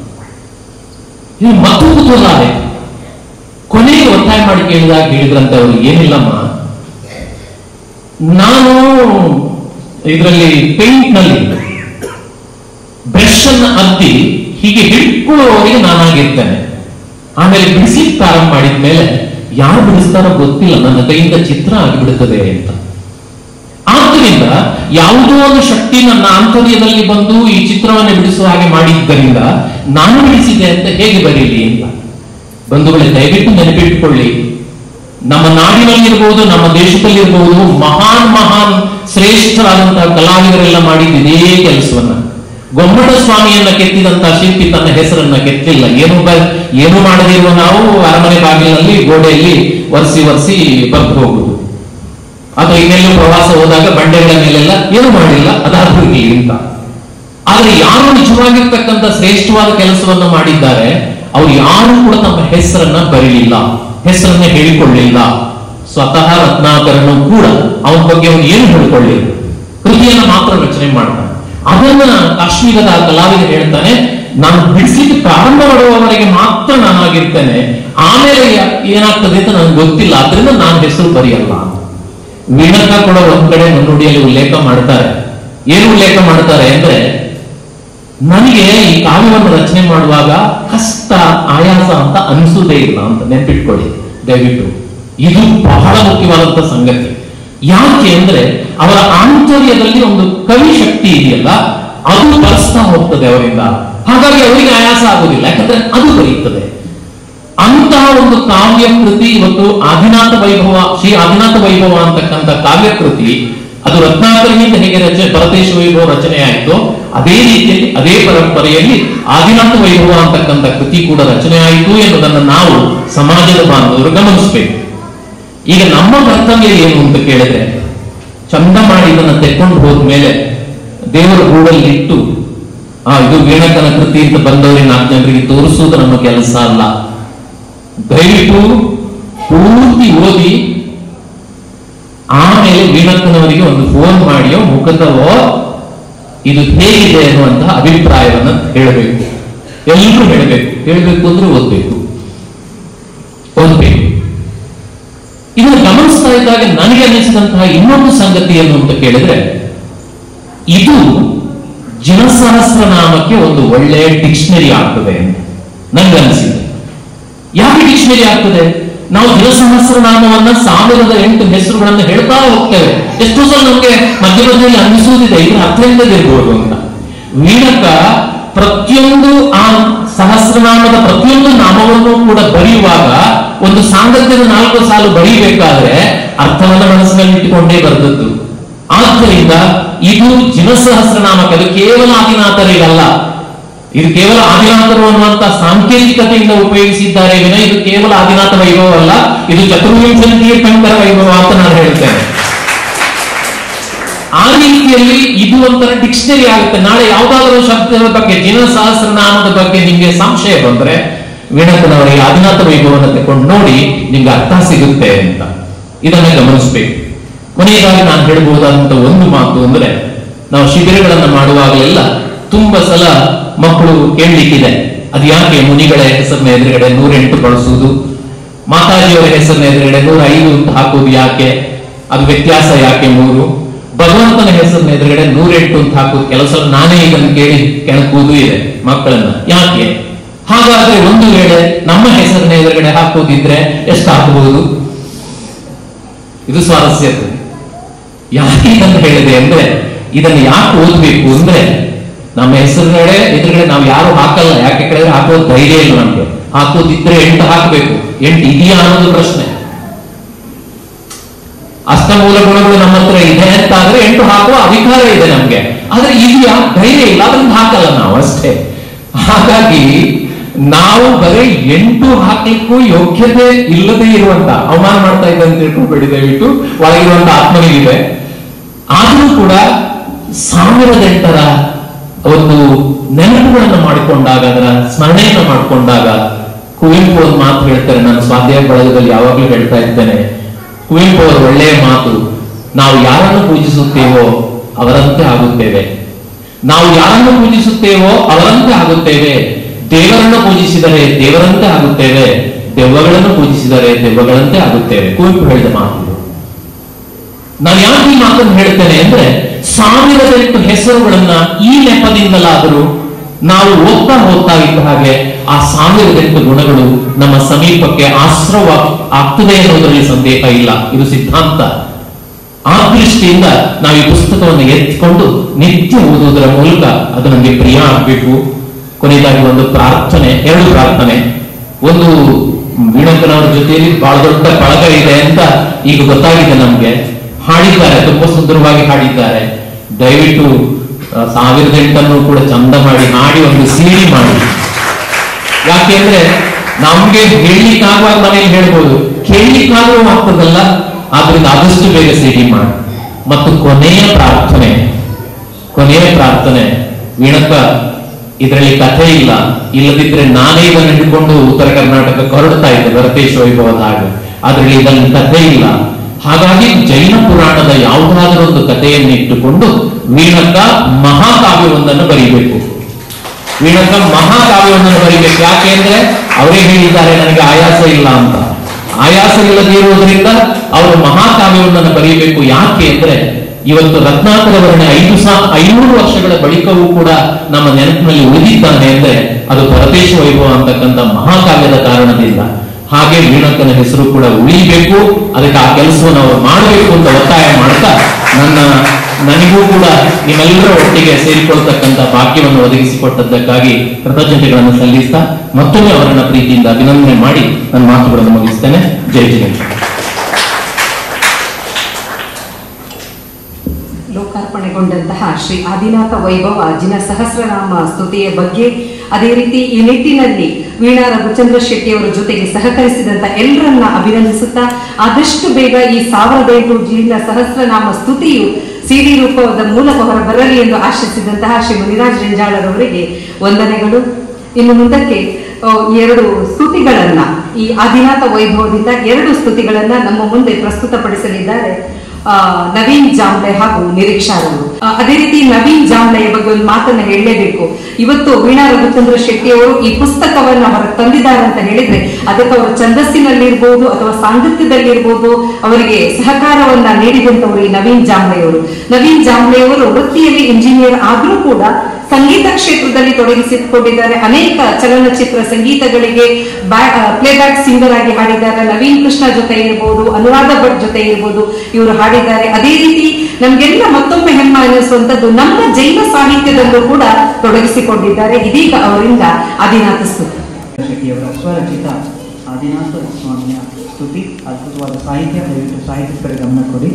ಇದು ಮತ್ತು ಕುತೂಹಲ ಆಯ್ತು ಕೊನೆಗೆ ಒತ್ತಾಯ ಮಾಡಿ ಕೇಳಿದಾಗ ಹೇಳಿದ್ರಂತೆ ಅವರು ಏನಿಲ್ಲಮ್ಮ ನಾನು ಇದರಲ್ಲಿ ಪೇಂಟ್ ನಲ್ಲಿ ಬ್ರಷ್ ಅನ್ನ ಅದ್ದಿ ಹೀಗೆ ಹಿಡ್ಕೊಳ್ಳುವವರಿಗೆ ನಾನಾಗಿರ್ತೇನೆ ಆಮೇಲೆ ಬಿಡಿಸಿ ಪ್ರಾರಂಭ ಮಾಡಿದ ಮೇಲೆ ಯಾರು ಬಿಡಿಸ್ತಾರೋ ಗೊತ್ತಿಲ್ಲ ನನ್ನ ಕೈಯಿಂದ ಚಿತ್ರ ಆಗಿಬಿಡುತ್ತದೆ ಅಂತ ಆದ್ದರಿಂದ ಯಾವುದೋ ಒಂದು ಶಕ್ತಿ ನನ್ನ ಆಂತರ್ಯದಲ್ಲಿ ಬಂದು ಈ ಚಿತ್ರವನ್ನು ಬಿಡಿಸುವ ಹಾಗೆ ಮಾಡಿದ್ದರಿಂದ ನಾನು ಬಿಡಿಸಿದೆ ಅಂತ ಹೇಗೆ ಬರೀಲಿ ಅಂತ ಬಂಧುಗಳೇ ದಯವಿಟ್ಟು ನೆನಪಿಟ್ಟುಕೊಳ್ಳಿ ನಮ್ಮ ನಾಡಿನಲ್ಲಿರ್ಬೋದು ನಮ್ಮ ದೇಶದಲ್ಲಿರ್ಬೋದು ಮಹಾನ್ ಮಹಾನ್ ಶ್ರೇಷ್ಠರಾದಂತಹ ಕಲಾವಿದರೆಲ್ಲ ಮಾಡಿದ್ದು ಇದೇ ಕೆಲಸವನ್ನ ಗೊಮ್ಮಟ ಸ್ವಾಮಿಯನ್ನ ಕೆತ್ತಿದಂತಹ ಶಿಲ್ಪಿ ತನ್ನ ಹೆಸರನ್ನ ಕೆತ್ತಿಲ್ಲ ಏನು ಬ ಏನು ಮಾಡದಿರುವ ನಾವು ಅರಮನೆ ಬಾಗಿಲಿನಲ್ಲಿ ಗೋಡೆಯಲ್ಲಿ ಒರೆಸಿ ಒರೆಸಿ ಬರ್ದು ಹೋಗುದು ಅಥವಾ ಇನ್ನೆಲ್ಲೂ ಪ್ರವಾಸ ಹೋದಾಗ ಬಂಡೆಗಳ ಮೇಲೆಲ್ಲ ಏನು ಮಾಡಿಲ್ಲ ಅದಾದ್ರೂ ಅಂತ ಆದ್ರೆ ಯಾರು ನಿಜವಾಗಿರ್ತಕ್ಕಂಥ ಶ್ರೇಷ್ಠವಾದ ಕೆಲಸವನ್ನ ಮಾಡಿದ್ದಾರೆ ಅವ್ರು ಯಾರು ಕೂಡ ತಮ್ಮ ಹೆಸರನ್ನ ಬರೀಲಿಲ್ಲ ಹೆಸರನ್ನ ಹೇಳಿಕೊಳ್ಳಿಲ್ಲ ಸ್ವತಃ ರತ್ನಾಕರನು ಕೂಡ ಅವನ ಬಗ್ಗೆ ಅವನು ಏನು ಹೇಳಿಕೊಳ್ಳಿಲ್ಲ ಕೃತಿಯನ್ನ ಮಾತ್ರ ರಚನೆ ಮಾಡ್ತಾನೆ ಅದನ್ನ ಕಾಶ್ಮೀರದ ಆ ಕಲಾವಿದ ಹೇಳ್ತಾನೆ ನಾನು ಬಿಡಿಸ್ಲಿಕ್ಕೆ ಪ್ರಾರಂಭ ಮಾಡುವವರೆಗೆ ಮಾತ್ರ ನಾನಾಗಿರ್ತೇನೆ ಆಮೇಲೆ ಯಾ- ಏನಾಗ್ತದೆ ಅಂತ ನನಗೆ ಗೊತ್ತಿಲ್ಲ ಆದ್ರಿಂದ ನಾನು ಹೆಸರು ಬರೆಯಲ್ಲ ವೀಣಕ್ಕ ಕೂಡ ಒಂದ್ ಕಡೆ ಮುನ್ನುಡಿಯಲ್ಲಿ ಉಲ್ಲೇಖ ಮಾಡ್ತಾರೆ ಏನು ಉಲ್ಲೇಖ ಮಾಡ್ತಾರೆ ಅಂದ್ರೆ ನನಗೆ ಈ ಕಾವ್ಯವನ್ನು ರಚನೆ ಮಾಡುವಾಗ ಕಷ್ಟ ಆಯಾಸ ಅಂತ ಅನಿಸುವುದೇ ಇಲ್ಲ ಅಂತ ನೆನ್ಪಿಟ್ಕೊಳ್ಳಿ ದಯವಿಟ್ಟು ಇದು ಬಹಳ ಮುಖ್ಯವಾದಂತ ಸಂಗತಿ ಯಾಕೆ ಅಂದ್ರೆ ಅವರ ಆಂತರ್ಯದಲ್ಲಿ ಒಂದು ಕವಿ ಶಕ್ತಿ ಇದೆಯಲ್ಲ ಅದು ಬರೆಸ್ತಾ ಹೋಗ್ತದೆ ಅವರಿಂದ ಹಾಗಾಗಿ ಅವರಿಗೆ ಆಯಾಸ ಆಗುದಿಲ್ಲ ಯಾಕಂದ್ರೆ ಅದು ಬರೆಯುತ್ತದೆ ಅಂತಹ ಒಂದು ಕಾವ್ಯ ಕೃತಿ ಇವತ್ತು ಆದಿನಾಥ ವೈಭವ ಶ್ರೀ ಆದಿನಾಥ ವೈಭವ ಅಂತಕ್ಕಂಥ ಕಾವ್ಯ ಕೃತಿ ಅದು ರತ್ನಾಕರನಿಂದ ಹೇಗೆ ರಚನೆ ಭರತೇಶ ವೈಭವ ರಚನೆ ಆಯಿತು ಅದೇ ರೀತಿಯಲ್ಲಿ ಅದೇ ಪರಂಪರೆಯಲ್ಲಿ ಆದಿನಾಥ ವೈಭವ ಅಂತಕ್ಕಂಥ ಕೃತಿ ಕೂಡ ರಚನೆ ಆಯಿತು ಎನ್ನುವುದನ್ನು ನಾವು ಸಮಾಜದ ಬಾಂಧವರು ಗಮನಿಸಬೇಕು ಈಗ ನಮ್ಮ ಕರ್ತವ್ಯ ಏನು ಅಂತ ಕೇಳಿದ್ರೆ ಚಂದ ಮಾಡಿ ಇದನ್ನ ತೆಕ್ಕೊಂಡು ಹೋದ್ಮೇಲೆ ದೇವರ ಗೂಡಲ್ಲಿ ಇಟ್ಟು ಆ ಇದು ವೀಣಕನ ಕೃತಿ ಅಂತ ಬಂದವರಿಗೆ ನಾಲ್ಕು ಜನರಿಗೆ ತೋರಿಸುವುದು ನಮ್ಮ ಕೆಲಸ ಅಲ್ಲ ದಯವಿಟ್ಟು ಪೂರ್ತಿ ಓದಿ ಆಮೇಲೆ ವೀಣಕ್ಕನವರಿಗೆ ಒಂದು ಫೋನ್ ಮಾಡಿಯೋ ಮುಖದವೋ ಇದು ಹೇಗಿದೆ ಅನ್ನುವಂತಹ ಅಭಿಪ್ರಾಯವನ್ನ ಹೇಳಬೇಕು ಎಲ್ಲರೂ ಹೇಳಬೇಕು ಹೇಳಬೇಕು ಅಂದ್ರೆ ಓದ್ಬೇಕು ಓದ್ಬೇಕು ಇದನ್ನು ಗಮನಿಸ್ತಾ ಇದ್ದಾಗ ನನಗೆ ಅನಿಸಿದಂತಹ ಇನ್ನೊಂದು ಸಂಗತಿ ಏನು ಅಂತ ಕೇಳಿದ್ರೆ ಇದು ಜನಸಹಸ್ರನಾಮಕ್ಕೆ ಒಂದು ಒಳ್ಳೆಯ ಡಿಕ್ಷನರಿ ಆಗ್ತದೆ ಅಂತ ನನ್ಗೆ ಅನಿಸಿದೆ ಯಾಕೆ ಡಿಕ್ಷನರಿ ಆಗ್ತದೆ ನಾವು ಜನಸಹಸ್ರನಾಮವನ್ನ ಸಾವಿರದ ಎಂಟು ಹೆಸರುಗಳನ್ನ ಹೇಳ್ತಾ ಹೋಗ್ತೇವೆ ಎಷ್ಟೋ ಸಲ ನಮ್ಗೆ ಮಧ್ಯ ಮಧ್ಯದಲ್ಲಿ ಅನಿಸುವುದಿದೆ ಇದ್ರ ಅರ್ಥ ಇಲ್ಲದಿರ್ಬೋದು ಅಂತ ವೀಣಕ ಪ್ರತಿಯೊಂದು ಆ ಸಹಸ್ರನಾಮದ ಪ್ರತಿಯೊಂದು ನಾಮವನ್ನು ಕೂಡ ಬರೆಯುವಾಗ ಒಂದು ಸಾಂಗತ್ಯದ ನಾಲ್ಕು ಸಾಲು ಬರೀಬೇಕಾದ್ರೆ ಅರ್ಥವನ್ನ ಮನಸ್ಸಿನಲ್ಲಿ ಇಟ್ಟುಕೊಂಡೇ ಬರೆದದ್ದು ಆದ್ದರಿಂದ ಇದು ಜಿನಸಹಸ್ರನಾಮಕ ಅದು ಕೇವಲ ಆದಿನಾಥರಿಗಲ್ಲ ಇದು ಕೇವಲ ಆದಿನಾಥರು ಅನ್ನುವಂತ ಸಾಂಕೇತಿಕತೆಯಿಂದ ಉಪಯೋಗಿಸಿದ್ದಾರೆ ವಿನ ಇದು ಕೇವಲ ಆದಿನಾಥ ವೈಭವ ಅಲ್ಲ ಇದು ಚತುರ್ವಿಂಶ ತೀರ್ಥಂಕರ ವೈಭವ ಅಂತ ನಾನು ಹೇಳ್ತೇನೆ ಆ ರೀತಿಯಲ್ಲಿ ಇದು ಒಂಥರ ಡಿಕ್ಷನರಿ ಆಗುತ್ತೆ ನಾಳೆ ಯಾವ್ದಾದರೂ ಶಬ್ದದ ಬಗ್ಗೆ ಜಿನ ಸಹಸ್ರನಾಮದ ಬಗ್ಗೆ ನಿಮ್ಗೆ ಸಂಶಯ ಬಂದ್ರೆ ವೀಣಕ್ಕನವರಿಗೆ ಆದಿನಾಥ ವೈಭವನ ತಕೊಂಡು ನೋಡಿ ನಿಮ್ಗೆ ಅರ್ಥ ಸಿಗುತ್ತೆ ಅಂತ ಇದನ್ನ ಗಮನಿಸ್ಬೇಕು ಕೊನೆಯದಾಗಿ ನಾನು ಹೇಳ್ಬಹುದಾದಂತ ಒಂದು ಮಾತು ಅಂದ್ರೆ ನಾವು ಶಿಬಿರಗಳನ್ನ ಮಾಡುವಾಗಲೆಲ್ಲ ತುಂಬಾ ಸಲ ಮಕ್ಕಳು ಕೇಳಲಿಕ್ಕಿದೆ ಅದು ಯಾಕೆ ಮುನಿಗಳ ಹೆಸರಿನ ಎದುರುಗಡೆ ನೂರೆಂಟು ಬಳಸುವುದು ಮಾತಾಜಿಯವರ ಹೆಸರಿನ ಎದುರುಗಡೆ ನೂರ ಐದು ಅಂತ ಹಾಕುವುದು ಯಾಕೆ ಅದು ವ್ಯತ್ಯಾಸ ಯಾಕೆ ಮೂರು ಭಗವಂತನ ಹೆಸರಿನ ಎದುರುಗಡೆ ನೂರೆಂಟು ಅಂತ ಹಾಕುವುದು ಕೆಲಸ ನಾನೇ ಇದನ್ನು ಕೇಳಿ ಕೆಣಕುವುದು ಇದೆ ಮಕ್ಕಳನ್ನ ಯಾಕೆ ಹಾಗಾದ್ರೆ ಒಂದು ವೇಳೆ ನಮ್ಮ ಹೆಸರಿನ ಎದುರುಗಡೆ ಹಾಕುವುದಿದ್ರೆ ಎಷ್ಟು ಹಾಕಬಹುದು ಇದು ಸ್ವಾರಸ್ಯ ಯಾಕೆ ಇದನ್ನು ಹೇಳಿದೆ ಅಂದ್ರೆ ಇದನ್ನು ಯಾಕೆ ಓದ್ಬೇಕು ಅಂದ್ರೆ ನಮ್ಮ ಹೆಸರುಗಡೆ ಎದುರುಗಡೆ ನಾವು ಯಾರು ಹಾಕಲ್ಲ ಯಾಕೆ ಕೇಳಿದ್ರೆ ಹಾಕುವ ಧೈರ್ಯ ಇಲ್ಲ ನಮ್ಗೆ ಹಾಕೋದಿದ್ರೆ ಎಂಟು ಹಾಕಬೇಕು ಎಂಟು ಇದೆಯಾ ಅನ್ನೋದು ಪ್ರಶ್ನೆ ಅಷ್ಟಮೂಲ ಗುಣಗಳು ನಮ್ಮ ಹತ್ರ ಇದೆ ಅಂತ ಆದ್ರೆ ಎಂಟು ಹಾಕುವ ಅಧಿಕಾರ ಇದೆ ನಮ್ಗೆ ಆದ್ರೆ ಇದೆಯಾ ಧೈರ್ಯ ಇಲ್ಲ ಅದನ್ನ ಹಾಕಲ್ಲ ನಾವು ಅಷ್ಟೇ ಹಾಗಾಗಿ ನಾವು ಬರೀ ಎಂಟು ಹಾಕ್ಲಿಕ್ಕೂ ಯೋಗ್ಯತೆ ಇಲ್ಲದೆ ಇರುವಂತ ಅವಮಾನ ಮಾಡ್ತಾ ಇದ್ದ ಅಂತ ತಿಳ್ಕೊಬೇಡಿ ದಯವಿಟ್ಟು ಒಳಗಿರುವಂತ ಆತ್ಮನಿಗಿದೆ ಆದರೂ ಕೂಡ ಸಾವಿರದ ಎಂಟರ ಒಂದು ನೆನಪುಗಳನ್ನು ಮಾಡಿಕೊಂಡಾಗ ಅದರ ಸ್ಮರಣೆಯನ್ನು ಮಾಡಿಕೊಂಡಾಗ ಕುವೆಂಪು ಒಂದು ಮಾತು ಹೇಳ್ತಾರೆ ನಾನು ಸ್ವಾಧ್ಯಾಯ ಬಳಗದಲ್ಲಿ ಯಾವಾಗಲೂ ಹೇಳ್ತಾ ಇರ್ತೇನೆ ಕುವೆಂಪು ಅವರ ಒಳ್ಳೆಯ ಮಾತು ನಾವು ಯಾರನ್ನು ಪೂಜಿಸುತ್ತೇವೋ ಅವರಂತೆ ಆಗುತ್ತೇವೆ ನಾವು ಯಾರನ್ನು ಪೂಜಿಸುತ್ತೇವೋ ಅವರಂತೆ ಆಗುತ್ತೇವೆ ದೇವರನ್ನು ಪೂಜಿಸಿದರೆ ದೇವರಂತೆ ಆಗುತ್ತೇವೆ ದೆವ್ವಗಳನ್ನು ಪೂಜಿಸಿದರೆ ದೆವ್ವಗಳಂತೆ ಆಗುತ್ತೇವೆ ಕುವೆಂಪು ಹೇಳಿದ ಮಾತು ಇದು. ನಾನು ಯಾಕೆ ಈ ಮಾತನ್ನು ಹೇಳ್ತೇನೆ ಅಂದ್ರೆ ಸಾವಿರದ ಎಂಟು ಹೆಸರುಗಳನ್ನ ಈ ನೆಪದಿಂದಲಾದರೂ ನಾವು ಓದ್ತಾ ಹೋಗ್ತಾ ಇದ್ದ ಹಾಗೆ ಆ ಸಾವಿರದ ಎಂಟು ಗುಣಗಳು ನಮ್ಮ ಸಮೀಪಕ್ಕೆ ಆಶ್ರವ ಆಗ್ತದೆ ಅನ್ನೋದರಲ್ಲಿ ಸಂದೇಹ ಇಲ್ಲ ಇದು ಸಿದ್ಧಾಂತ ಆ ದೃಷ್ಟಿಯಿಂದ ನಾವು ಈ ಪುಸ್ತಕವನ್ನು ಎತ್ತಿಕೊಂಡು ನಿತ್ಯ ಓದುವುದರ ಮೂಲಕ ಅದು ನಮಗೆ ಪ್ರಿಯ ಆಗಬೇಕು ಕೊನೆಯದಾಗಿ ಒಂದು ಪ್ರಾರ್ಥನೆ ಎರಡು ಪ್ರಾರ್ಥನೆ ಒಂದು ವೀಣಕ್ಕನವರ ಜೊತೆಯಲ್ಲಿ ಬಹಳ ದೊಡ್ಡ ಬಳಗ ಇದೆ ಅಂತ ಈಗ ಗೊತ್ತಾಗಿದೆ ನಮ್ಗೆ ಹಾಡಿದ್ದಾರೆ ತುಂಬಾ ಸುಂದರವಾಗಿ ಹಾಡಿದ್ದಾರೆ ದಯವಿಟ್ಟು ಆ, ಸಾವಿರದ ಎಂಟನ್ನು ಕೂಡ ಚಂದ ಮಾಡಿ ಹಾಡಿ ಒಂದು ಸಿಡಿ ಮಾಡಿ ಯಾಕೆಂದ್ರೆ ನಮ್ಗೆ ಹೇಳಲಿಕ್ಕಾಗುವಾಗ ಮನೇಲಿ ಹೇಳ್ಬೋದು ಕೇಳಲಿಕ್ಕಾದ್ರೂ ಆಗ್ತದಲ್ಲ ಆದ್ರಿಂದ ಆದಷ್ಟು ಬೇಗ ಸಿಡಿ ಮಾಡಿ ಮತ್ತು ಕೊನೆಯ ಪ್ರಾರ್ಥನೆ ಕೊನೆಯ ಪ್ರಾರ್ಥನೆ ವೀಣಕ್ಕ ಇದರಲ್ಲಿ ಕಥೆ ಇಲ್ಲ ಇಲ್ಲದಿದ್ರೆ ನಾನೇ ಇದನ್ನು ಹಿಡ್ಕೊಂಡು ಉತ್ತರ ಕರ್ನಾಟಕ ಹೊರಡ್ತಾ ಇದ್ದೆ ಭರತೇಶ ವೈಭವದ ಹಾಗೆ ಅದರಲ್ಲಿ ಇದನ್ನು ಕಥೆ ಇಲ್ಲ ಹಾಗಾಗಿ ಜೈನ ಪುರಾಣದ ಯಾವುದಾದರೂ ಒಂದು ಕಥೆಯನ್ನು ಇಟ್ಟುಕೊಂಡು ವೀಣಕ್ಕ ಮಹಾಕಾವ್ಯವೊಂದನ್ನು ಬರೀಬೇಕು ವೀಣಕ್ಕ ಮಹಾಕಾವ್ಯವನ್ನು ಬರೀಬೇಕು ಯಾಕೆ ಅಂದ್ರೆ ಅವರೇ ಹೇಳಿದ್ದಾರೆ ನನಗೆ ಆಯಾಸ ಇಲ್ಲ ಅಂತ ಆಯಾಸ ಇಲ್ಲದೆ ಇರುವುದರಿಂದ ಅವರು ಮಹಾಕಾವ್ಯವನ್ನು ಬರೆಯಬೇಕು ಯಾಕೆ ಅಂದ್ರೆ ಇವತ್ತು ರತ್ನಾಕರ ವರ್ಣೆ ಐದು ಸಾ ಐನೂರು ವರ್ಷಗಳ ಬಳಿಕವೂ ಕೂಡ ನಮ್ಮ ನೆನಪಿನಲ್ಲಿ ಉಳಿದಿದ್ದಾನೆ ಅಂದ್ರೆ ಅದು ಪರತೇಶ ವೈಭವ ಅಂತಕ್ಕಂಥ ಮಹಾಕಾವ್ಯದ ಕಾರಣದಿಂದ ಹಾಗೆ ವೀಣಕ್ಕನ ಹೆಸರು ಕೂಡ ಉಳಿಬೇಕು ಅದಕ್ಕೆ ಆ ಕೆಲಸವನ್ನು ಅವರು ಮಾಡಬೇಕು ಅಂತ ಒತ್ತಾಯ ಮಾಡ್ತಾ ನನ್ನ ನನಗೂ ಕೂಡ ನಿಮ್ಮೆಲ್ಲರ ಒಟ್ಟಿಗೆ ಸೇರಿಕೊಳ್ತಕ್ಕಂಥ ಭಾಗ್ಯವನ್ನು ಒದಗಿಸಿಕೊಟ್ಟದ್ದಕ್ಕಾಗಿ ಕೃತಜ್ಞತೆಗಳನ್ನು ಸಲ್ಲಿಸ್ತಾ ಮತ್ತೊಮ್ಮೆ ಅವರನ್ನ ಪ್ರೀತಿಯಿಂದ ಅಭಿನಂದನೆ ಮಾಡಿ ನನ್ನ ಮಾತುಗಳನ್ನು ಮುಗಿಸ್ತೇನೆ ಜೈ ಜಯ ಲೋಕಾರ್ಪಣೆಗೊಂಡಂತಹ ಶ್ರೀ ಆದಿನಾಥ ವೈಭವ ಜಿನ ಸಹಸ್ರನಾಮ ಸ್ತುತಿಯ ಬಗ್ಗೆ ಅದೇ ರೀತಿ ಈ ನಿಟ್ಟಿನಲ್ಲಿ ವೀಣಾ ರಘುಚಂದ್ರ ಶೆಟ್ಟಿಯವರ ಜೊತೆಗೆ ಸಹಕರಿಸಿದಂತ ಎಲ್ಲರನ್ನ ಅಭಿನಂದಿಸುತ್ತಾ ಆದಷ್ಟು ಬೇಗ ಈ ಸಾವಿರದ ಎಂಟು ಜಿನ ಸಹಸ್ರನಾಮ ಸ್ತುತಿಯು ಸಿಡಿ ರೂಪದ ಮೂಲಕ ಹೊರಬರಲಿ ಎಂದು ಆಶಿಸಿದಂತಹ ಶ್ರೀ ಮುನಿರಾಜ್ ರೆಂಜಾಳರವರಿಗೆ ವಂದನೆಗಳು ಇನ್ನು ಮುಂದಕ್ಕೆ ಆ, ಎರಡು ಸ್ತುತಿಗಳನ್ನ ಈ ಆದಿನಾಥ ವೈಭವದಿಂದ ಎರಡು ಸ್ತುತಿಗಳನ್ನ ನಮ್ಮ ಮುಂದೆ ಪ್ರಸ್ತುತಪಡಿಸಲಿದ್ದಾರೆ ಆ, ನವೀನ್ ಜಾಂಬ್ಳೆ ಹಾಗೂ ನಿರೀಕ್ಷಾರವರು ಆ, ಅದೇ ರೀತಿ ನವೀನ್ ಜಾಂಬ್ಳೆಯ ಬಗ್ಗೆ ಒಂದು ಮಾತನ್ನ ಹೇಳಲೇಬೇಕು ಇವತ್ತು ವೀಣಾ ರಘುಚಂದ್ರ ಶೆಟ್ಟಿ ಅವರು ಈ ಪುಸ್ತಕವನ್ನ ಹೊರ ತಂದಿದ್ದಾರೆ ಅಂತ ಹೇಳಿದ್ರೆ ಅದಕ್ಕೆ ಅವರು ಛಂದಸ್ಸಿನಲ್ಲಿರ್ಬೋದು ಅಥವಾ ಸಾಂಗತ್ಯದಲ್ಲಿರ್ಬೋದು ಅವರಿಗೆ ಸಹಕಾರವನ್ನ ನೀಡಿದಂತವರು ಈ ನವೀನ್ ಜಾಂಬ್ಳೆಯವರು ನವೀನ್ ಜಾಂಬ್ಳೆಯವರು ವೃತ್ತಿಯಲ್ಲಿ ಇಂಜಿನಿಯರ್ ಆದ್ರೂ ಕೂಡ ಸಂಗೀತ ಕ್ಷೇತ್ರದಲ್ಲಿ ತೊಡಗಿಸಿಕೊಂಡಿದ್ದಾರೆ ಅನೇಕ ಚಲನಚಿತ್ರ ಸಂಗೀತಗಳಿಗೆ ಪ್ಲೇಬ್ಯಾಕ್ ಸಿಂಗರ್ ಆಗಿ ಹಾಡಿದ್ದಾರೆ ನವೀನ್ ಕೃಷ್ಣ ಜೊತೆ ಇರ್ಬೋದು ಅನುರಾಧ ಭಟ್ ಜೊತೆ ಇರ್ಬೋದು ಇವರು ಹಾಡಿದ್ದಾರೆ ಅದೇ ರೀತಿ ನಮ್ಗೆಲ್ಲ ಮತ್ತೊಮ್ಮೆ ಹೆಮ್ಮೆ ಅನ್ನಿಸುವಂತದ್ದು ನಮ್ಮ ಜೈನ ಸಾಹಿತ್ಯದಲ್ಲೂ ಕೂಡ ತೊಡಗಿಸಿಕೊಂಡಿದ್ದಾರೆ ಇದೀಗ ಅವರಿಂದ ಆದಿನಾಥ ಸ್ತುತಿ ಶೆಟ್ಟಿಯವರ ಸ್ವರಚಿತ ಆದಿನಾಥ ಸ್ವಾಮಿಯ ಸ್ತುತಿ ಅದ್ಭುತವಾದ ಸಾಹಿತ್ಯ ದಯವಿಟ್ಟು ಸಾಹಿತ್ಯದ ಕಡೆ ಗಮನ ಕೊಡಿ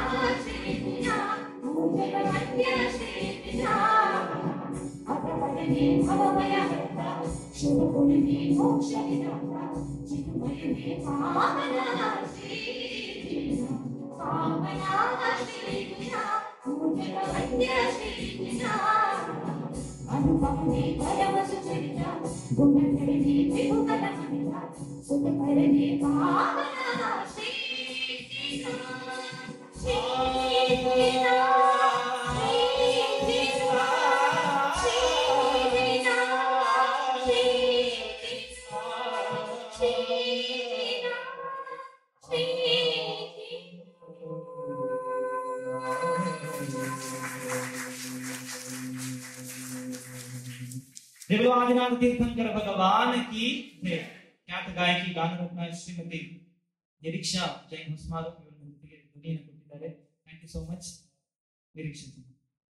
Thank you. देवादिनाथ तीर्थंकर भगवान की जय ಖ್ಯಾತ ಗಾಯಕಿ ಗಾನರತ್ನ ಶ್ರೀಮತಿ ನಿರೀಕ್ಷಾ ಜೈನ್ ಹೊಸ್ಮಾರು ಇವರು ನಮ್ಮ ಜೊತೆಗೆ ಧ್ವನಿಯನ್ನು ಕೊಟ್ಟಿದ್ದಾರೆ thank you so much Niriksha ji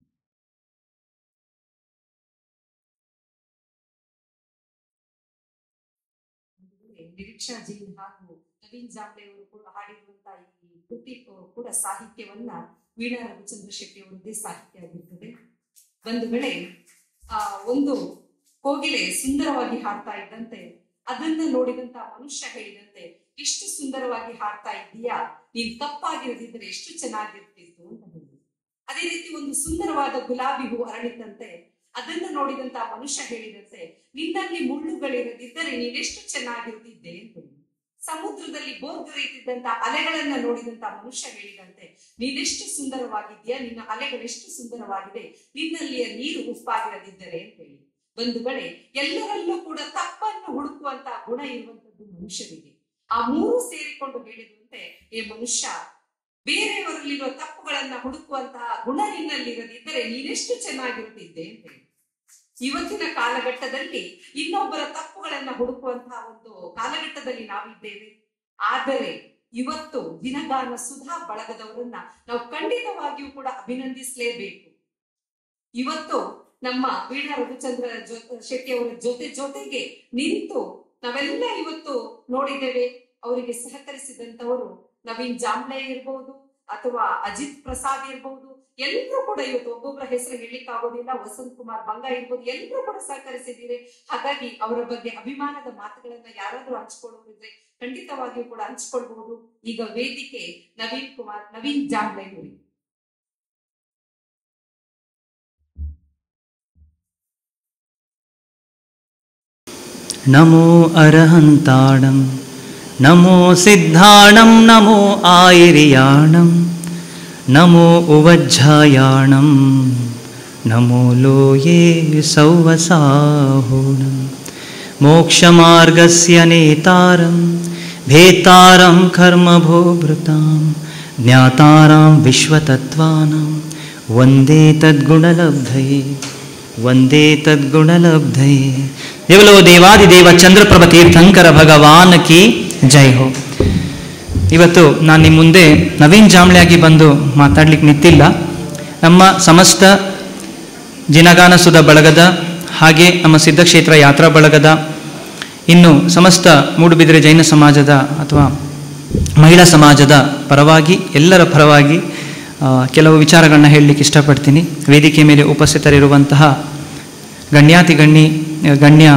Niriksha ji ಹಾಗೂ ನವೀನ್ ಜಾಂಬ್ಳೆ ಅವರು ಕೂಡ ಹಾಡಿರುವಂತಹ ಈ ಕೃತಿ ಕೂಡ ಸಾಹಿತ್ಯವನ್ನ ವೀಣಾ ರವಿಚಂದ್ರ ಶೆಟ್ಟಿ ಅವರದ್ದೇ ಸಾಹಿತ್ಯ ಆಗಿರ್ತದೆ ಬಂಧುಗಳೇ ಆ ಒಂದು ಕೋಗಿಲೆ ಸುಂದರವಾಗಿ ಹಾಡ್ತಾ ಇದ್ದಂತೆ ಅದನ್ನ ನೋಡಿದಂತ ಮನುಷ್ಯ ಹೇಳಿದಂತೆ ಇಷ್ಟು ಸುಂದರವಾಗಿ ಹಾಡ್ತಾ ಇದ್ದೀಯಾ ನೀನ್ ತಪ್ಪಾಗಿರದಿದ್ರೆ ಎಷ್ಟು ಚೆನ್ನಾಗಿರ್ತಿತ್ತು ಅಂತ ಹೇಳಿ ಅದೇ ರೀತಿ ಒಂದು ಸುಂದರವಾದ ಗುಲಾಬಿ ಹೂ ಅರಳಿದಂತೆ ಅದನ್ನ ನೋಡಿದಂತ ಮನುಷ್ಯ ಹೇಳಿದಂತೆ ನಿನ್ನಲ್ಲಿ ಮುಳ್ಳುಗಳಿರದಿದ್ದರೆ ನೀನೆಷ್ಟು ಚೆನ್ನಾಗಿರುತ್ತಿದ್ದೆ ಅಂತ ಹೇಳಿ ಸಮುದ್ರದಲ್ಲಿ ಬೋರ್ಗರೆಯುತ್ತಿದ್ದಂತ ಅಲೆಗಳನ್ನ ನೋಡಿದಂತ ಮನುಷ್ಯ ಹೇಳಿದಂತೆ ನೀನೆಷ್ಟು ಸುಂದರವಾಗಿದ್ಯಾ ನಿನ್ನ ಅಲೆಗಳೆಷ್ಟು ಸುಂದರವಾಗಿದೆ ನಿನ್ನಲ್ಲಿಯ ನೀರು ಉಪ್ಪಾಗಿರದಿದ್ದರೆ ಅಂತ ಹೇಳಿ ಬಂಧುಗಳೇ ಎಲ್ಲರಲ್ಲೂ ಕೂಡ ತಪ್ಪನ್ನು ಹುಡುಕುವಂತ ಗುಣ ಇರುವಂತದ್ದು ಮನುಷ್ಯರಿಗೆ ಆ ಮೂರು ಸೇರಿಕೊಂಡು ಹೇಳಿದಂತೆ ಏ ಮನುಷ್ಯ ಬೇರೆಯವರಲ್ಲಿರುವ ತಪ್ಪುಗಳನ್ನ ಹುಡುಕುವಂತಹ ಗುಣ ನಿನ್ನಲ್ಲಿರದಿದ್ದರೆ ನೀನೆಷ್ಟು ಚೆನ್ನಾಗಿರುತ್ತಿದ್ದೆ ಅಂತ ಹೇಳಿ ಇವತ್ತಿನ ಕಾಲಘಟ್ಟದಲ್ಲಿ ಇನ್ನೊಬ್ಬರ ತಪ್ಪುಗಳನ್ನ ಹುಡುಕುವಂತಹ ಒಂದು ಕಾಲಘಟ್ಟದಲ್ಲಿ ನಾವಿದ್ದೇವೆ ಆದರೆ ಇವತ್ತು ದಿನಗಾನ ಸುಧಾ ಬಳಗದವರನ್ನ ನಾವು ಖಂಡಿತವಾಗಿಯೂ ಕೂಡ ಅಭಿನಂದಿಸಲೇಬೇಕು ಇವತ್ತು ನಮ್ಮ ವೀಣಾ ರಘುಚಂದ್ರ ಜೊ- ಶೆಟ್ಟಿ ಅವರ ಜೊತೆ ಜೊತೆಗೆ ನಿಂತು ನಾವೆಲ್ಲ ಇವತ್ತು ನೋಡಿದ್ದೇವೆ ಅವರಿಗೆ ಸಹಕರಿಸಿದಂತವರು ನವೀನ್ ಜಾಂಬ್ಳೆ ಇರ್ಬೋದು ಅಥವಾ ಅಜಿತ್ ಪ್ರಸಾದ್ ಇರ್ಬೋದು ಎಲ್ಲರೂ ಕೂಡ ಇವತ್ತು ಒಬ್ಬೊಬ್ಬರ ಹೆಸರು ಹೇಳಲಿಕ್ಕೆ ಆಗೋದಿಲ್ಲ ವಸಂತ್ ಕುಮಾರ್ ಬಂಗ ಇರ್ಬೋದು ಎಲ್ಲರೂ ಕೂಡ ಸಹಕರಿಸಿದ್ದೀರಿ ಹಾಗಾಗಿ ಅವರ ಬಗ್ಗೆ ಅಭಿಮಾನದ ಮಾತುಗಳನ್ನ ಯಾರಾದ್ರೂ ಹಂಚ್ಕೊಳ್ಳೋರಿದ್ರೆ ಖಂಡಿತವಾಗಿಯೂ ಕೂಡ ಹಂಚ್ಕೊಳ್ಬಹುದು ಈಗ ವೇದಿಕೆ ನವೀನ್ ಕುಮಾರ್ ನವೀನ್ ಜಾಂಬ್ಳೆ ಅವರಿಗೆ नमो अरहन्ताणं नमो सिद्धाणं नमो आयर्याणं नमो उवज्झायाणं नमो लोये सौवसाहोणं मोक्षमार्गस्य नेतारं भेतारं कर्मभोभृतां ज्ञातारां विश्वतत्त्वानां वन्दे तद्गुणलब्धये ವಂದೇ ತದ್ಗುಣಲಬ್ಧಯೇ ದೇವಲೋ ದೇವಾದಿದೇವ ಚಂದ್ರಪ್ರಭ ತೀರ್ಥಂಕರ ಭಗವಾನ್ ಕಿ ಜೈ ಹೋ ಇವತ್ತು ನಾನು ನಿಮ್ಮ ಮುಂದೆ ನವೀನ್ ಜಾಂಬ್ಳೆಯಾಗಿ ಬಂದು ಮಾತಾಡ್ಲಿಕ್ಕೆ ನಿಂತಿಲ್ಲ ನಮ್ಮ ಸಮಸ್ತ ಜಿನಗಾನ ಸುಧ ಬಳಗದ ಹಾಗೆ ನಮ್ಮ ಸಿದ್ಧಕ್ಷೇತ್ರ ಯಾತ್ರಾ ಬಳಗದ ಇನ್ನು ಸಮಸ್ತ ಮೂಡುಬಿದಿರೆ ಜೈನ ಸಮಾಜದ ಅಥವಾ ಮಹಿಳಾ ಸಮಾಜದ ಪರವಾಗಿ ಎಲ್ಲರ ಪರವಾಗಿ ಆ, ಕೆಲವು ವಿಚಾರಗಳನ್ನ ಹೇಳಲಿಕ್ಕೆ ಇಷ್ಟಪಡ್ತೀನಿ ವೇದಿಕೆ ಮೇಲೆ ಉಪಸ್ಥಿತರಿರುವಂತಹ ಗಣ್ಯಾತಿ ಗಣ್ಯ ಗಣ್ಯ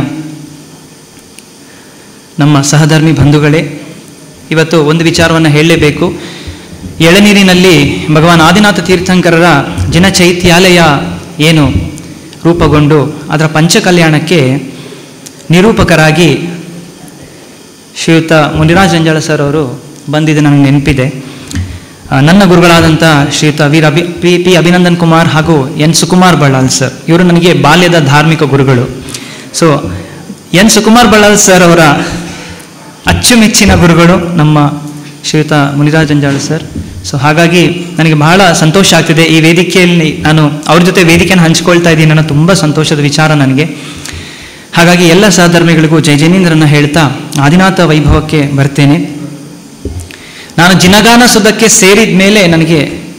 ನಮ್ಮ ಸಹಧರ್ಮಿ ಬಂಧುಗಳೇ ಇವತ್ತು ಒಂದು ವಿಚಾರವನ್ನು ಹೇಳಲೇಬೇಕು ಎಳನೀರಿನಲ್ಲಿ ಭಗವಾನ್ ಆದಿನಾಥ ತೀರ್ಥಂಕರರ ಜಿನಚೈತ್ಯಾಲಯ ಏನು ರೂಪುಗೊಂಡು ಅದರ ಪಂಚಕಲ್ಯಾಣಕ್ಕೆ ನಿರೂಪಕರಾಗಿ ಶ್ರೀಯುತ ಮುನಿರಾಜ್ ಅಂಜಾಳ ಸರ್ ಅವರು ಬಂದಿದ್ದು ನನಗೆ ನೆನಪಿದೆ ಆ, ನನ್ನ ಗುರುಗಳಾದಂಥ ಶ್ರೀಯುತ ವೀರ್ ಅಭಿ ಪಿ ಪಿ ಅಭಿನಂದನ್ ಕುಮಾರ್ ಹಾಗೂ ಎನ್ ಸುಕುಮಾರ್ ಬಳ್ಳಾಲ್ ಸರ್ ಇವರು ನನಗೆ ಬಾಲ್ಯದ ಧಾರ್ಮಿಕ ಗುರುಗಳು ಸೊ ಎನ್ ಸುಕುಮಾರ್ ಬಳ್ಳಾಲ್ ಸರ್ ಅವರ ಅಚ್ಚುಮೆಚ್ಚಿನ ಗುರುಗಳು ನಮ್ಮ ಶ್ರೀಯುತ ಮುನಿರಾಜ್ ಅಂಜಾಳ್ ಸರ್ ಸೊ ಹಾಗಾಗಿ ನನಗೆ ಬಹಳ ಸಂತೋಷ ಆಗ್ತಿದೆ ಈ ವೇದಿಕೆಯಲ್ಲಿ ನಾನು ಅವ್ರ ಜೊತೆ ವೇದಿಕೆಯನ್ನು ಹಂಚ್ಕೊಳ್ತಾ ಇದ್ದೀನಿ ಅನ್ನೋ ತುಂಬ ಸಂತೋಷದ ವಿಚಾರ ನನಗೆ ಹಾಗಾಗಿ ಎಲ್ಲ ಸಹಧರ್ಮಿಗಳಿಗೂ ಜಯ ಜೈನೇಂದ್ರನ್ನ ಹೇಳ್ತಾ ಆದಿನಾಥ ವೈಭವಕ್ಕೆ ಬರ್ತೇನೆ ನಾನು ಜಿನಗಾನ ಸುಧಕ್ಕೆ ಸೇರಿದ ಮೇಲೆ ನನಗೆ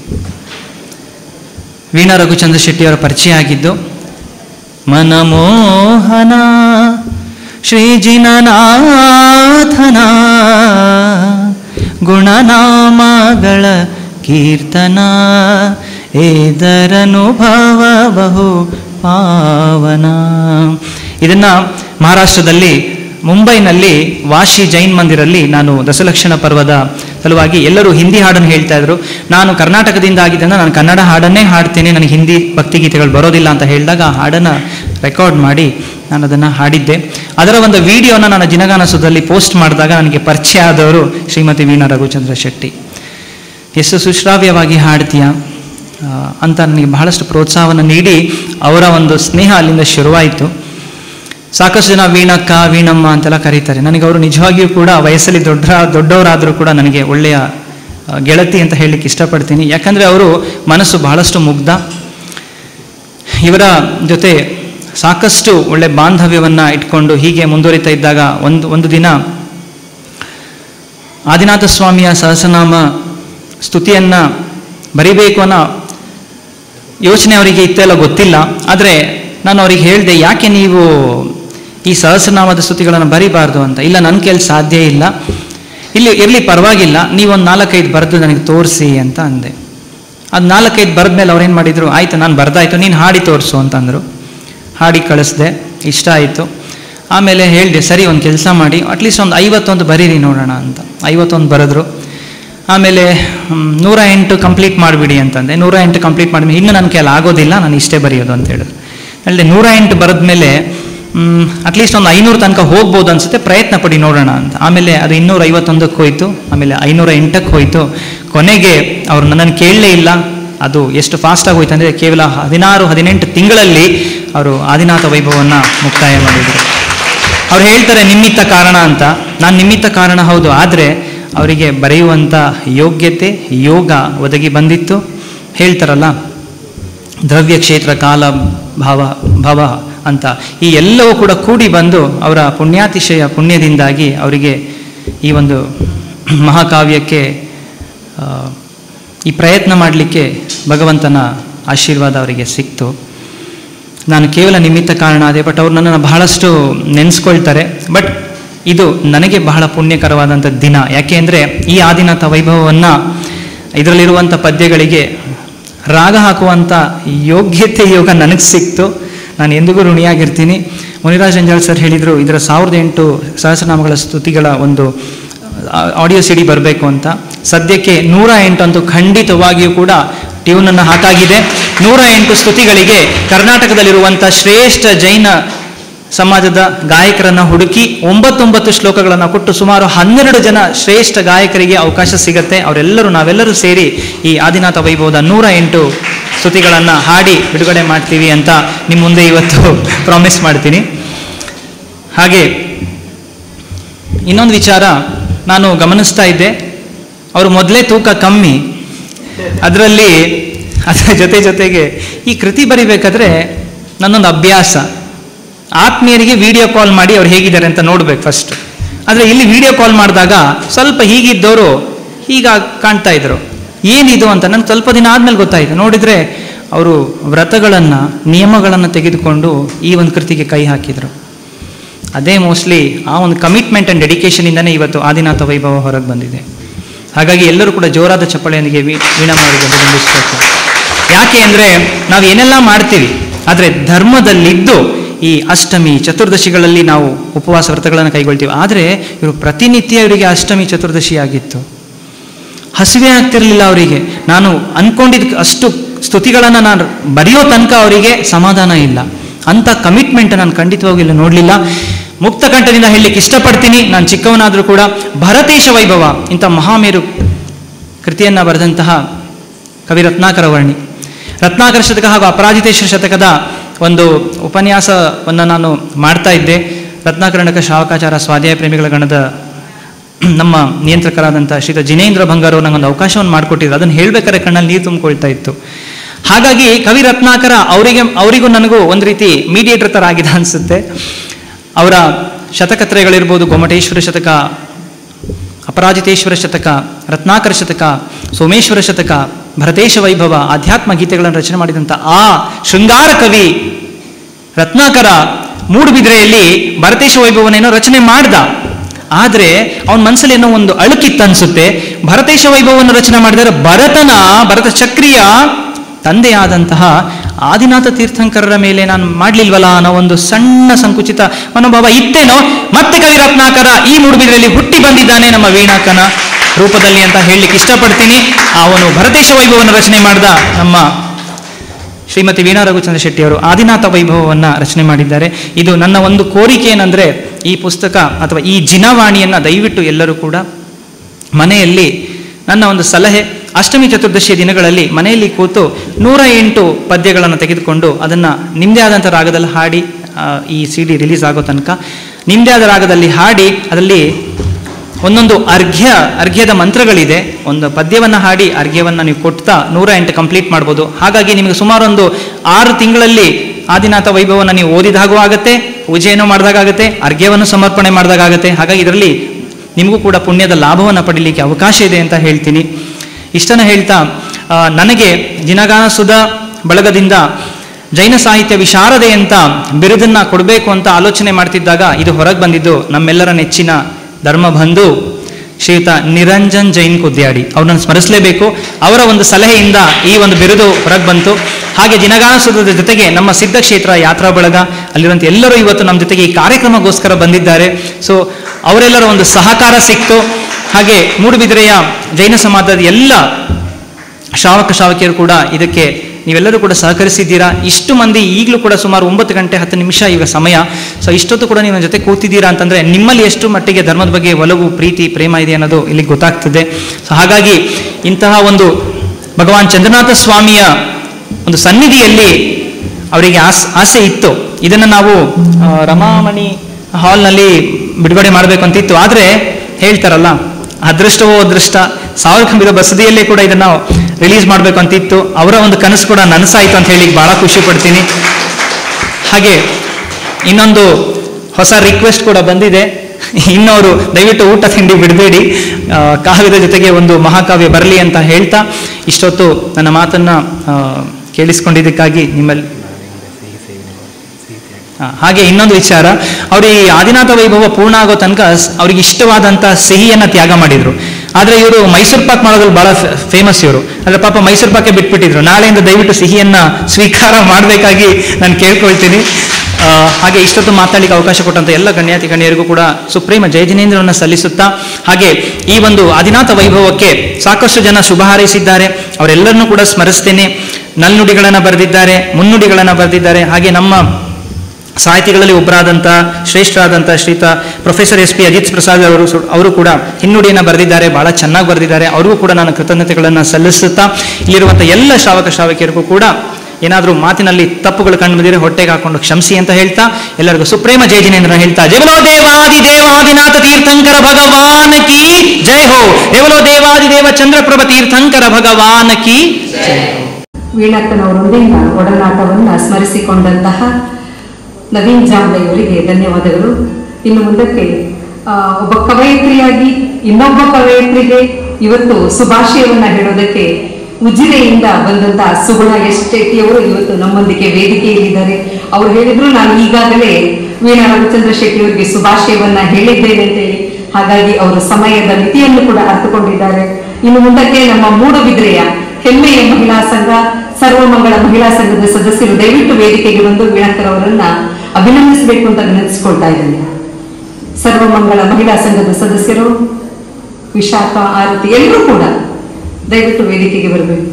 ವೀಣಾ ರಘುಚಂದ್ರ ಶೆಟ್ಟಿಯವರ ಪರಿಚಯ ಆಗಿದ್ದು ಮನಮೋಹನ ಶ್ರೀ ಜಿನನಾಥನ ಗುಣನಾಮಗಳ ಕೀರ್ತನ ಏದರನುಭವ ಬಹು ಪಾವನ ಇದನ್ನ ಮಹಾರಾಷ್ಟ್ರದಲ್ಲಿ ಮುಂಬೈನಲ್ಲಿ ವಾಶಿ ಜೈನ್ ಮಂದಿರಲ್ಲಿ ನಾನು ದಶಲಕ್ಷಣ ಪರ್ವದ ಸಲುವಾಗಿ ಎಲ್ಲರೂ ಹಿಂದಿ ಹಾಡನ್ನು ಹೇಳ್ತಾ ಇದ್ರು ನಾನು ಕರ್ನಾಟಕದಿಂದ ಆಗಿದ್ದರಿಂದ ನಾನು ಕನ್ನಡ ಹಾಡನ್ನೇ ಹಾಡ್ತೇನೆ ನನಗೆ ಹಿಂದಿ ಭಕ್ತಿಗೀತೆಗಳು ಬರೋದಿಲ್ಲ ಅಂತ ಹೇಳಿದಾಗ ಆ ಹಾಡನ್ನು ರೆಕಾರ್ಡ್ ಮಾಡಿ ನಾನು ಅದನ್ನು ಹಾಡಿದ್ದೆ ಅದರ ಒಂದು ವಿಡಿಯೋನ ನಾನು ಜಿನಗಾನ ಸುಧಲ್ಲಿ ಪೋಸ್ಟ್ ಮಾಡಿದಾಗ ನನಗೆ ಪರಿಚಯ ಆದವರು ಶ್ರೀಮತಿ ವೀಣಾ ರಘುಚಂದ್ರ ಶೆಟ್ಟಿ ಎಷ್ಟು ಸುಶ್ರಾವ್ಯವಾಗಿ ಹಾಡ್ತೀಯ ಆ, ಅಂತ ನನಗೆ ಬಹಳಷ್ಟು ಪ್ರೋತ್ಸಾಹವನ್ನು ನೀಡಿ ಅವರ ಒಂದು ಸ್ನೇಹ ಅಲ್ಲಿಂದ ಶುರುವಾಯಿತು ಸಾಕಷ್ಟು ಜನ ವೀಣಕ್ಕ ವೀಣಮ್ಮ ಅಂತೆಲ್ಲ ಕರೀತಾರೆ ನನಗೆ ಅವರು ನಿಜವಾಗಿಯೂ ಕೂಡ ವಯಸ್ಸಲ್ಲಿ ದೊಡ್ಡ ದೊಡ್ಡವರಾದರೂ ಕೂಡ ನನಗೆ ಒಳ್ಳೆಯ ಆ, ಗೆಳತಿ ಅಂತ ಹೇಳಲಿಕ್ಕೆ ಇಷ್ಟಪಡ್ತೀನಿ ಯಾಕಂದರೆ ಅವರು ಮನಸ್ಸು ಬಹಳಷ್ಟು ಮುಗ್ಧ ಇವರ ಜೊತೆ ಸಾಕಷ್ಟು ಒಳ್ಳೆ ಬಾಂಧವ್ಯವನ್ನು ಇಟ್ಕೊಂಡು ಹೀಗೆ ಮುಂದುವರಿತಾ ಇದ್ದಾಗ ಒಂದು ಒಂದು ದಿನ ಆದಿನಾಥ ಸ್ವಾಮಿಯ ಸಹಸ್ರನಾಮ ಸ್ತುತಿಯನ್ನು ಬರಿಬೇಕು ಅನ್ನೋ ಯೋಚನೆ ಅವರಿಗೆ ಇತ್ತೆಲ್ಲ ಗೊತ್ತಿಲ್ಲ ಆದರೆ ನಾನು ಅವ್ರಿಗೆ ಹೇಳಿದೆ ಯಾಕೆ ನೀವು ಈ ಸಹಸ್ರನಾಮದ ಸ್ತುತಿಗಳನ್ನು ಬರಿಬಾರ್ದು ಅಂತ ಇಲ್ಲ ನನ್ನ ಕೈಲಿ ಸಾಧ್ಯ ಇಲ್ಲ ಇಲ್ಲಿ ಇರಲಿ ಪರವಾಗಿಲ್ಲ ನೀವೊಂದು ನಾಲ್ಕೈದು ಬರೆದು ನನಗೆ ತೋರಿಸಿ ಅಂತ ಅಂದೆ ಅದು ನಾಲ್ಕೈದು ಬರೆದ್ಮೇಲೆ ಅವ್ರು ಏನು ಮಾಡಿದರು ಆಯಿತು ನಾನು ಬರ್ದಾಯ್ತು ನೀನು ಹಾಡಿ ತೋರಿಸು ಅಂತಂದರು ಹಾಡಿ ಕಳಿಸ್ದೆ ಇಷ್ಟ ಆಯಿತು ಆಮೇಲೆ ಹೇಳಿದೆ ಸರಿ ಒಂದು ಕೆಲಸ ಮಾಡಿ ಅಟ್ಲೀಸ್ಟ್ ಒಂದು ಐವತ್ತೊಂದು ಬರೀರಿ ನೋಡೋಣ ಅಂತ ಐವತ್ತೊಂದು ಬರೆದ್ರು ಆಮೇಲೆ ಹ್ಮ್, ನೂರ ಎಂಟು ಕಂಪ್ಲೀಟ್ ಮಾಡಿಬಿಡಿ ಅಂತಂದೆ ನೂರ ಎಂಟು ಕಂಪ್ಲೀಟ್ ಮಾಡಿ ಇನ್ನು ನನ್ನ ಕೈಯಲ್ಲಿ ಆಗೋದಿಲ್ಲ ನಾನು ಇಷ್ಟೇ ಬರೆಯೋದು ಅಂತ ಹೇಳಿದ್ರು ಹೇಳಿದೆ ನೂರ ಎಂಟು ಬರೆದ್ಮೇಲೆ ಅಟ್ಲೀಸ್ಟ್ ಒಂದು ಐನೂರು ತನಕ ಹೋಗ್ಬೋದು ಅನ್ಸುತ್ತೆ ಪ್ರಯತ್ನ ಪಡಿ ನೋಡೋಣ ಅಂತ ಆಮೇಲೆ ಅದು ಇನ್ನೂರ ಐವತ್ತೊಂದಕ್ಕೆ ಹೋಯಿತು ಆಮೇಲೆ ಐನೂರ ಎಂಟಕ್ಕೆ ಹೋಯಿತು ಕೊನೆಗೆ ಅವರು ನನ್ನನ್ನು ಕೇಳಲೇ ಇಲ್ಲ ಅದು ಎಷ್ಟು ಫಾಸ್ಟಾಗಿ ಹೋಯ್ತು ಅಂದರೆ ಕೇವಲ ಹದಿನಾರು ಹದಿನೆಂಟು ತಿಂಗಳಲ್ಲಿ ಅವರು ಆದಿನಾಥ ವೈಭವವನ್ನು ಮುಕ್ತಾಯ ಮಾಡಿದರು ಅವ್ರು ಹೇಳ್ತಾರೆ ನಿಮಿತ್ತ ಕಾರಣ ಅಂತ ನಾನು ನಿಮಿತ್ತ ಕಾರಣ ಹೌದು ಆದರೆ ಅವರಿಗೆ ಬರೆಯುವಂಥ ಯೋಗ್ಯತೆ ಯೋಗ ಒದಗಿ ಬಂದಿತ್ತು ಹೇಳ್ತಾರಲ್ಲ ದ್ರವ್ಯ ಕ್ಷೇತ್ರ ಕಾಲ ಭಾವ ಭವ ಅಂತ ಈ ಎಲ್ಲವೂ ಕೂಡ ಕೂಡಿ ಬಂದು ಅವರ ಪುಣ್ಯಾತಿಶಯ ಪುಣ್ಯದಿಂದಾಗಿ ಅವರಿಗೆ ಈ ಒಂದು ಮಹಾಕಾವ್ಯಕ್ಕೆ ಆ, ಈ ಪ್ರಯತ್ನ ಮಾಡಲಿಕ್ಕೆ ಭಗವಂತನ ಆಶೀರ್ವಾದ ಅವರಿಗೆ ಸಿಕ್ತು ನಾನು ಕೇವಲ ನಿಮಿತ್ತ ಕಾರಣ ಅದೇ ಬಟ್ ಅವ್ರು ನನ್ನನ್ನು ಬಹಳಷ್ಟು ನೆನೆಸ್ಕೊಳ್ತಾರೆ ಬಟ್ ಇದು ನನಗೆ ಬಹಳ ಪುಣ್ಯಕರವಾದಂಥ ದಿನ ಯಾಕೆ ಅಂದರೆ ಈ ಆದಿನಾಥ ವೈಭವವನ್ನು ಇದರಲ್ಲಿರುವಂಥ ಪದ್ಯಗಳಿಗೆ ರಾಗ ಹಾಕುವಂಥ ಯೋಗ್ಯತೆ ಯೋಗ ನನಗೆ ಸಿಕ್ತು ನಾನು ಎಂದಿಗೂ ಋಣಿಯಾಗಿರ್ತೀನಿ ಮುನಿರಾಜ್ ಅಂಜಾಳ್ ಸರ್ ಹೇಳಿದರು ಇದರ ಸಾವಿರದ ಎಂಟು ಸಹಸ್ರನಾಮಗಳ ಸ್ತುತಿಗಳ ಒಂದು ಆಡಿಯೋ ಸಿಡಿ ಬರಬೇಕು ಅಂತ ಸದ್ಯಕ್ಕೆ ನೂರ ಎಂಟು ಅಂತೂ ಖಂಡಿತವಾಗಿಯೂ ಕೂಡ ಟ್ಯೂನನ್ನು ಹಾಕಾಗಿದೆ ನೂರ ಎಂಟು ಸ್ತುತಿಗಳಿಗೆ ಕರ್ನಾಟಕದಲ್ಲಿರುವಂಥ ಶ್ರೇಷ್ಠ ಜೈನ ಸಮಾಜದ ಗಾಯಕರನ್ನು ಹುಡುಕಿ ಒಂಬತ್ತೊಂಬತ್ತು ಶ್ಲೋಕಗಳನ್ನು ಕೊಟ್ಟು ಸುಮಾರು ಹನ್ನೆರಡು ಜನ ಶ್ರೇಷ್ಠ ಗಾಯಕರಿಗೆ ಅವಕಾಶ ಸಿಗತ್ತೆ ಅವರೆಲ್ಲರೂ ನಾವೆಲ್ಲರೂ ಸೇರಿ ಈ ಆದಿನಾಥ ವೈಭವದ ನೂರ ಎಂಟು ಸ್ತುತಿಗಳನ್ನು ಹಾಡಿ ಬಿಡುಗಡೆ ಮಾಡ್ತೀವಿ ಅಂತ ನಿಮ್ಮ ಮುಂದೆ ಇವತ್ತು ಪ್ರಾಮಿಸ್ ಮಾಡ್ತೀನಿ ಹಾಗೆ ಇನ್ನೊಂದು ವಿಚಾರ ನಾನು ಗಮನಿಸ್ತಾ ಇದ್ದೆ ಅವರು ಮೊದಲೇ ತೂಕ ಕಮ್ಮಿ ಅದರಲ್ಲಿ ಅದರ ಜೊತೆ ಜೊತೆಗೆ ಈ ಕೃತಿ ಬರಿಬೇಕಾದ್ರೆ ನನ್ನೊಂದು ಅಭ್ಯಾಸ ಆತ್ಮೀಯರಿಗೆ ವಿಡಿಯೋ ಕಾಲ್ ಮಾಡಿ ಅವ್ರು ಹೇಗಿದ್ದಾರೆ ಅಂತ ನೋಡ್ಬೇಕು ಫಸ್ಟ್ ಆದರೆ ಇಲ್ಲಿ ವಿಡಿಯೋ ಕಾಲ್ ಮಾಡಿದಾಗ ಸ್ವಲ್ಪ ಹೀಗಿದ್ದವರು ಹೀಗ ಕಾಣ್ತಾ ಇದ್ರು ಏನಿದು ಅಂತ ನನಗೆ ಸ್ವಲ್ಪ ದಿನ ಆದ್ಮೇಲೆ ಗೊತ್ತಾಯಿತು ನೋಡಿದರೆ ಅವರು ವ್ರತಗಳನ್ನು ನಿಯಮಗಳನ್ನು ತೆಗೆದುಕೊಂಡು ಈ ಒಂದು ಕೃತಿಗೆ ಕೈ ಹಾಕಿದರು ಅದೇ ಮೋಸ್ಟ್ಲಿ ಆ ಒಂದು ಕಮಿಟ್ಮೆಂಟ್ ಆ್ಯಂಡ್ ಡೆಡಿಕೇಶನಿಂದನೇ ಇವತ್ತು ಆದಿನಾಥ ವೈಭವ ಹೊರಗೆ ಬಂದಿದೆ ಹಾಗಾಗಿ ಎಲ್ಲರೂ ಕೂಡ ಜೋರಾದ ಚಪ್ಪಳೆಯೊಂದಿಗೆ ವೀ ವೀಣಾ ಮಾಡಿ ಅಭಿನಂದಿಸಬೇಕು ಯಾಕೆ ಅಂದರೆ ನಾವು ಏನೆಲ್ಲ ಮಾಡ್ತೀವಿ ಆದರೆ ಧರ್ಮದಲ್ಲಿದ್ದು ಈ ಅಷ್ಟಮಿ ಚತುರ್ದಶಿಗಳಲ್ಲಿ ನಾವು ಉಪವಾಸ ವ್ರತಗಳನ್ನು ಕೈಗೊಳ್ತೀವಿ ಆದರೆ ಇವರು ಪ್ರತಿನಿತ್ಯ ಇವರಿಗೆ ಅಷ್ಟಮಿ ಚತುರ್ದಶಿ ಆಗಿತ್ತು ಹಸಿವೆ ಆಗ್ತಿರಲಿಲ್ಲ ಅವರಿಗೆ ನಾನು ಅನ್ಕೊಂಡಿದ್ದ ಅಷ್ಟು ಸ್ತುತಿಗಳನ್ನು ನಾನು ಬರೆಯೋ ತನಕ ಅವರಿಗೆ ಸಮಾಧಾನ ಇಲ್ಲ ಅಂಥ ಕಮಿಟ್ಮೆಂಟ್ ನಾನು ಖಂಡಿತವಾಗೂ ಇಲ್ಲಿ ನೋಡಲಿಲ್ಲ ಮುಕ್ತ ಕಂಠದಿಂದ ಹೇಳಲಿಕ್ಕೆ ಇಷ್ಟಪಡ್ತೀನಿ ನಾನು ಚಿಕ್ಕವನಾದರೂ ಕೂಡ ಭರತೇಶ ವೈಭವ ಇಂಥ ಮಹಾಮೇರು ಕೃತಿಯನ್ನು ಬರೆದಂತಹ ಕವಿ ರತ್ನಾಕರ ವರ್ಣಿ ರತ್ನಾಕರ ಶತಕ ಹಾಗೂ ಅಪರಾಜಿತೇಶ್ವರ ಶತಕದ ಒಂದು ಉಪನ್ಯಾಸವನ್ನು ನಾನು ಮಾಡ್ತಾ ಇದ್ದೆ ರತ್ನಾಕರಣಕ ಶ್ರಾವಕಾಚಾರ ಸ್ವಾಧ್ಯಾಯ ಪ್ರೇಮಿಗಳ ಗಣದ ನಮ್ಮ ನಿಯಂತ್ರಕರಾದಂಥ ಶ್ರೀತ ಜಿನೇಂದ್ರ ಬಂಗಾರ್ ಅವರು ನಂಗೊಂದು ಅವಕಾಶವನ್ನು ಮಾಡಿಕೊಟ್ಟಿದ್ರು ಅದನ್ನು ಹೇಳ್ಬೇಕಾದ್ರೆ ಕಣ್ಣಲ್ಲಿ ನೀರು ತುಂಬಿಕೊಳ್ತಾ ಇತ್ತು ಹಾಗಾಗಿ ಕವಿ ರತ್ನಾಕರ ಅವರಿಗೆ ಅವರಿಗೂ ನನಗೂ ಒಂದು ರೀತಿ ಮೀಡಿಯೇಟರ್ ಥರ ಆಗಿದೆ ಅನಿಸುತ್ತೆ ಅವರ ಶತಕತ್ರಯಗಳಿರ್ಬೋದು ಗೊಮಟೇಶ್ವರ ಶತಕ ಅಪರಾಜಿತೇಶ್ವರ ಶತಕ ರತ್ನಾಕರ ಶತಕ ಸೋಮೇಶ್ವರ ಶತಕ ಭರತೇಶ ವೈಭವ ಆಧ್ಯಾತ್ಮ ಗೀತೆಗಳನ್ನು ರಚನೆ ಮಾಡಿದಂಥ ಆ ಶೃಂಗಾರ ಕವಿ ರತ್ನಾಕರ ಮೂಡುಬಿದ್ರೆಯಲ್ಲಿ ಭರತೇಶ ವೈಭವನೇನೋ ರಚನೆ ಮಾಡ್ದ ಆದರೆ ಅವನ ಮನಸ್ಸಲ್ಲಿ ಏನೋ ಒಂದು ಅಳುಕಿತ್ತು ಅನ್ಸುತ್ತೆ ಭರತೇಶ ವೈಭವವನ್ನು ರಚನೆ ಮಾಡಿದರೆ ಭರತನ ಭರತ ಚಕ್ರಿಯ ತಂದೆಯಾದಂತಹ ಆದಿನಾಥ ತೀರ್ಥಂಕರರ ಮೇಲೆ ನಾನು ಮಾಡ್ಲಿಲ್ವಲ್ಲ ಅನ್ನೋ ಒಂದು ಸಣ್ಣ ಸಂಕುಚಿತ ಮನೋಭಾವ ಇತ್ತೇನೋ ಮತ್ತೆ ಕವಿ ರತ್ನಾಕರ ಈ ಮೂಡುಬಿದ್ರೆಯಲ್ಲಿ ಹುಟ್ಟಿ ಬಂದಿದ್ದಾನೆ ನಮ್ಮ ವೀಣಾಕನ ರೂಪದಲ್ಲಿ ಅಂತ ಹೇಳಲಿಕ್ಕೆ ಇಷ್ಟಪಡ್ತೀನಿ ಅವನು ಭರತೇಶ ವೈಭವವನ್ನು ರಚನೆ ಮಾಡಿದ ನಮ್ಮ ಶ್ರೀಮತಿ ವೀಣಾ ರಘುಚಂದ್ರ ಶೆಟ್ಟಿ ಅವರು ಆದಿನಾಥ ವೈಭವವನ್ನು ರಚನೆ ಮಾಡಿದ್ದಾರೆ ಇದು ನನ್ನ ಒಂದು ಕೋರಿಕೆ ಏನಂದ್ರೆ ಈ ಪುಸ್ತಕ ಅಥವಾ ಈ ಜಿನವಾಣಿಯನ್ನು ದಯವಿಟ್ಟು ಎಲ್ಲರೂ ಕೂಡ ಮನೆಯಲ್ಲಿ ನನ್ನ ಒಂದು ಸಲಹೆ ಅಷ್ಟಮಿ ಚತುರ್ದಶಿಯ ದಿನಗಳಲ್ಲಿ ಮನೆಯಲ್ಲಿ ಕೂತು ನೂರ ಎಂಟು ಪದ್ಯಗಳನ್ನು ತೆಗೆದುಕೊಂಡು ಅದನ್ನು ನಿಮ್ಮದೇ ಆದಂಥ ರಾಗದಲ್ಲಿ ಹಾಡಿ ಆ, ಈ ಸಿ ಡಿ ರಿಲೀಸ್ ಆಗೋ ತನಕ ನಿಮ್ಮದೇ ಆದ ರಾಗದಲ್ಲಿ ಹಾಡಿ ಅದರಲ್ಲಿ ಒಂದೊಂದು ಅರ್ಘ್ಯ ಅರ್ಘ್ಯದ ಮಂತ್ರಗಳಿದೆ ಒಂದು ಪದ್ಯವನ್ನು ಹಾಡಿ ಅರ್ಘ್ಯವನ್ನು ನೀವು ಕೊಡ್ತಾ ನೂರ ಎಂಟು ಕಂಪ್ಲೀಟ್ ಮಾಡ್ಬೋದು ಹಾಗಾಗಿ ನಿಮಗೆ ಸುಮಾರು ಒಂದು ಆರು ತಿಂಗಳಲ್ಲಿ ಆದಿನಾಥ ವೈಭವವನ್ನು ನೀವು ಓದಿದಾಗೂ ಆಗುತ್ತೆ ಪೂಜೆಯನ್ನು ಮಾಡಿದಾಗತ್ತೆ ಅರ್ಘ್ಯವನ್ನು ಸಮರ್ಪಣೆ ಮಾಡಿದಾಗತ್ತೆ ಹಾಗಾಗಿ ಇದರಲ್ಲಿ ನಿಮಗೂ ಕೂಡ ಪುಣ್ಯದ ಲಾಭವನ್ನು ಪಡೀಲಿಕ್ಕೆ ಅವಕಾಶ ಇದೆ ಅಂತ ಹೇಳ್ತೀನಿ ಇಷ್ಟನ್ನು ಹೇಳ್ತಾ ಆ, ನನಗೆ ಜಿನಗಾನ ಸುಧಾ ಬಳಗದಿಂದ ಜೈನ ಸಾಹಿತ್ಯ ವಿಶಾರದೆ ಅಂತ ಬಿರುದನ್ನ ಕೊಡಬೇಕು ಅಂತ ಆಲೋಚನೆ ಮಾಡ್ತಿದ್ದಾಗ ಇದು ಹೊರಗೆ ಬಂದಿದ್ದು ನಮ್ಮೆಲ್ಲರ ನೆಚ್ಚಿನ ಧರ್ಮಬಂಧು ಶ್ರೀಯುತ ನಿರಂಜನ್ ಜೈನ್ ಕುದ್ಯಾಡಿ ಅವ್ರನ್ನ ಸ್ಮರಿಸಲೇಬೇಕು ಅವರ ಒಂದು ಸಲಹೆಯಿಂದ ಈ ಒಂದು ಬಿರುದು ಹೊರಗೆ ಬಂತು ಹಾಗೆ ಜಿನಗಾನ ಸುಧದ ಜೊತೆಗೆ ನಮ್ಮ ಸಿದ್ಧ ಕ್ಷೇತ್ರ ಯಾತ್ರಾ ಬಳಗ ಅಲ್ಲಿರುವಂಥ ಎಲ್ಲರೂ ಇವತ್ತು ನಮ್ಮ ಜೊತೆಗೆ ಈ ಕಾರ್ಯಕ್ರಮಗೋಸ್ಕರ ಬಂದಿದ್ದಾರೆ ಸೊ ಅವರೆಲ್ಲರ ಒಂದು ಸಹಕಾರ ಸಿಕ್ತು ಹಾಗೆ ಮೂಡುಬಿದಿರೆಯ ಜೈನ ಸಮಾಜದ ಎಲ್ಲ ಶ್ರಾವಕ ಶ್ರಾವಕಿಯರು ಕೂಡ ಇದಕ್ಕೆ ನೀವೆಲ್ಲರೂ ಕೂಡ ಸಹಕರಿಸಿದ್ದೀರಾ ಇಷ್ಟು ಮಂದಿ ಈಗಲೂ ಕೂಡ ಸುಮಾರು ಒಂಬತ್ತು ಗಂಟೆ ಹತ್ತು ನಿಮಿಷ ಈಗ ಸಮಯ ಸೊ ಇಷ್ಟೊತ್ತು ಕೂಡ ನೀವು ನನ್ನ ಜೊತೆ ಕೂತಿದ್ದೀರಾ ಅಂತಂದ್ರೆ ನಿಮ್ಮಲ್ಲಿ ಎಷ್ಟು ಮಟ್ಟಿಗೆ ಧರ್ಮದ ಬಗ್ಗೆ ಒಲವು ಪ್ರೀತಿ ಪ್ರೇಮ ಇದೆ ಅನ್ನೋದು ಇಲ್ಲಿ ಗೊತ್ತಾಗ್ತದೆ ಸೊ ಹಾಗಾಗಿ ಇಂತಹ ಒಂದು ಭಗವಾನ್ ಚಂದ್ರನಾಥ ಸ್ವಾಮಿಯ ಒಂದು ಸನ್ನಿಧಿಯಲ್ಲಿ ಅವರಿಗೆ ಆಸ್ ಆಸೆ ಇತ್ತು ಇದನ್ನು ನಾವು ಆ, ರಮಾಮಣಿ ಹಾಲ್ನಲ್ಲಿ ಬಿಡುಗಡೆ ಮಾಡಬೇಕು ಅಂತಿತ್ತು ಆದರೆ ಹೇಳ್ತಾರಲ್ಲ ಅದೃಷ್ಟವೋ ಅದೃಷ್ಟ ಸಾವಿರ ಕಂಬಿದ ಬಸದಿಯಲ್ಲೇ ಕೂಡ ಇದನ್ನು ರಿಲೀಸ್ ಮಾಡಬೇಕು ಅಂತಿತ್ತು ಅವರ ಒಂದು ಕನಸು ಕೂಡ ನನಸಾಯಿತು ಅಂತ ಹೇಳಿ ಭಾಳ ಖುಷಿ ಪಡ್ತೀನಿ ಹಾಗೆ ಇನ್ನೊಂದು ಹೊಸ ರಿಕ್ವೆಸ್ಟ್ ಕೂಡ ಬಂದಿದೆ ಇನ್ನವರು ದಯವಿಟ್ಟು ಊಟ ತಿಂಡಿ ಬಿಡಬೇಡಿ ಆ, ಕಾವ್ಯದ ಜೊತೆಗೆ ಒಂದು ಮಹಾಕಾವ್ಯ ಬರಲಿ ಅಂತ ಹೇಳ್ತಾ ಇಷ್ಟೊತ್ತು ನನ್ನ ಮಾತನ್ನ ಆ, ಕೇಳಿಸ್ಕೊಂಡಿದ್ದಕ್ಕಾಗಿ ನಿಮ್ಮಲ್ಲಿ ಆ, ಹಾಗೆ ಇನ್ನೊಂದು ವಿಚಾರ ಅವರು ಈ ಆದಿನಾಥ ವೈಭವ ಪೂರ್ಣ ಆಗೋ ತನಕ ಸ್- ಅವ್ರಿಗೆ ಇಷ್ಟವಾದಂಥ ಸಿಹಿಯನ್ನ ತ್ಯಾಗ ಮಾಡಿದ್ರು ಆದ್ರೆ ಇವರು ಮೈಸೂರು ಪಾಕ್ ಮಾಡೋದ್ರಲ್ಲಿ ಬಹಳ ಫೇಮಸ್ ಇವರು ಆದ್ರೆ ಪಾಪ ಮೈಸೂರು ಪಾಕೆ ಬಿಟ್ಬಿಟ್ಟಿದ್ರು ನಾಳೆಯಿಂದ ದಯವಿಟ್ಟು ಸಿಹಿಯನ್ನ ಸ್ವೀಕಾರ ಮಾಡಬೇಕಾಗಿ ನಾನು ಕೇಳ್ಕೊಳ್ತೀನಿ ಆ, ಹಾಗೆ ಇಷ್ಟೊತ್ತು ಮಾತಾಡಲಿಕ್ಕೆ ಅವಕಾಶ ಕೊಟ್ಟಂತ ಎಲ್ಲ ಗಣ್ಯಾತಿ ಗಣ್ಯರಿಗೂ ಕೂಡ ಸುಪ್ರೀಮ ಜಯ ಜಿನೇಂದ್ರವನ್ನು ಸಲ್ಲಿಸುತ್ತಾ ಹಾಗೆ ಈ ಒಂದು ಆದಿನಾಥ ವೈಭವಕ್ಕೆ ಸಾಕಷ್ಟು ಜನ ಶುಭ ಹಾರೈಸಿದ್ದಾರೆ ಅವರೆಲ್ಲರನ್ನೂ ಕೂಡ ಸ್ಮರಿಸ್ತೇನೆ ನಲ್ನುಡಿಗಳನ್ನು ಬರೆದಿದ್ದಾರೆ ಮುನ್ನುಡಿಗಳನ್ನು ಬರೆದಿದ್ದಾರೆ ಹಾಗೆ ನಮ್ಮ ಸಾಹಿತಿಗಳಲ್ಲಿ ಒಬ್ಬರಾದಂಥ ಶ್ರೇಷ್ಠರಾದಂಥ ಶ್ರೀತ professor S P Ajit Prasad ಅವರು ಸು- ಅವರು ಕೂಡ ಹಿನ್ನುಡಿಯನ್ನು ಬರೆದಿದ್ದಾರೆ ಬಹಳ ಚೆನ್ನಾಗಿ ಬರೆದಿದ್ದಾರೆ ಅವ್ರಿಗೂ ಕೂಡ ನಾನು ಕೃತಜ್ಞತೆಗಳನ್ನು ಸಲ್ಲಿಸುತ್ತಾ ಇಲ್ಲಿರುವಂಥ ಎಲ್ಲ ಶ್ರಾವಕ ಶ್ರಾವಕಿಯರಿಗೂ ಕೂಡ ಏನಾದರೂ ಮಾತಿನಲ್ಲಿ ತಪ್ಪುಗಳು ಕಂಡು ಬಂದಿದ್ರೆ ಹೊಟ್ಟೆಗೆ ಹಾಕೊಂಡು ಕ್ಷಮಿಸಿ ಅಂತ ಹೇಳ್ತಾ ಎಲ್ಲರಿಗೂ ಸುಪ್ರೇಮ ಜಯ ಜಿನೇಂದ್ರ ಹೇಳ್ತಾ ಜಯಲೋ ದೇವಾದಿ ದೇವಾದಿನಾಥ ತೀರ್ಥಂಕರ ಭಗವಾನ್ ಕಿ ಜಯ ಹೋ ದೇವಲೋ ದೇವಾದಿ ದೇವ ಚಂದ್ರಪ್ರಭ ತೀರ್ಥಂಕರ ಭಗವಾನ್ ಕಿ ಜಯ ಹೋ ವೀಣಕ್ಕನವರೊಂದಿಗಿನ ಒಡನಾಟವನ್ನ ಸ್ಮರಿಸಿಕೊಂಡಂತಹ ನವೀನ್ ಜಾಂಬೆಯವರಿಗೆ ಧನ್ಯವಾದಗಳು ಇನ್ನು ಮುಂದಕ್ಕೆ ಆ, ಒಬ್ಬ ಕವಯತ್ರಿಯಾಗಿ ಇನ್ನೊಬ್ಬ ಕವಯತ್ರಿಗೆ ಇವತ್ತು ಶುಭಾಶಯವನ್ನ ಹೇಳೋದಕ್ಕೆ ಉಜಿರೆಯಿಂದ ಬಂದಂತಹ ಸುಗುಣ ಎಸ್ ಶೆಟ್ಟಿಯವರು ಇವತ್ತು ನಮ್ಮೊಂದಿಗೆ ವೇದಿಕೆಯಲ್ಲಿದ್ದಾರೆ ಅವ್ರು ಹೇಳಿದ್ರು ನಾನು ಈಗಾಗಲೇ ವೀಣಾ ರವಿಚಂದ್ರ ಶೆಟ್ಟಿ ಅವರಿಗೆ ಶುಭಾಶಯವನ್ನ ಹೇಳಿದ್ದೇನೆ ಅಂತೇಳಿ ಹಾಗಾಗಿ ಅವರು ಸಮಯದ ಮಿತಿಯನ್ನು ಕೂಡ ಅರ್ಥಕೊಂಡಿದ್ದಾರೆ ಇನ್ನು ಮುಂದಕ್ಕೆ ನಮ್ಮ ಮೂಡುಬಿದ್ರೆಯ ಹೆಮ್ಮೆಯ ಮಹಿಳಾ ಸಂಘ ಸರ್ವಮಂಗಳ ಮಹಿಳಾ ಸಂಘದ ಸದಸ್ಯರು ದಯವಿಟ್ಟು ವೇದಿಕೆಗೆ ಬಂದು ವೀಣಾಕರ್ ಅವರನ್ನ ಅಭಿನಂದಿಸಬೇಕು ಅಂತ ವಿನಂತಿಸ್ಕೊಳ್ತಾ ಇದ್ದೇನೆ ಸರ್ವಮಂಗಳ ಮಹಿಳಾ ಸಂಘದ ಸದಸ್ಯರು ವಿಶಾಖ ಆರತಿ ಎಲ್ಲರೂ ಕೂಡ ದಯವಿಟ್ಟು ವೇದಿಕೆಗೆ ಬರಬೇಕು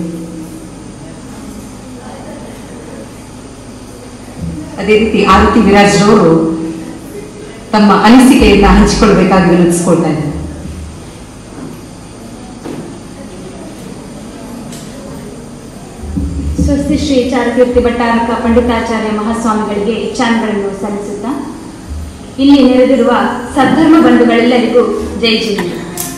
ಅದೇ ರೀತಿ ಆರತಿ ವಿರಾಜ್ರವರು ತಮ್ಮ ಅನಿಸಿಕೆಯನ್ನ ಹಂಚಿಕೊಳ್ಬೇಕಾಗಿ ವಿನಂತಿಸ್ಕೊಳ್ತಾ ಇದ್ದಾರೆ ಸ್ವಸ್ತಿ ಶ್ರೀ ಚಾರುಕೀರ್ತಿ ಭಟ್ಟಾರಕ ಪಂಡಿತಾಚಾರ್ಯ ಮಹಾಸ್ವಾಮಿಗಳಿಗೆ ಚಾನ್ಗಳನ್ನು ಸಲ್ಲಿಸುತ್ತಾ ಇಲ್ಲಿ ನೆರೆದಿರುವ ಸದ್ಧರ್ಮ ಬಂಧುಗಳೆಲ್ಲರಿಗೂ ಜೈ ಜಿಲ್ಲೆ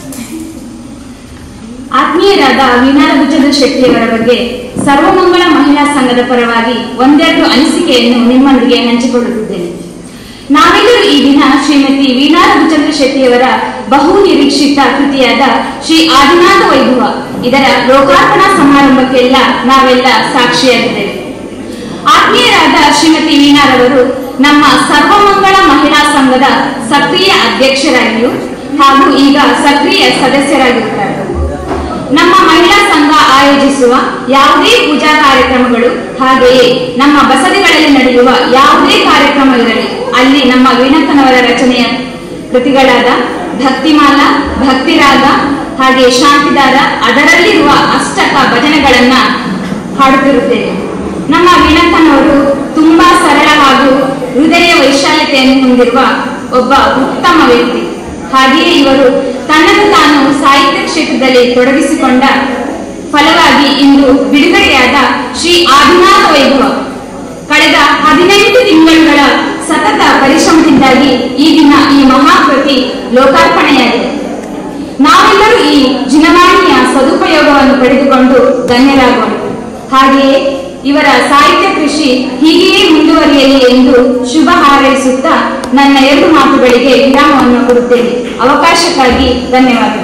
ಆತ್ಮೀಯರಾದ ವೀಣಾರ ಭುಜಂದ್ರ ಶೆಟ್ಟಿಯವರ ಬಗ್ಗೆ ಸರ್ವಮಂಗಳ ಮಹಿಳಾ ಸಂಘದ ಪರವಾಗಿ ಒಂದೆರಡು ಅನಿಸಿಕೆಯನ್ನು ನಿಮ್ಮೊಂದಿಗೆ ಹಂಚಿಕೊಳ್ಳುತ್ತಿದ್ದೇನೆ ನಾವೆಲ್ಲರೂ ಈ ದಿನ ಶ್ರೀಮತಿ ವೀಣಾ ರಘುಚಂದ್ರ ಶೆಟ್ಟಿಯವರ ಬಹು ನಿರೀಕ್ಷಿತ ಕೃತಿಯಾದ ಶ್ರೀ ಆದಿನಾಥ ವೈಭವ ಇದರ ಲೋಕಾರ್ಪಣಾ ಸಮಾರಂಭಕ್ಕೆಲ್ಲ ನಾವೆಲ್ಲ ಸಾಕ್ಷಿಯಾಗಿದ್ದೇವೆ ಆತ್ಮೀಯರಾದ ಶ್ರೀಮತಿ ವೀಣಾರವರು ನಮ್ಮ ಸರ್ವಮಂಗಳ ಮಹಿಳಾ ಸಂಘದ ಸಕ್ರಿಯ ಅಧ್ಯಕ್ಷರಾಗಿಯೂ ಹಾಗೂ ಈಗ ಸಕ್ರಿಯ ಸದಸ್ಯರಾಗಿರುತ್ತಾರೆ ನಮ್ಮ ಮಹಿಳಾ ಸಂಘ ಆಯೋಜಿಸುವ ಯಾವುದೇ ಪೂಜಾ ಕಾರ್ಯಕ್ರಮಗಳು ಹಾಗೆಯೇ ನಮ್ಮ ಬಸದಿಗಳಲ್ಲಿ ನಡೆಯುವ ಯಾವುದೇ ಕಾರ್ಯಕ್ರಮ ಇರಲಿ ಅಲ್ಲಿ ನಮ್ಮ ವೀಣಕ್ಕನವರ ರಚನೆಯ ಕೃತಿಗಳಾದ ಭಕ್ತಿಮಾಲ ಭಕ್ತಿರಾಗ ಹಾಗೆ ಶಾಂತಿದಾರ ಅದರಲ್ಲಿರುವ ಅಷ್ಟಕ ಭಜನೆಗಳನ್ನ ಹಾಡುತ್ತಿರುತ್ತೇವೆ ನಮ್ಮ ವೀಣಕ್ಕನವರು ತುಂಬಾ ಸರಳ ಹಾಗೂ ಹೃದಯ ವೈಶಾಲ್ಯತೆಯನ್ನು ಹೊಂದಿರುವ ಒಬ್ಬ ಉತ್ತಮ ವ್ಯಕ್ತಿ ಹಾಗೆಯೇ ಇವರು ತನ್ನನ್ನು ತಾನು ಸಾಹಿತ್ಯ ಕ್ಷೇತ್ರದಲ್ಲಿ ತೊಡಗಿಸಿಕೊಂಡ ಫಲವಾಗಿ ಇಂದು ಬಿಡುಗಡೆಯಾದ ಶ್ರೀ ಆದಿನಾಥ ವೈಭವ ಕಳೆದ ಹದಿನೆಂಟು ತಿಂಗಳುಗಳ ಸತತ ಪರಿಶ್ರಮದಿಂದಾಗಿ ಈ ದಿನ ಈ ಮಹಾಕೃತಿ ಲೋಕಾರ್ಪಣೆಯಾಗಿದೆ ನಾವೆಲ್ಲರೂ ಈ ಜಿನವಾಣಿಯ ಸದುಪಯೋಗವನ್ನು ಪಡೆದುಕೊಂಡು ಧನ್ಯರಾಗೋಣ ಹಾಗೆಯೇ ಇವರ ಸಾಹಿತ್ಯ ಕೃಷಿ ಹೀಗೆಯೇ ಮುಂದುವರಿಯಲಿ ಎಂದು ಶುಭ ಹಾರೈಸುತ್ತಾ ನನ್ನ ಎರಡು ಮಾತುಗಳಿಗೆ ವಿರಾಮವನ್ನು ಕೊಡುತ್ತೇನೆ ಅವಕಾಶಕ್ಕಾಗಿ ಧನ್ಯವಾದಗಳು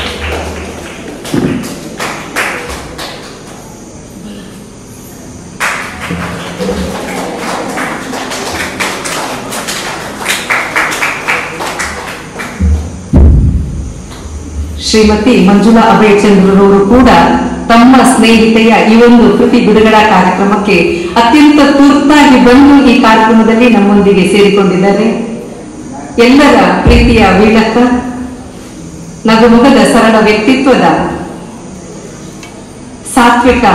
ಶ್ರೀಮತಿ ಮಂಜುಳಾ ಅಭಯಚಂದ್ರರವರು ಕೂಡ ತಮ್ಮ ಸ್ನೇಹಿತೆಯ ಈ ಒಂದು ಕೃತಿ ಬಿಡುಗಡೆ ಕಾರ್ಯಕ್ರಮಕ್ಕೆ ಅತ್ಯಂತ ತುರ್ತಾಗಿ ಬಂದು ಈ ಕಾರ್ಯಕ್ರಮದಲ್ಲಿ ನಮ್ಮೊಂದಿಗೆ ಸೇರಿಕೊಂಡಿದ್ದಾರೆ ಎಲ್ಲರ ಪ್ರೀತಿಯ ವೀಣಕ್ಕ ನಗುಮುಖದ ಸರಳ ವ್ಯಕ್ತಿತ್ವದ ಸಾತ್ವಿಕ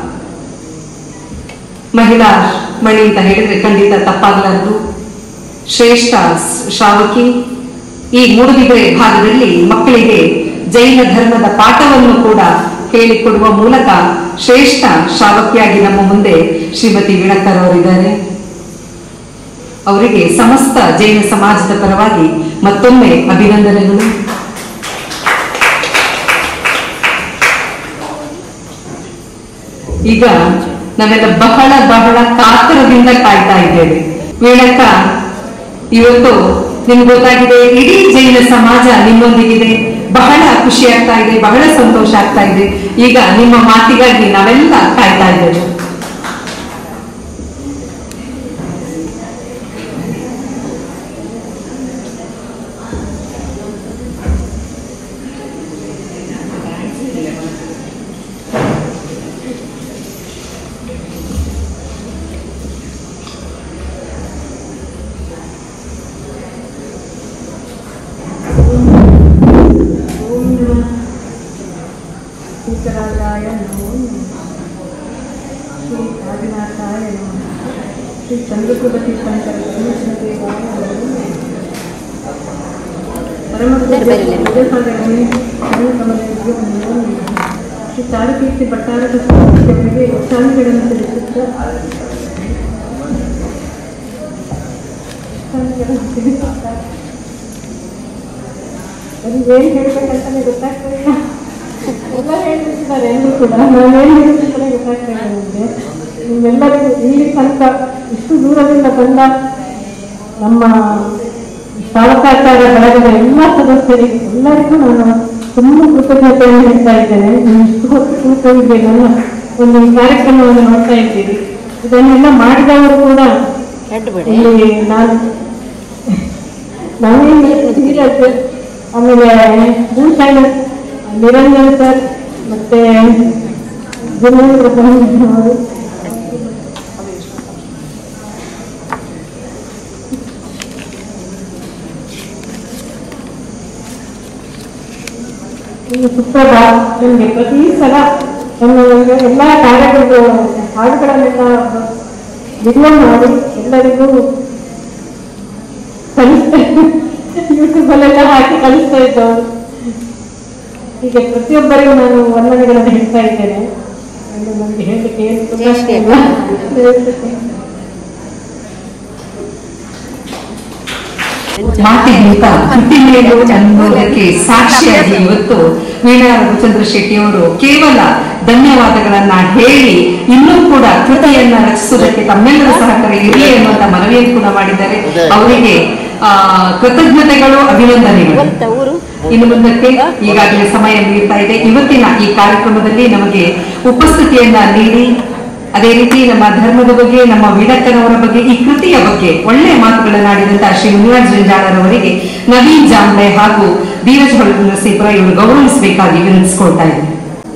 ಮಹಿಳಾ ಮಣಿ ಅಂತ ಹೇಳಿದ್ರೆ ಖಂಡಿತ ತಪ್ಪಾಗಲಾರದು ಶ್ರೇಷ್ಠ ಶ್ರಾವಕಿ ಈ ಮೂಡುಬಿದ್ರೆ ಭಾಗದಲ್ಲಿ ಮಕ್ಕಳಿಗೆ ಜೈನ ಧರ್ಮದ ಪಾಠವನ್ನು ಕೂಡ ಹೇಳಿಕೊಡುವ ಮೂಲಕ ಶ್ರೇಷ್ಠ ಶ್ರಾವಕಿಯಾಗಿ ನಮ್ಮ ಮುಂದೆ ಶ್ರೀಮತಿ ವೀಣಕ್ಕರ್ ಅವರಿದ್ದಾರೆ ಅವರಿಗೆ ಸಮಸ್ತ ಜೈನ ಸಮಾಜದ ಪರವಾಗಿ ಮತ್ತೊಮ್ಮೆ ಅಭಿನಂದನೆಗಳು ಈಗ ನಾವೆಲ್ಲ ಬಹಳ ಬಹಳ ಕಾತರದಿಂದ ಕಾಯ್ತಾ ಇದ್ದೇವೆ ವೀಣಕ್ಕ ಇವತ್ತು ನಿಮ್ಗೆ ಗೊತ್ತಾಗಿದೆ ಇಡೀ ಜೈನ ಸಮಾಜ ನಿಮ್ಮೊಂದಿಗಿದೆ ಬಹಳ ಖುಷಿ ಆಗ್ತಾ ಇದೆ ಬಹಳ ಸಂತೋಷ ಆಗ್ತಾ ಇದೆ ಈಗ ನಿಮ್ಮ ಮಾತಿಗಾಗಿ ನಾವೆಲ್ಲ ಕಾಯ್ತಾ ಇದ್ದೇವೆ ಶ್ರೀಕರಾಯ ನಮೋ ಶ್ರೀ ಆದಿನಾಥಾಯ ನಮಃ ಶ್ರೀ ಚಂದ್ರಕುಲತಿ ಶಂಕರ ಪರಮೇಶ್ವರ ದೇವಾಯ ನಮೋ ಶ್ರೀ ತಾರಕೀರ್ತಿ ಭಟ್ಟಾರದ ಸ್ವಾಮಿಗಳಿಗೆ ಶಾಂತಿಗಳನ್ನು ತಿಳಿಸುತ್ತಾ ಶಾಂತಿಗಳನ್ನು ತಿಳಿಸುತ್ತಾ ಏನು ಹೇಳ್ಬೇಕಂತಾನೆ ಗೊತ್ತಾಗ್ತಿಲ್ಲ ಎಲ್ಲ ಹೇಳ್ತಿದ್ದಾರೆ ಎಲ್ಲರೂ ಕೂಡ ನಾನೇನು ಹೇಳ್ತಿದ್ದಾರೆ ಗೊತ್ತಾಗ್ತಾ ಇಲ್ಲ ನನಗೆ ನಿಮ್ಮೆಲ್ಲರಿಗೂ ಇಲ್ಲಿ ತನಕ ಇಷ್ಟು ದೂರದಿಂದ ಬಂದ ನಮ್ಮ ತಾಲೂಕಾಚಾರ ಬಳಗದ ಎಲ್ಲ ಸದಸ್ಯರಿಗೆ ಎಲ್ಲರಿಗೂ ನಾನು ತುಂಬ ಕೃತಜ್ಞತೆಯನ್ನು ಹೇಳ್ತಾ ಇದ್ದೇನೆ ನೀವು ಇಷ್ಟು ಹೊತ್ತು ಕೂತ್ಕೊಂಡಿದ್ದೆ ನನ್ನ ಒಂದು ಈ ಕಾರ್ಯಕ್ರಮವನ್ನು ನೋಡ್ತಾ ಇದ್ದೀರಿ ಇದನ್ನೆಲ್ಲ ಮಾಡಿದವರು ಕೂಡ ಇಲ್ಲಿ ನಾನು ನವೀನ್ ಧೀರಜ್ ಆಮೇಲೆ ಭೂಷಣ್ ನಿರಂಜನ್ ಸರ್ ಮತ್ತೆ ಗುರುವೇಂದ್ರ ಸ್ವಾಮಿ ಅವರು ಇನ್ನು ಸುಪ್ರಭಾ ನನಗೆ ಪ್ರತಿ ಸಲ ನನ್ನ ಎಲ್ಲ ಕಾರ್ಯಗಳು ಹಾಡುಗಳನ್ನೆಲ್ಲ ವಿಡಿಯೋ ಮಾಡಿ ಎಲ್ಲರಿಗೂ ಕಳಿಸ್ತಾ ಯೂಟ್ಯೂಬಲ್ಲೆಲ್ಲ ಹಾಕಿ ಕಳಿಸ್ತಾ ಇದ್ದವರು ಹೀಗೆ ಪ್ರತಿಯೊಬ್ಬರಿಗೂ ನಾನು ವಂದನೆಗಳನ್ನು ಹೇಳ್ತಾ ಇದ್ದೇನೆ ಅದು ನನಗೆ ಹೇಳಲಿಕ್ಕೆ ಏನು ಗೊತ್ತಾಗ್ತಿಲ್ಲ. ಮಾತಿಗಿಂತ ಹುಟ್ಟಿಮೇಲು ಅನ್ನೋದಕ್ಕೆ ಸಾಕ್ಷಿಯಾಗಿ ಇವತ್ತು ವೀಣಾ ರಘುಚಂದ್ರ ಶೆಟ್ಟಿ ಅವರು ಕೇವಲ ಧನ್ಯವಾದಗಳನ್ನ ಹೇಳಿ ಇನ್ನೂ ಕೂಡ ಕೃತಿಯನ್ನ ರಚಿಸುವುದಕ್ಕೆ ತಮ್ಮೆಲ್ಲರ ಸಹಕಾರ ಇರಲಿ ಎನ್ನುವಂತ ಮನವಿಯನ್ನು ಕೂಡ ಮಾಡಿದ್ದಾರೆ ಅವರಿಗೆ ಆ ಕೃತಜ್ಞತೆಗಳು ಅಭಿನಂದನೆಗಳು ಇನ್ನು ಮುಂದಕ್ಕೆ ಈಗಾಗಲೇ ಸಮಯ ಮೀರ್ತಾ ಇದೆ ಇವತ್ತಿನ ಈ ಕಾರ್ಯಕ್ರಮದಲ್ಲಿ ನಮಗೆ ಉಪಸ್ಥಿತಿಯನ್ನ ನೀಡಿ ಅದೇ ರೀತಿ ನಮ್ಮ ಧರ್ಮದ ಬಗ್ಗೆ ನಮ್ಮ ವೀಡಕ್ಕನವರ ಬಗ್ಗೆ ಈ ಕೃತಿಯ ಬಗ್ಗೆ ಒಳ್ಳೆ ಮಾತುಗಳನ್ನಾಡಿದಂತಹ ಶ್ರೀ ಮುನಿರಾಜ್ ಜಂಜಾಳರವರಿಗೆ ನವೀನ್ ಜಾಂಬ್ಳೆ ಹಾಗೂ ಧೀರಜ್ ಹೊಳ ನರಸೀಪುರ ಇವರು ಗೌರವಿಸಬೇಕಾಗಿ ವಿನಂತಿಸಿಕೊಳ್ತಾ ಇದ್ದಾರೆ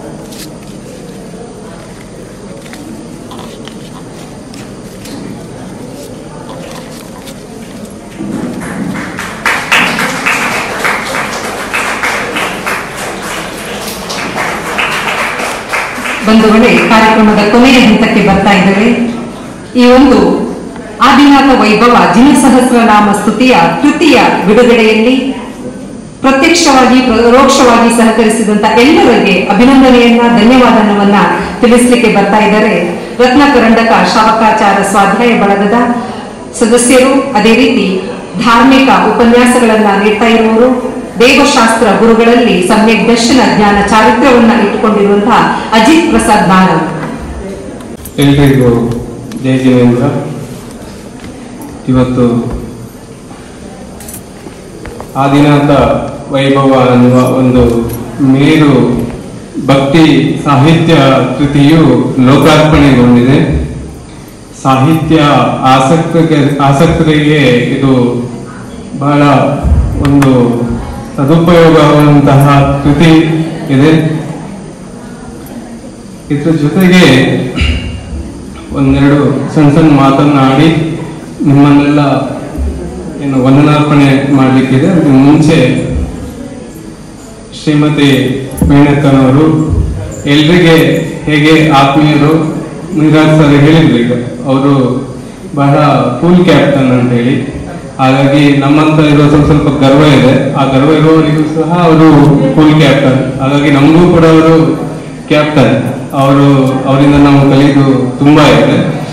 ಬಂಧುಗಳೇ ಕಾರ್ಯಕ್ರಮದ ಕೊನೆಯ ಹಂತಕ್ಕೆ ಬರ್ತಾ ಇದ್ದೇವೆ ಈ ಒಂದು ಆದಿನಾಥ ವೈಭವ ಜಿನಸಹಸ್ರನಾಮ ಸ್ತುತಿಯ ತೃತೀಯ ಬಿಡುಗಡೆಯಲ್ಲಿ ಪ್ರತ್ಯಕ್ಷವಾಗಿ ಪರೋಕ್ಷವಾಗಿ ಸಹಕರಿಸಿದಂತ ಎಲ್ಲರಿಗೆ ಅಭಿನಂದನೆಯನ್ನ ಧನ್ಯವಾದವನ್ನ ತಿಳಿಸಲಿಕ್ಕೆ ಬರ್ತಾ ಇದ್ದಾರೆ ರತ್ನ ಕರಂಡಕ ಶಾವಕಾಚಾರ ಸ್ವಾಧ್ಯಾಯ ಬಳಗದ ಸದಸ್ಯರು ಅದೇ ರೀತಿ ಧಾರ್ಮಿಕ ಉಪನ್ಯಾಸಗಳನ್ನ ನೀಡ್ತಾ ಇರುವವರು ದೇವಶಾಸ್ತ್ರ ಗುರುಗಳಲ್ಲಿ ಸಮ್ಯಕ್ ದರ್ಶನ ಜ್ಞಾನ ಚಾರಿತ್ರ್ಯವನ್ನ ಇಟ್ಟುಕೊಂಡಿರುವಂತಹ ಅಜಿತ್ ಪ್ರಸಾದ್ ನಾರನ್ ಎಲ್ರಿಗೂ ಜಯ ಜಿನೇಂದ್ರ ಇವತ್ತು ಆದಿನಾಥ ವೈಭವ ಅನ್ನುವ ಒಂದು ಮೇರು ಭಕ್ತಿ ಸಾಹಿತ್ಯ ಕೃತಿಯು ಲೋಕಾರ್ಪಣೆಗೊಂಡಿದೆ ಸಾಹಿತ್ಯ ಆಸಕ್ತಿಗೆ ಆಸಕ್ತರಿಗೆ ಇದು ಬಹಳ ಒಂದು ಸದುಪಯೋಗವಾದಂತಹ ಕೃತಿ ಇದೆ ಇದ್ರ ಜೊತೆಗೆ ಒಂದೆರಡು ಸಣ್ಣ ಸಣ್ಣ ಮಾತನ್ನಾಡಿ ನಿಮ್ಮನ್ನೆಲ್ಲ ಏನು ವಂದನಾರ್ಪಣೆ ಮಾಡಲಿಕ್ಕಿದೆ ಅದಕ್ಕೆ ಮುಂಚೆ ಶ್ರೀಮತಿ ವೀಣಕ್ಕನವರು ಎಲ್ರಿಗೆ ಹೇಗೆ ಆತ್ಮೀಯರು ಮುನಿರಾಜ್ ಸರ್ ಹೇಳಿದ್ರು ಈಗ ಅವರು ಬಹಳ ಕೂಲ್ ಕ್ಯಾಪ್ಟನ್ ಅಂತ ಹೇಳಿ ಹಾಗಾಗಿ ನಮ್ಮಂತ ಇರೋ ಸ್ವಲ್ಪ ಸ್ವಲ್ಪ ಗರ್ವ ಇದೆ ಆ ಗರ್ವ ಇರುವವರಿಗೂ ಸಹ ಅವರು ಕೂಲ್ ಕ್ಯಾಪ್ಟನ್ ಹಾಗಾಗಿ ನಮಗೂ ಕೂಡ ಅವರು ಕ್ಯಾಪ್ಟನ್ ಅವರು ಅವರಿಂದ ನಾವು ಕಲಿಯುದು ತುಂಬಾ ಇದೆ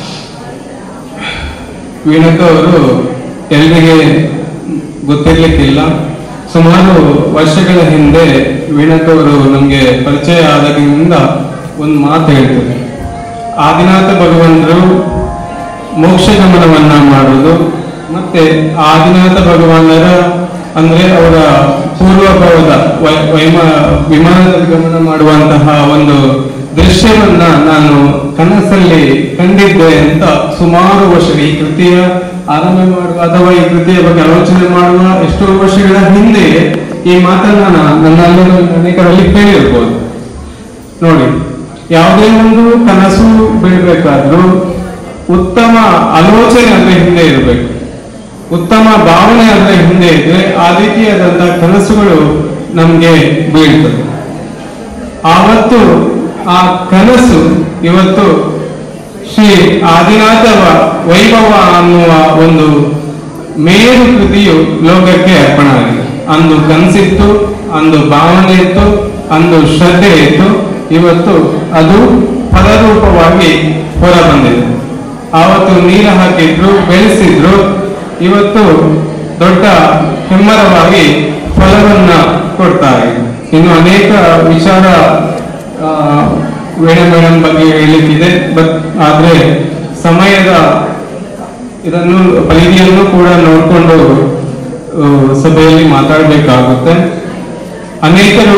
ವೀಣಕ್ಕ ಅವರು ಎಲ್ರಿಗೆ ಗೊತ್ತಿರ್ಲಿಕ್ಕಿಲ್ಲ ಸುಮಾರು ವರ್ಷಗಳ ಹಿಂದೆ ವೀಣಕ್ಕ ಅವರು ನಮ್ಗೆ ಪರಿಚಯ ಆದಾಗಿನಿಂದ ಒಂದು ಮಾತು ಹೇಳ್ತಾರೆ ಆದಿನಾಥ ಭಗವಂತರು ಮೋಕ್ಷ ಗಮನವನ್ನ ಮಾಡುವುದು ಮತ್ತೆ ಆದಿನಾಥ ಭಗವಾನರ ಅಂದ್ರೆ ಅವರ ಪೂರ್ವಭಾವದ ವೈ- ವೈಮ ವಿಮಾನದಲ್ಲಿ ಗಮನ ಮಾಡುವಂತಹ ಒಂದು ದೃಶ್ಯವನ್ನ ನಾನು ಕನಸಲ್ಲಿ ಕಂಡಿದ್ದೆ ಅಂತ ಸುಮಾರು ವರ್ಷಗಳು ಈ ಕೃತಿಯ ಆರಂಭ ಮಾಡುವ ಅಥವಾ ಈ ಕೃತಿಯ ಬಗ್ಗೆ ಆಲೋಚನೆ ಮಾಡುವ ಎಷ್ಟೋ ವರ್ಷಗಳ ಹಿಂದೆ ಈ ಮಾತನ್ನ ನಾ- ನನ್ನಲ್ಲಿ ಅನೇಕರಲ್ಲಿ ಕೇಳಿರ್ಬೋದು ನೋಡಿ ಯಾವುದೇ ಒಂದು ಕನಸು ಬೀಳ್ಬೇಕಾದ್ರೂ ಉತ್ತಮ ಆಲೋಚನೆ ಅದರ ಹಿಂದೆ ಇರಬೇಕು ಉತ್ತಮ ಭಾವನೆ ಅದರ ಹಿಂದೆ ಇದ್ರೆ ಆ ರೀತಿಯಾದಂತಹ ಕನಸುಗಳು ನಮ್ಗೆ ಬೀಳ್ತದೆ ಆವತ್ತು ಆ ಕನಸು ಇವತ್ತು ಶ್ರೀ ಆದಿನಾಥ ವ- ವೈಭವ ಅನ್ನುವ ಒಂದು ಮೇರು ಕೃತಿಯು ಲೋಕಕ್ಕೆ ಅರ್ಪಣ ಆಗಿದೆ ಅಂದು ಕನಸಿತ್ತು ಅಂದು ಭಾವನೆ ಇತ್ತು ಅಂದು ಶ್ರದ್ಧೆ ಇತ್ತು ಇವತ್ತು ಅದು ಫಲರೂಪವಾಗಿ ಹೊರ ಬಂದಿದೆ ಆವತ್ತು ನೀರು ಹಾಕಿದ್ರು ಬೆಳೆಸಿದ್ರು ಇವತ್ತು ದೊಡ್ಡ ಹೆಮ್ಮರವಾಗಿ ಫಲವನ್ನ ಕೊಡ್ತಾ ಇದೆ ಇನ್ನು ಅನೇಕ ವಿಚಾರ ಆ, ವೇಣ ಮೇಡಮ್ ಬಗ್ಗೆ ಹೇಳಲಿಕ್ಕಿದೆ ಬಟ್ ಆದ್ರೆ ಸಮಯದ ಇದನ್ನು ಪರಿಧಿಯನ್ನು ಕೂಡ ನೋಡಿಕೊಂಡು ಸಭೆಯಲ್ಲಿ ಮಾತಾಡಬೇಕಾಗುತ್ತೆ ಅನೇಕರು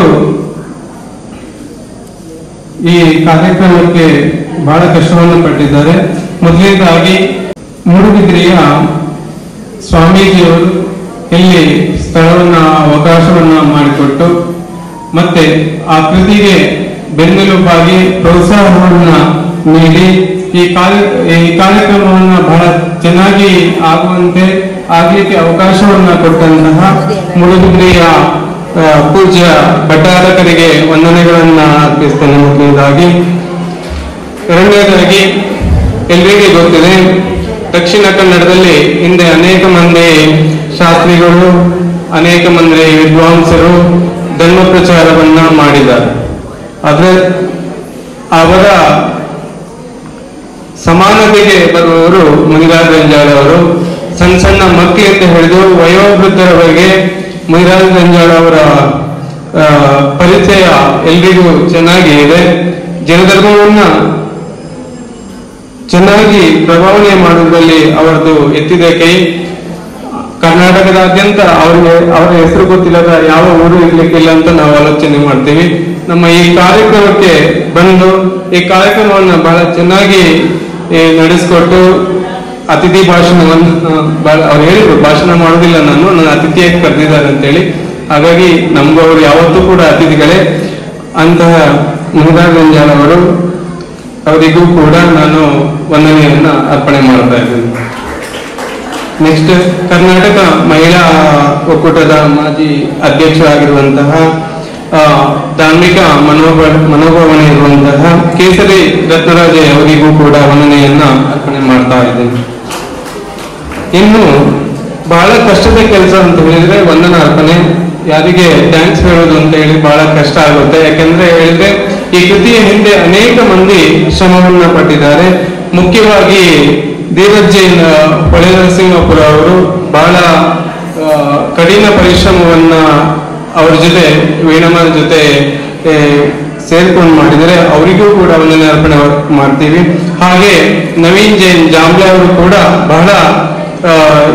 ಈ ಕಾರ್ಯಕ್ರಮಕ್ಕೆ ಬಹಳ ಕಷ್ಟವನ್ನು ಪಟ್ಟಿದ್ದಾರೆ ಮೊದಲನೇದಾಗಿ ಮೂಡುಬಿದ್ರಿಯ ಸ್ವಾಮೀಜಿಯವರು ಇಲ್ಲಿ ಸ್ಥಳವನ್ನ ಅವಕಾಶವನ್ನ ಮಾಡಿಕೊಟ್ಟು ಮತ್ತೆ ಆ ಕೃತಿಗೆ ಬೆನ್ನೆಲುಬಾಗಿ ಪ್ರೋತ್ಸಾಹವನ್ನ ನೀಡಿ ಈ ಕಾರ್ಯ ಈ ಕಾರ್ಯಕ್ರಮವನ್ನ ಬಹಳ ಚೆನ್ನಾಗಿ ಆಗುವಂತೆ ಆಗ್ಲಿಕ್ಕೆ ಅವಕಾಶವನ್ನ ಕೊಟ್ಟಂತಹ ಮುಳುಗುದ್ರಿಯ ಆ, ಪೂಜ್ಯ ಭಟ್ಟಾರಕರಿಗೆ ವಂದನೆಗಳನ್ನ ಅರ್ಪಿಸ್ತೇನೆ ಮೊದಲನೇದಾಗಿ ಎರಡನೇದಾಗಿ ಎಲ್ರಿಗೆ ಗೊತ್ತಿದೆ ದಕ್ಷಿಣ ಕನ್ನಡದಲ್ಲಿ ಹಿಂದೆ ಅನೇಕ ಮಂದಿ ಶಾಸ್ತ್ರಿಗಳು ಅನೇಕ ಮಂದಿ ವಿದ್ವಾಂಸರು ಧರ್ಮ ಪ್ರಚಾರವನ್ನ ಮಾಡಿದ್ದಾರೆ ಆದ್ರೆ ಅವರ ಸಮಾನತೆಗೆ ಬರುವವರು ಮುನಿರಾಜ್ ರಂಜಾಳ್ ಅವರು ಸಣ್ಣ ಸಣ್ಣ ಮಕ್ಕಳಿಂದ ಹಿಡಿದು ವಯೋವೃದ್ಧರವರೆಗೆ ಮುನಿರಾಜ್ ರಂಜಾಳ್ ಅವರ ಆ, ಪರಿಚಯ ಎಲ್ರಿಗೂ ಚೆನ್ನಾಗಿ ಇದೆ ಜನಧರ್ಮವನ್ನ ಚೆನ್ನಾಗಿ ಪ್ರಭಾವನೆ ಮಾಡುವುದರಲ್ಲಿ ಅವರದು ಎತ್ತಿದ ಕೈ ಕರ್ನಾಟಕದಾದ್ಯಂತ ಅವರಿಗೆ ಅವರ ಹೆಸರು ಗೊತ್ತಿಲ್ಲದ ಯಾವ ಊರು ಇರ್ಲಿಕ್ಕಿಲ್ಲ ಅಂತ ನಾವು ಆಲೋಚನೆ ಮಾಡ್ತೀವಿ ನಮ್ಮ ಈ ಕಾರ್ಯಕ್ರಮಕ್ಕೆ ಬಂದು ಈ ಕಾರ್ಯಕ್ರಮವನ್ನ ಬಹಳ ಚೆನ್ನಾಗಿ ಏ, ನಡೆಸ್ಕೊಟ್ಟು ಅತಿಥಿ ಭಾಷಣವನ್ನು ಆ, ಬಹಳ- ಅವ್ರು ಹೇಳಿದ್ರು ಭಾಷಣ ಮಾಡೋದಿಲ್ಲ ನಾನು ನನ್ನ ಅತಿಥಿಯಾಗಿ ಕರೆದಿದ್ದಾರೆ ಅಂತೇಳಿ ಹಾಗಾಗಿ ನಮ್ಗೂ ಅವರು ಯಾವತ್ತೂ ಕೂಡ ಅತಿಥಿಗಳೇ ಅಂತಹ ಮುನಿರಾಜ್ ರಂಜಾನ್ ಅವರು ಅವರಿಗೂ ಕೂಡ ನಾನು ವಂದನೆಯನ್ನ ಅರ್ಪಣೆ ಮಾಡ್ತಾ ಇದ್ದೇನೆ ನೆಕ್ಸ್ಟ್ ಕರ್ನಾಟಕ ಮಹಿಳಾ ಒಕ್ಕೂಟದ ಮಾಜಿ ಅಧ್ಯಕ್ಷರಾಗಿರುವಂತಹ ಆ, ಧಾರ್ಮಿಕ ಮನೋಭ ಮನೋಭಾವನೆ ಇರುವಂತಹ ಕೇಸರಿ ರತ್ನರಾಜೆ ಅವರಿಗೂ ಕೂಡ ವಂದನೆಯನ್ನ ಅರ್ಪಣೆ ಮಾಡ್ತಾ ಇದ್ದೇನೆ ಇನ್ನು ಬಹಳ ಕಷ್ಟದ ಕೆಲಸ ಅಂತ ಹೇಳಿದ್ರೆ ವಂದನ ಅರ್ಪಣೆ ಯಾರಿಗೆ ಥ್ಯಾಂಕ್ಸ್ ಹೇಳೋದು ಅಂತ ಹೇಳಿ ಬಹಳ ಕಷ್ಟ ಆಗುತ್ತೆ ಯಾಕೆಂದ್ರೆ ಹೇಳಿದ್ರೆ ಈ ಕೃತಿಯ ಹಿಂದೆ ಅನೇಕ ಮಂದಿ ಶ್ರಮವನ್ನ ಪಟ್ಟಿದ್ದಾರೆ ಮುಖ್ಯವಾಗಿ ಧೀರಜ್ ಜೈನ್ ಹೊಳೆ ನರಸಿಂಹಪುರ ಅವರು ಬಹಳ ಆ, ಕಠಿಣ ಪರಿಶ್ರಮವನ್ನ ಅವ್ರ ಜೊತೆ ವೀಣಮ್ಮನ ಜೊತೆ ಏ, ಸೇರ್ಕೊಂಡು ಮಾಡಿದರೆ ಅವರಿಗೂ ಕೂಡ ವಂದನೆ ಅರ್ಪಣೆ ಮಾಡ್ತೀವಿ ಹಾಗೆ ನವೀನ್ ಜೈನ್ ಜಾಂಬ್ಲೆ ಅವರು ಕೂಡ ಬಹಳ ಆ,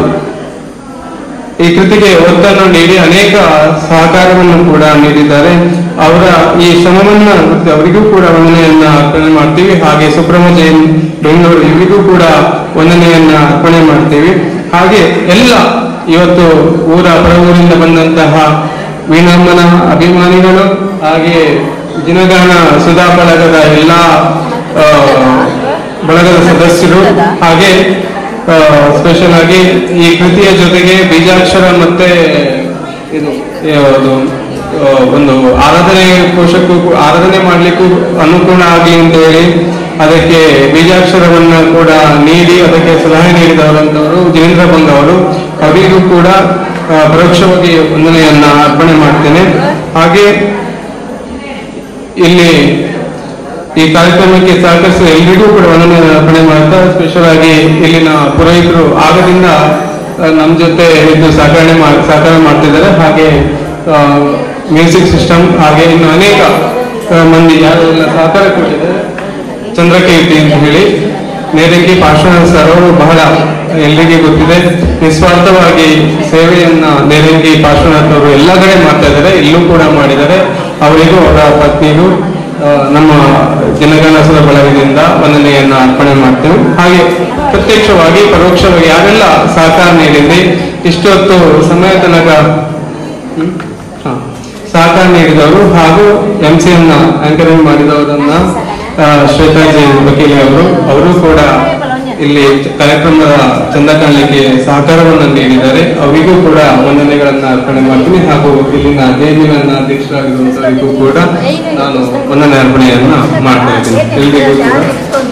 ಈ ಕೃತಿಗೆ ಒತ್ತನ್ನು ನೀಡಿ ಅನೇಕ ಸಹಕಾರವನ್ನು ಕೂಡ ನೀಡಿದ್ದಾರೆ ಅವರ ಈ ಶ್ರಮವನ್ನ ಗುರುತಿ ಅವರಿಗೂ ಕೂಡ ವಂದನೆಯನ್ನ ಅರ್ಪಣೆ ಮಾಡ್ತೀವಿ ಹಾಗೆ ಸುಬ್ರಹ್ಮ ಜೈನ್ ಬೆಂಗಳೂರು ಇವರಿಗೂ ಕೂಡ ವಂದನೆಯನ್ನ ಅರ್ಪಣೆ ಮಾಡ್ತೀವಿ ಹಾಗೆ ಎಲ್ಲ ಇವತ್ತು ಊರ ಹೊರಗೂರಿಂದ ಬಂದಂತಹ ವೀಣಮ್ಮನ ಅಭಿಮಾನಿಗಳು ಹಾಗೆ ಜಿನಗಾನ ಸುಧಾ ಬಳಗದ ಎಲ್ಲ ಆ, ಬಳಗದ ಸದಸ್ಯರು ಹಾಗೆ ಸ್ಪೆಷಲ್ ಆಗಿ ಈ ಕೃತಿಯ ಜೊತೆಗೆ ಬೀಜಾಕ್ಷರ ಮತ್ತೆ ಇದು ಯಾವುದು ಆ, ಒಂದು ಆರಾಧನೆ ಕೋಶಕ್ಕೂ ಕೂ- ಆರಾಧನೆ ಮಾಡ್ಲಿಕ್ಕೂ ಅನುಕೂಲ ಆಗಲಿ ಅಂತ ಹೇಳಿ ಅದಕ್ಕೆ ಬೀಜಾಕ್ಷರವನ್ನ ಕೂಡ ನೀಡಿ ಅದಕ್ಕೆ ಸಲಹೆ ನೀಡಿದವರಂತವರು ಜಿನೇಂದ್ರ ಬಂಗ್ ಅವರು ಅವರಿಗೂ ಕೂಡ ಆ, ಪರೋಕ್ಷವಾಗಿ ವಂದನೆಯನ್ನ ಅರ್ಪಣೆ ಮಾಡ್ತೇನೆ ಹಾಗೆ ಇಲ್ಲಿ ಈ ಕಾರ್ಯಕ್ರಮಕ್ಕೆ ಸಹಕರಿಸಿದ ಎಲ್ರಿಗೂ ಕೂಡ ವಂದನೆ ಅರ್ಪಣೆ ಮಾಡ್ತಾ ಸ್ಪೆಷಲ್ ಆಗಿ ಇಲ್ಲಿನ ಪುರೋಹಿತರು ಆಗದಿಂದ ಆ, ನಮ್ಮ ಜೊತೆ ಇದ್ದು ಸಹಕರಣೆ ಮಾ ಸಹಕಾರ ಮಾಡ್ತಿದ್ದಾರೆ ಹಾಗೆ ಮ್ಯೂಸಿಕ್ ಸಿಸ್ಟಮ್ ಹಾಗೆ ಇನ್ನು ಅನೇಕ ಆ, ಮಂದಿ ಯಾರೆಲ್ಲ ಸಹಕಾರ ಕೊಟ್ಟಿದ್ದಾರೆ ಚಂದ್ರಕೀರ್ತಿ ಅಂತ ಹೇಳಿ ನೇರಂಗಿ ಪಾರ್ಶ್ವನಾಥ್ ಸರ್ ಅವರು ಬಹಳ ಎಲ್ರಿಗೆ ಗೊತ್ತಿದೆ ನಿಸ್ವಾರ್ಥವಾಗಿ ಸೇವೆಯನ್ನ ನೇರಂಗಿ ಪಾರ್ಶ್ವನಾಥ್ ಅವರು ಎಲ್ಲ ಕಡೆ ಮಾಡ್ತಾ ಇದ್ದಾರೆ ಇಲ್ಲೂ ಕೂಡ ಮಾಡಿದ್ದಾರೆ ಅವರಿಗೂ ಅವರ ಪತ್ನಿಗೂ ಆ, ನಮ್ಮ ಜನಗಣಸದ ಬಳಗದಿಂದ ವಂದನೆಯನ್ನ ಅರ್ಪಣೆ ಮಾಡ್ತೇವೆ ಹಾಗೆ ಪ್ರತ್ಯಕ್ಷವಾಗಿ ಪರೋಕ್ಷವಾಗಿ ಯಾರೆಲ್ಲ ಸಹಕಾರ ನೀಡಿದ್ರಿ ಇಷ್ಟೊತ್ತು ಸಮಯ ತನಕ ಹ್ಮ್? ಹಾ. ಸಹಕಾರ ನೀಡಿದವರು ಹಾಗೂ ಎಂ ಸಿ ಅನ್ನ ಆಂಕರಿಂಗ್ ಮಾಡಿದವರನ್ನ ಆ, ಶ್ವೇತಾ ಜೈನ್ ವಕೀಲೆ ಅವರು ಅವರು ಕೂಡ ಇಲ್ಲಿ ಕಾರ್ಯಕ್ರಮದ ಚಂದ ಕಾಣಲಿಕ್ಕೆ ಸಹಕಾರವನ್ನು ನೀಡಿದ್ದಾರೆ ಅವರಿಗೂ ಕೂಡ ವಂದನೆಗಳನ್ನ ಅರ್ಪಣೆ ಮಾಡ್ತೀನಿ ಹಾಗೂ ಇಲ್ಲಿನ ಜೈನಿನ ಅಧ್ಯಕ್ಷರಾಗಿರುವಂತವರಿಗೂ ಕೂಡ ನಾನು ವಂದನೆ ಅರ್ಪಣೆಯನ್ನ ಮಾಡ್ತಾ ಇದ್ದೀನಿ ಎಲ್ರಿಗೂ ಕೂಡ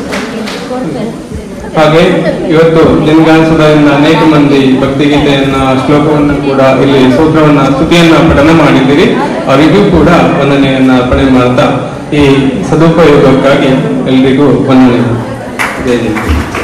ಹಾಗೆ ಇವತ್ತು ಜನಗಾಣಿಸೋದ್ರಿಂದ ಅನೇಕ ಮಂದಿ ಭಕ್ತಿಗೀತೆಯನ್ನ ಶ್ಲೋಕವನ್ನ ಕೂಡ ಇಲ್ಲಿ ಸೂತ್ರವನ್ನ ಸ್ತುತಿಯನ್ನ ಪಠನ ಮಾಡಿದ್ದೀರಿ ಅವರಿಗೂ ಕೂಡ ವಂದನೆಯನ್ನ ಅರ್ಪಣೆ ಮಾಡ್ತಾ ಈ ಸದುಪಯೋಗಕ್ಕಾಗಿ ಎಲ್ರಿಗೂ ವಂದನೆ ಜೈ ಜೈ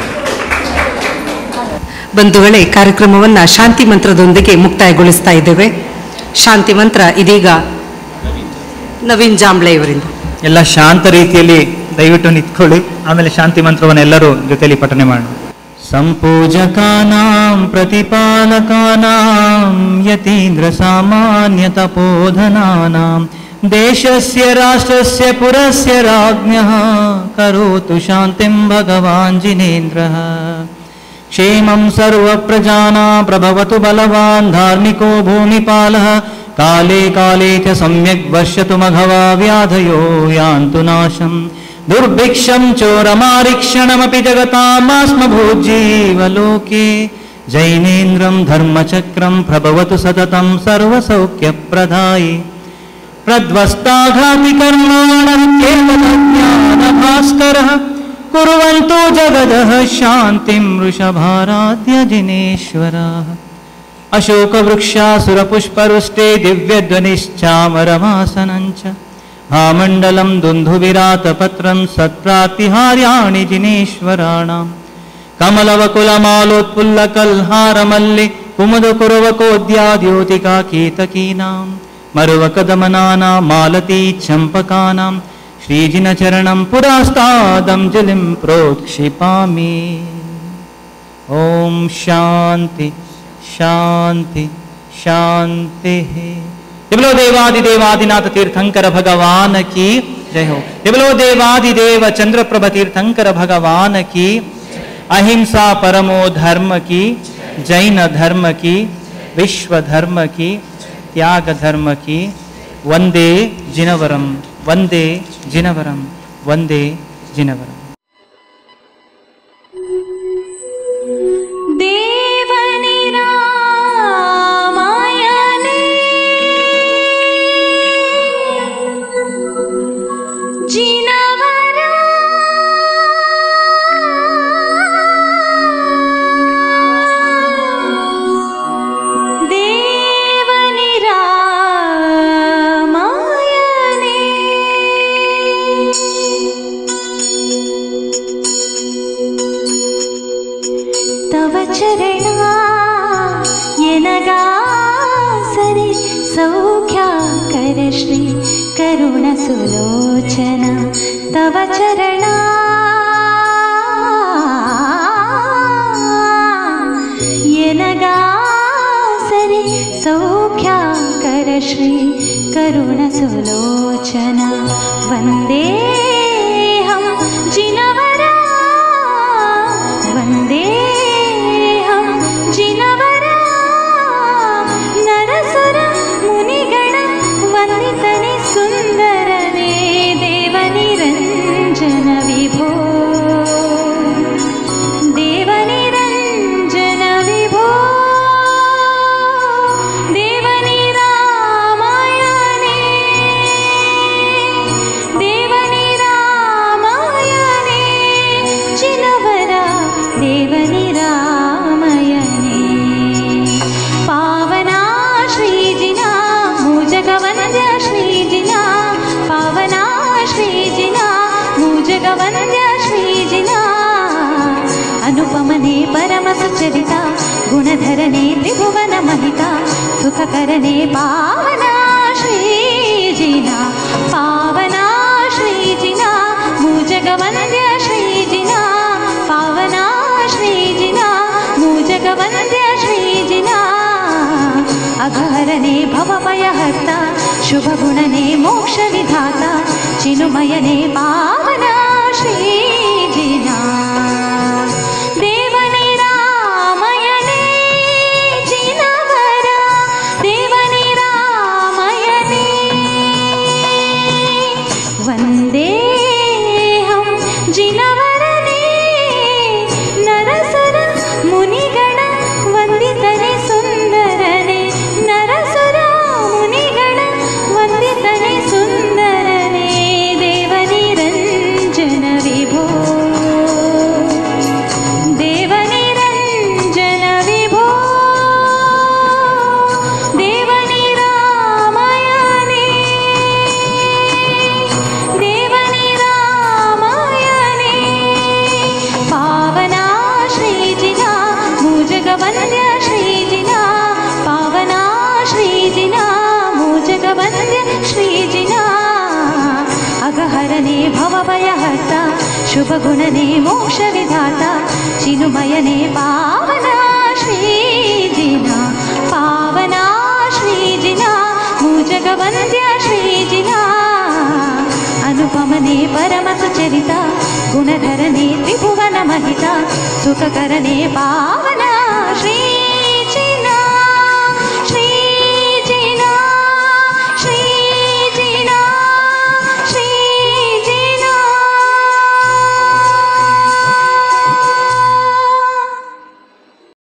ಬಂಧುಗಳೇ ಕಾರ್ಯಕ್ರಮವನ್ನ ಶಾಂತಿ ಮಂತ್ರದೊಂದಿಗೆ ಮುಕ್ತಾಯಗೊಳಿಸ್ತಾ ಇದ್ದೇವೆ ಶಾಂತಿ ಮಂತ್ರ ಇದೀಗ ನವೀನ್ ಜಾಂಬ್ಳೆ ಇವರಿಂದ ಎಲ್ಲ ಶಾಂತ ರೀತಿಯಲ್ಲಿ ದಯವಿಟ್ಟು ನಿಂತ್ಕೊಳ್ಳಿ ಆಮೇಲೆ ಶಾಂತಿ ಮಂತ್ರವನ್ನು ಎಲ್ಲರೂ ಜೊತೆಯಲ್ಲಿ ಪಠನೆ ಮಾಡೋಣ ಸಂಪೂಜಕಾನಾಂ ಪ್ರತಿಪಾಲಕಾನಾಂ ಯತೀಂದ್ರ ಸಾಮಾನ್ಯ ತಪೋಧನಾನಾಂ ದೇಶಸ್ಯ ರಾಷ್ಟ್ರಸ್ಯ ಪುರಸ್ಯ ರಾಜ್ಞಃ ಕರೋತು ಶಾಂತಿಂ ಭಗವಾನ್ ಜಿನೇಂದ್ರಃ क्षेमं सर्वप्रजानां प्रभवतु बलवान् धार्मिको भूमिपालः काले काले च सम्यग् वर्षतु मघवा व्याधयो यान्तु नाशम् दुर्भिक्षं चोरमारिक्षणमपि जगतामास्म भूज्जीवलोके जैनेन्द्रं धर्मचक्रं प्रभवतु सततं सर्वसौख्यप्रदायि प्रद्वस्ताघातिकर्माणः कुर्वन्तु जगदः शान्तिं वृषभाराध्यजिनेश्वराः अशोकवृक्षासुरपुष्परुष्टे दिव्यध्वनिश्चामरमासनञ्च भामण्डलं दुन्धुविरातपत्रं सत्प्रातिहार्याणि जिनेश्वराणां कमलवकुलमालोत्पुल्लकल्हारमल्लि कुमुदकुरवकोद्याद्योतिका कीतकीनां मरुवकदमनानां मालती चम्पकानां श्रीजिनचरणं पुरास्तादञ्जलिं प्रोत्क्षिपामि ॐ शान्ति शान्ति शान्तिः दिवलो देवादिदेवादिनाथ तीर्थंकर भगवान की जय हो दिवलो देवादिदेव चंद्रप्रभ तीर्थंकर भगवान की अहिंसा परमो धर्म की जैन धर्म की विश्व धर्म की त्याग धर्म की वंदे जिनवरम वंदे जिनवरम वंदे जिनवरम देवनिरामायणे जिनवरा करुणसुलोचन तव चरणा यनगासरे सौख्याकर श्री करुणसुलोचन वन्देऽहं जिनवरा वन्देऽहं जिनवरा ನರಸುರ ಮುನಿಗಣ ವಂದಿತನೆ ಸುಂದರನೇ ದೇವನಿರಂಜನ ವಿಭೋ ದೇವನಿರಂಜನ ವಿಭೋ ದೇವನಿ ರಾಮಾಯಣೇ ದೇವನಿ ರಾಮಾಯಣೇ ಚಿನವರ ದೇವನಿ ರಾಮಯಣೇ ಪಾವನಾ ಶ್ರೀಜಿನಾ ಮೂಜಗವಂದ್ಯ ಶ್ರೀಜಿನಾ ಪಾವನಾ ಶ್ರೀಜಿನಾ ಮೂಜಗವಂದ್ಯ ಶ್ರೀಜಿನಾ ಅನುಪಮನೆ ಪರಮ ಸುಚರಿತ ಗುಣಧರನೆ ತ್ರಿಭುವನ ಮಹಿತ ಸುಖಕರನೆ ಪಾವನಾ ಶ್ರೀಜಿನಾ ಪಾವನಾ ಶ್ರೀಜಿನಾ ಮೂಜಗವಂದ್ಯ ಶ್ರೀಜಿನಾ ಪಾವನಾ ಶ್ರೀಜಿನಾ ಮೂಜಗವಂದ್ಯ ಶ್ರೀಜಿನಾ ಅಘಹರನೆ ಭವಭಯಹರ್ತ ಶುಭಗುಣನೆ ಮೋಕ್ಷ ವಿಧಾತ ಚಿನುಮಯನೆ ಪಾವನ ಶ್ರೀಜಿನಾ ದೇವನೇ ರಾಮಯನೇ ಜಿನವರ ದೇವನೇ ರಾಮಯನೇ ವಂದೇಹಂ ಜಿನವರನೇ ನರಸರ ಮುನಿಗಣ ವಂದಿತನೆ ಸುಂದರನೆ ನರಸರ ಮುನಿಗಣ ವಂದಿತನೆ ಸುಂದರನೆ ದೇವನಿರಂಜನ ವಿಭೋ ದೇವನಿರಂಜನ ವಿಭೋ ದೇವನಿ ರಾಮಾಯಣೇ ದೇವನಿ ರಾಮಾಯಣೇ ಪಾವನಾ ಶ್ರೀಜಿನಾ ಮೂಜಗವಂದ್ಯ ಶ್ರೀಜಿನಾ ಪಾವನಾ ಶ್ರೀಜಿನಾ ಮೂಜಗವಂದ್ಯ ಶ್ರೀಜಿನಾ ಅಗಹರನೆ ಭವಭಯಹರ್ತ ಶುಭಗುಣನೆ ಮೋಕ್ಷ ವಿಧಾತ ಚಿನುಮಯನೆ ಪಾವನಾ ಶ್ರೀಜಿನಾ ಪಾವನಾ ಶ್ರೀಜಿನಾ ಮೂಜಗವಂದ್ಯ ಶ್ರೀಜಿನಾ ಅನುಪಮನೆ ಪರಮ ಸುಚರಿತ ಗುಣಧರನೆ ತ್ರಿಭುವನ ಮಹಿತ ಸುಖಕರನೆ ಪಾವನ ಶ್ರೀ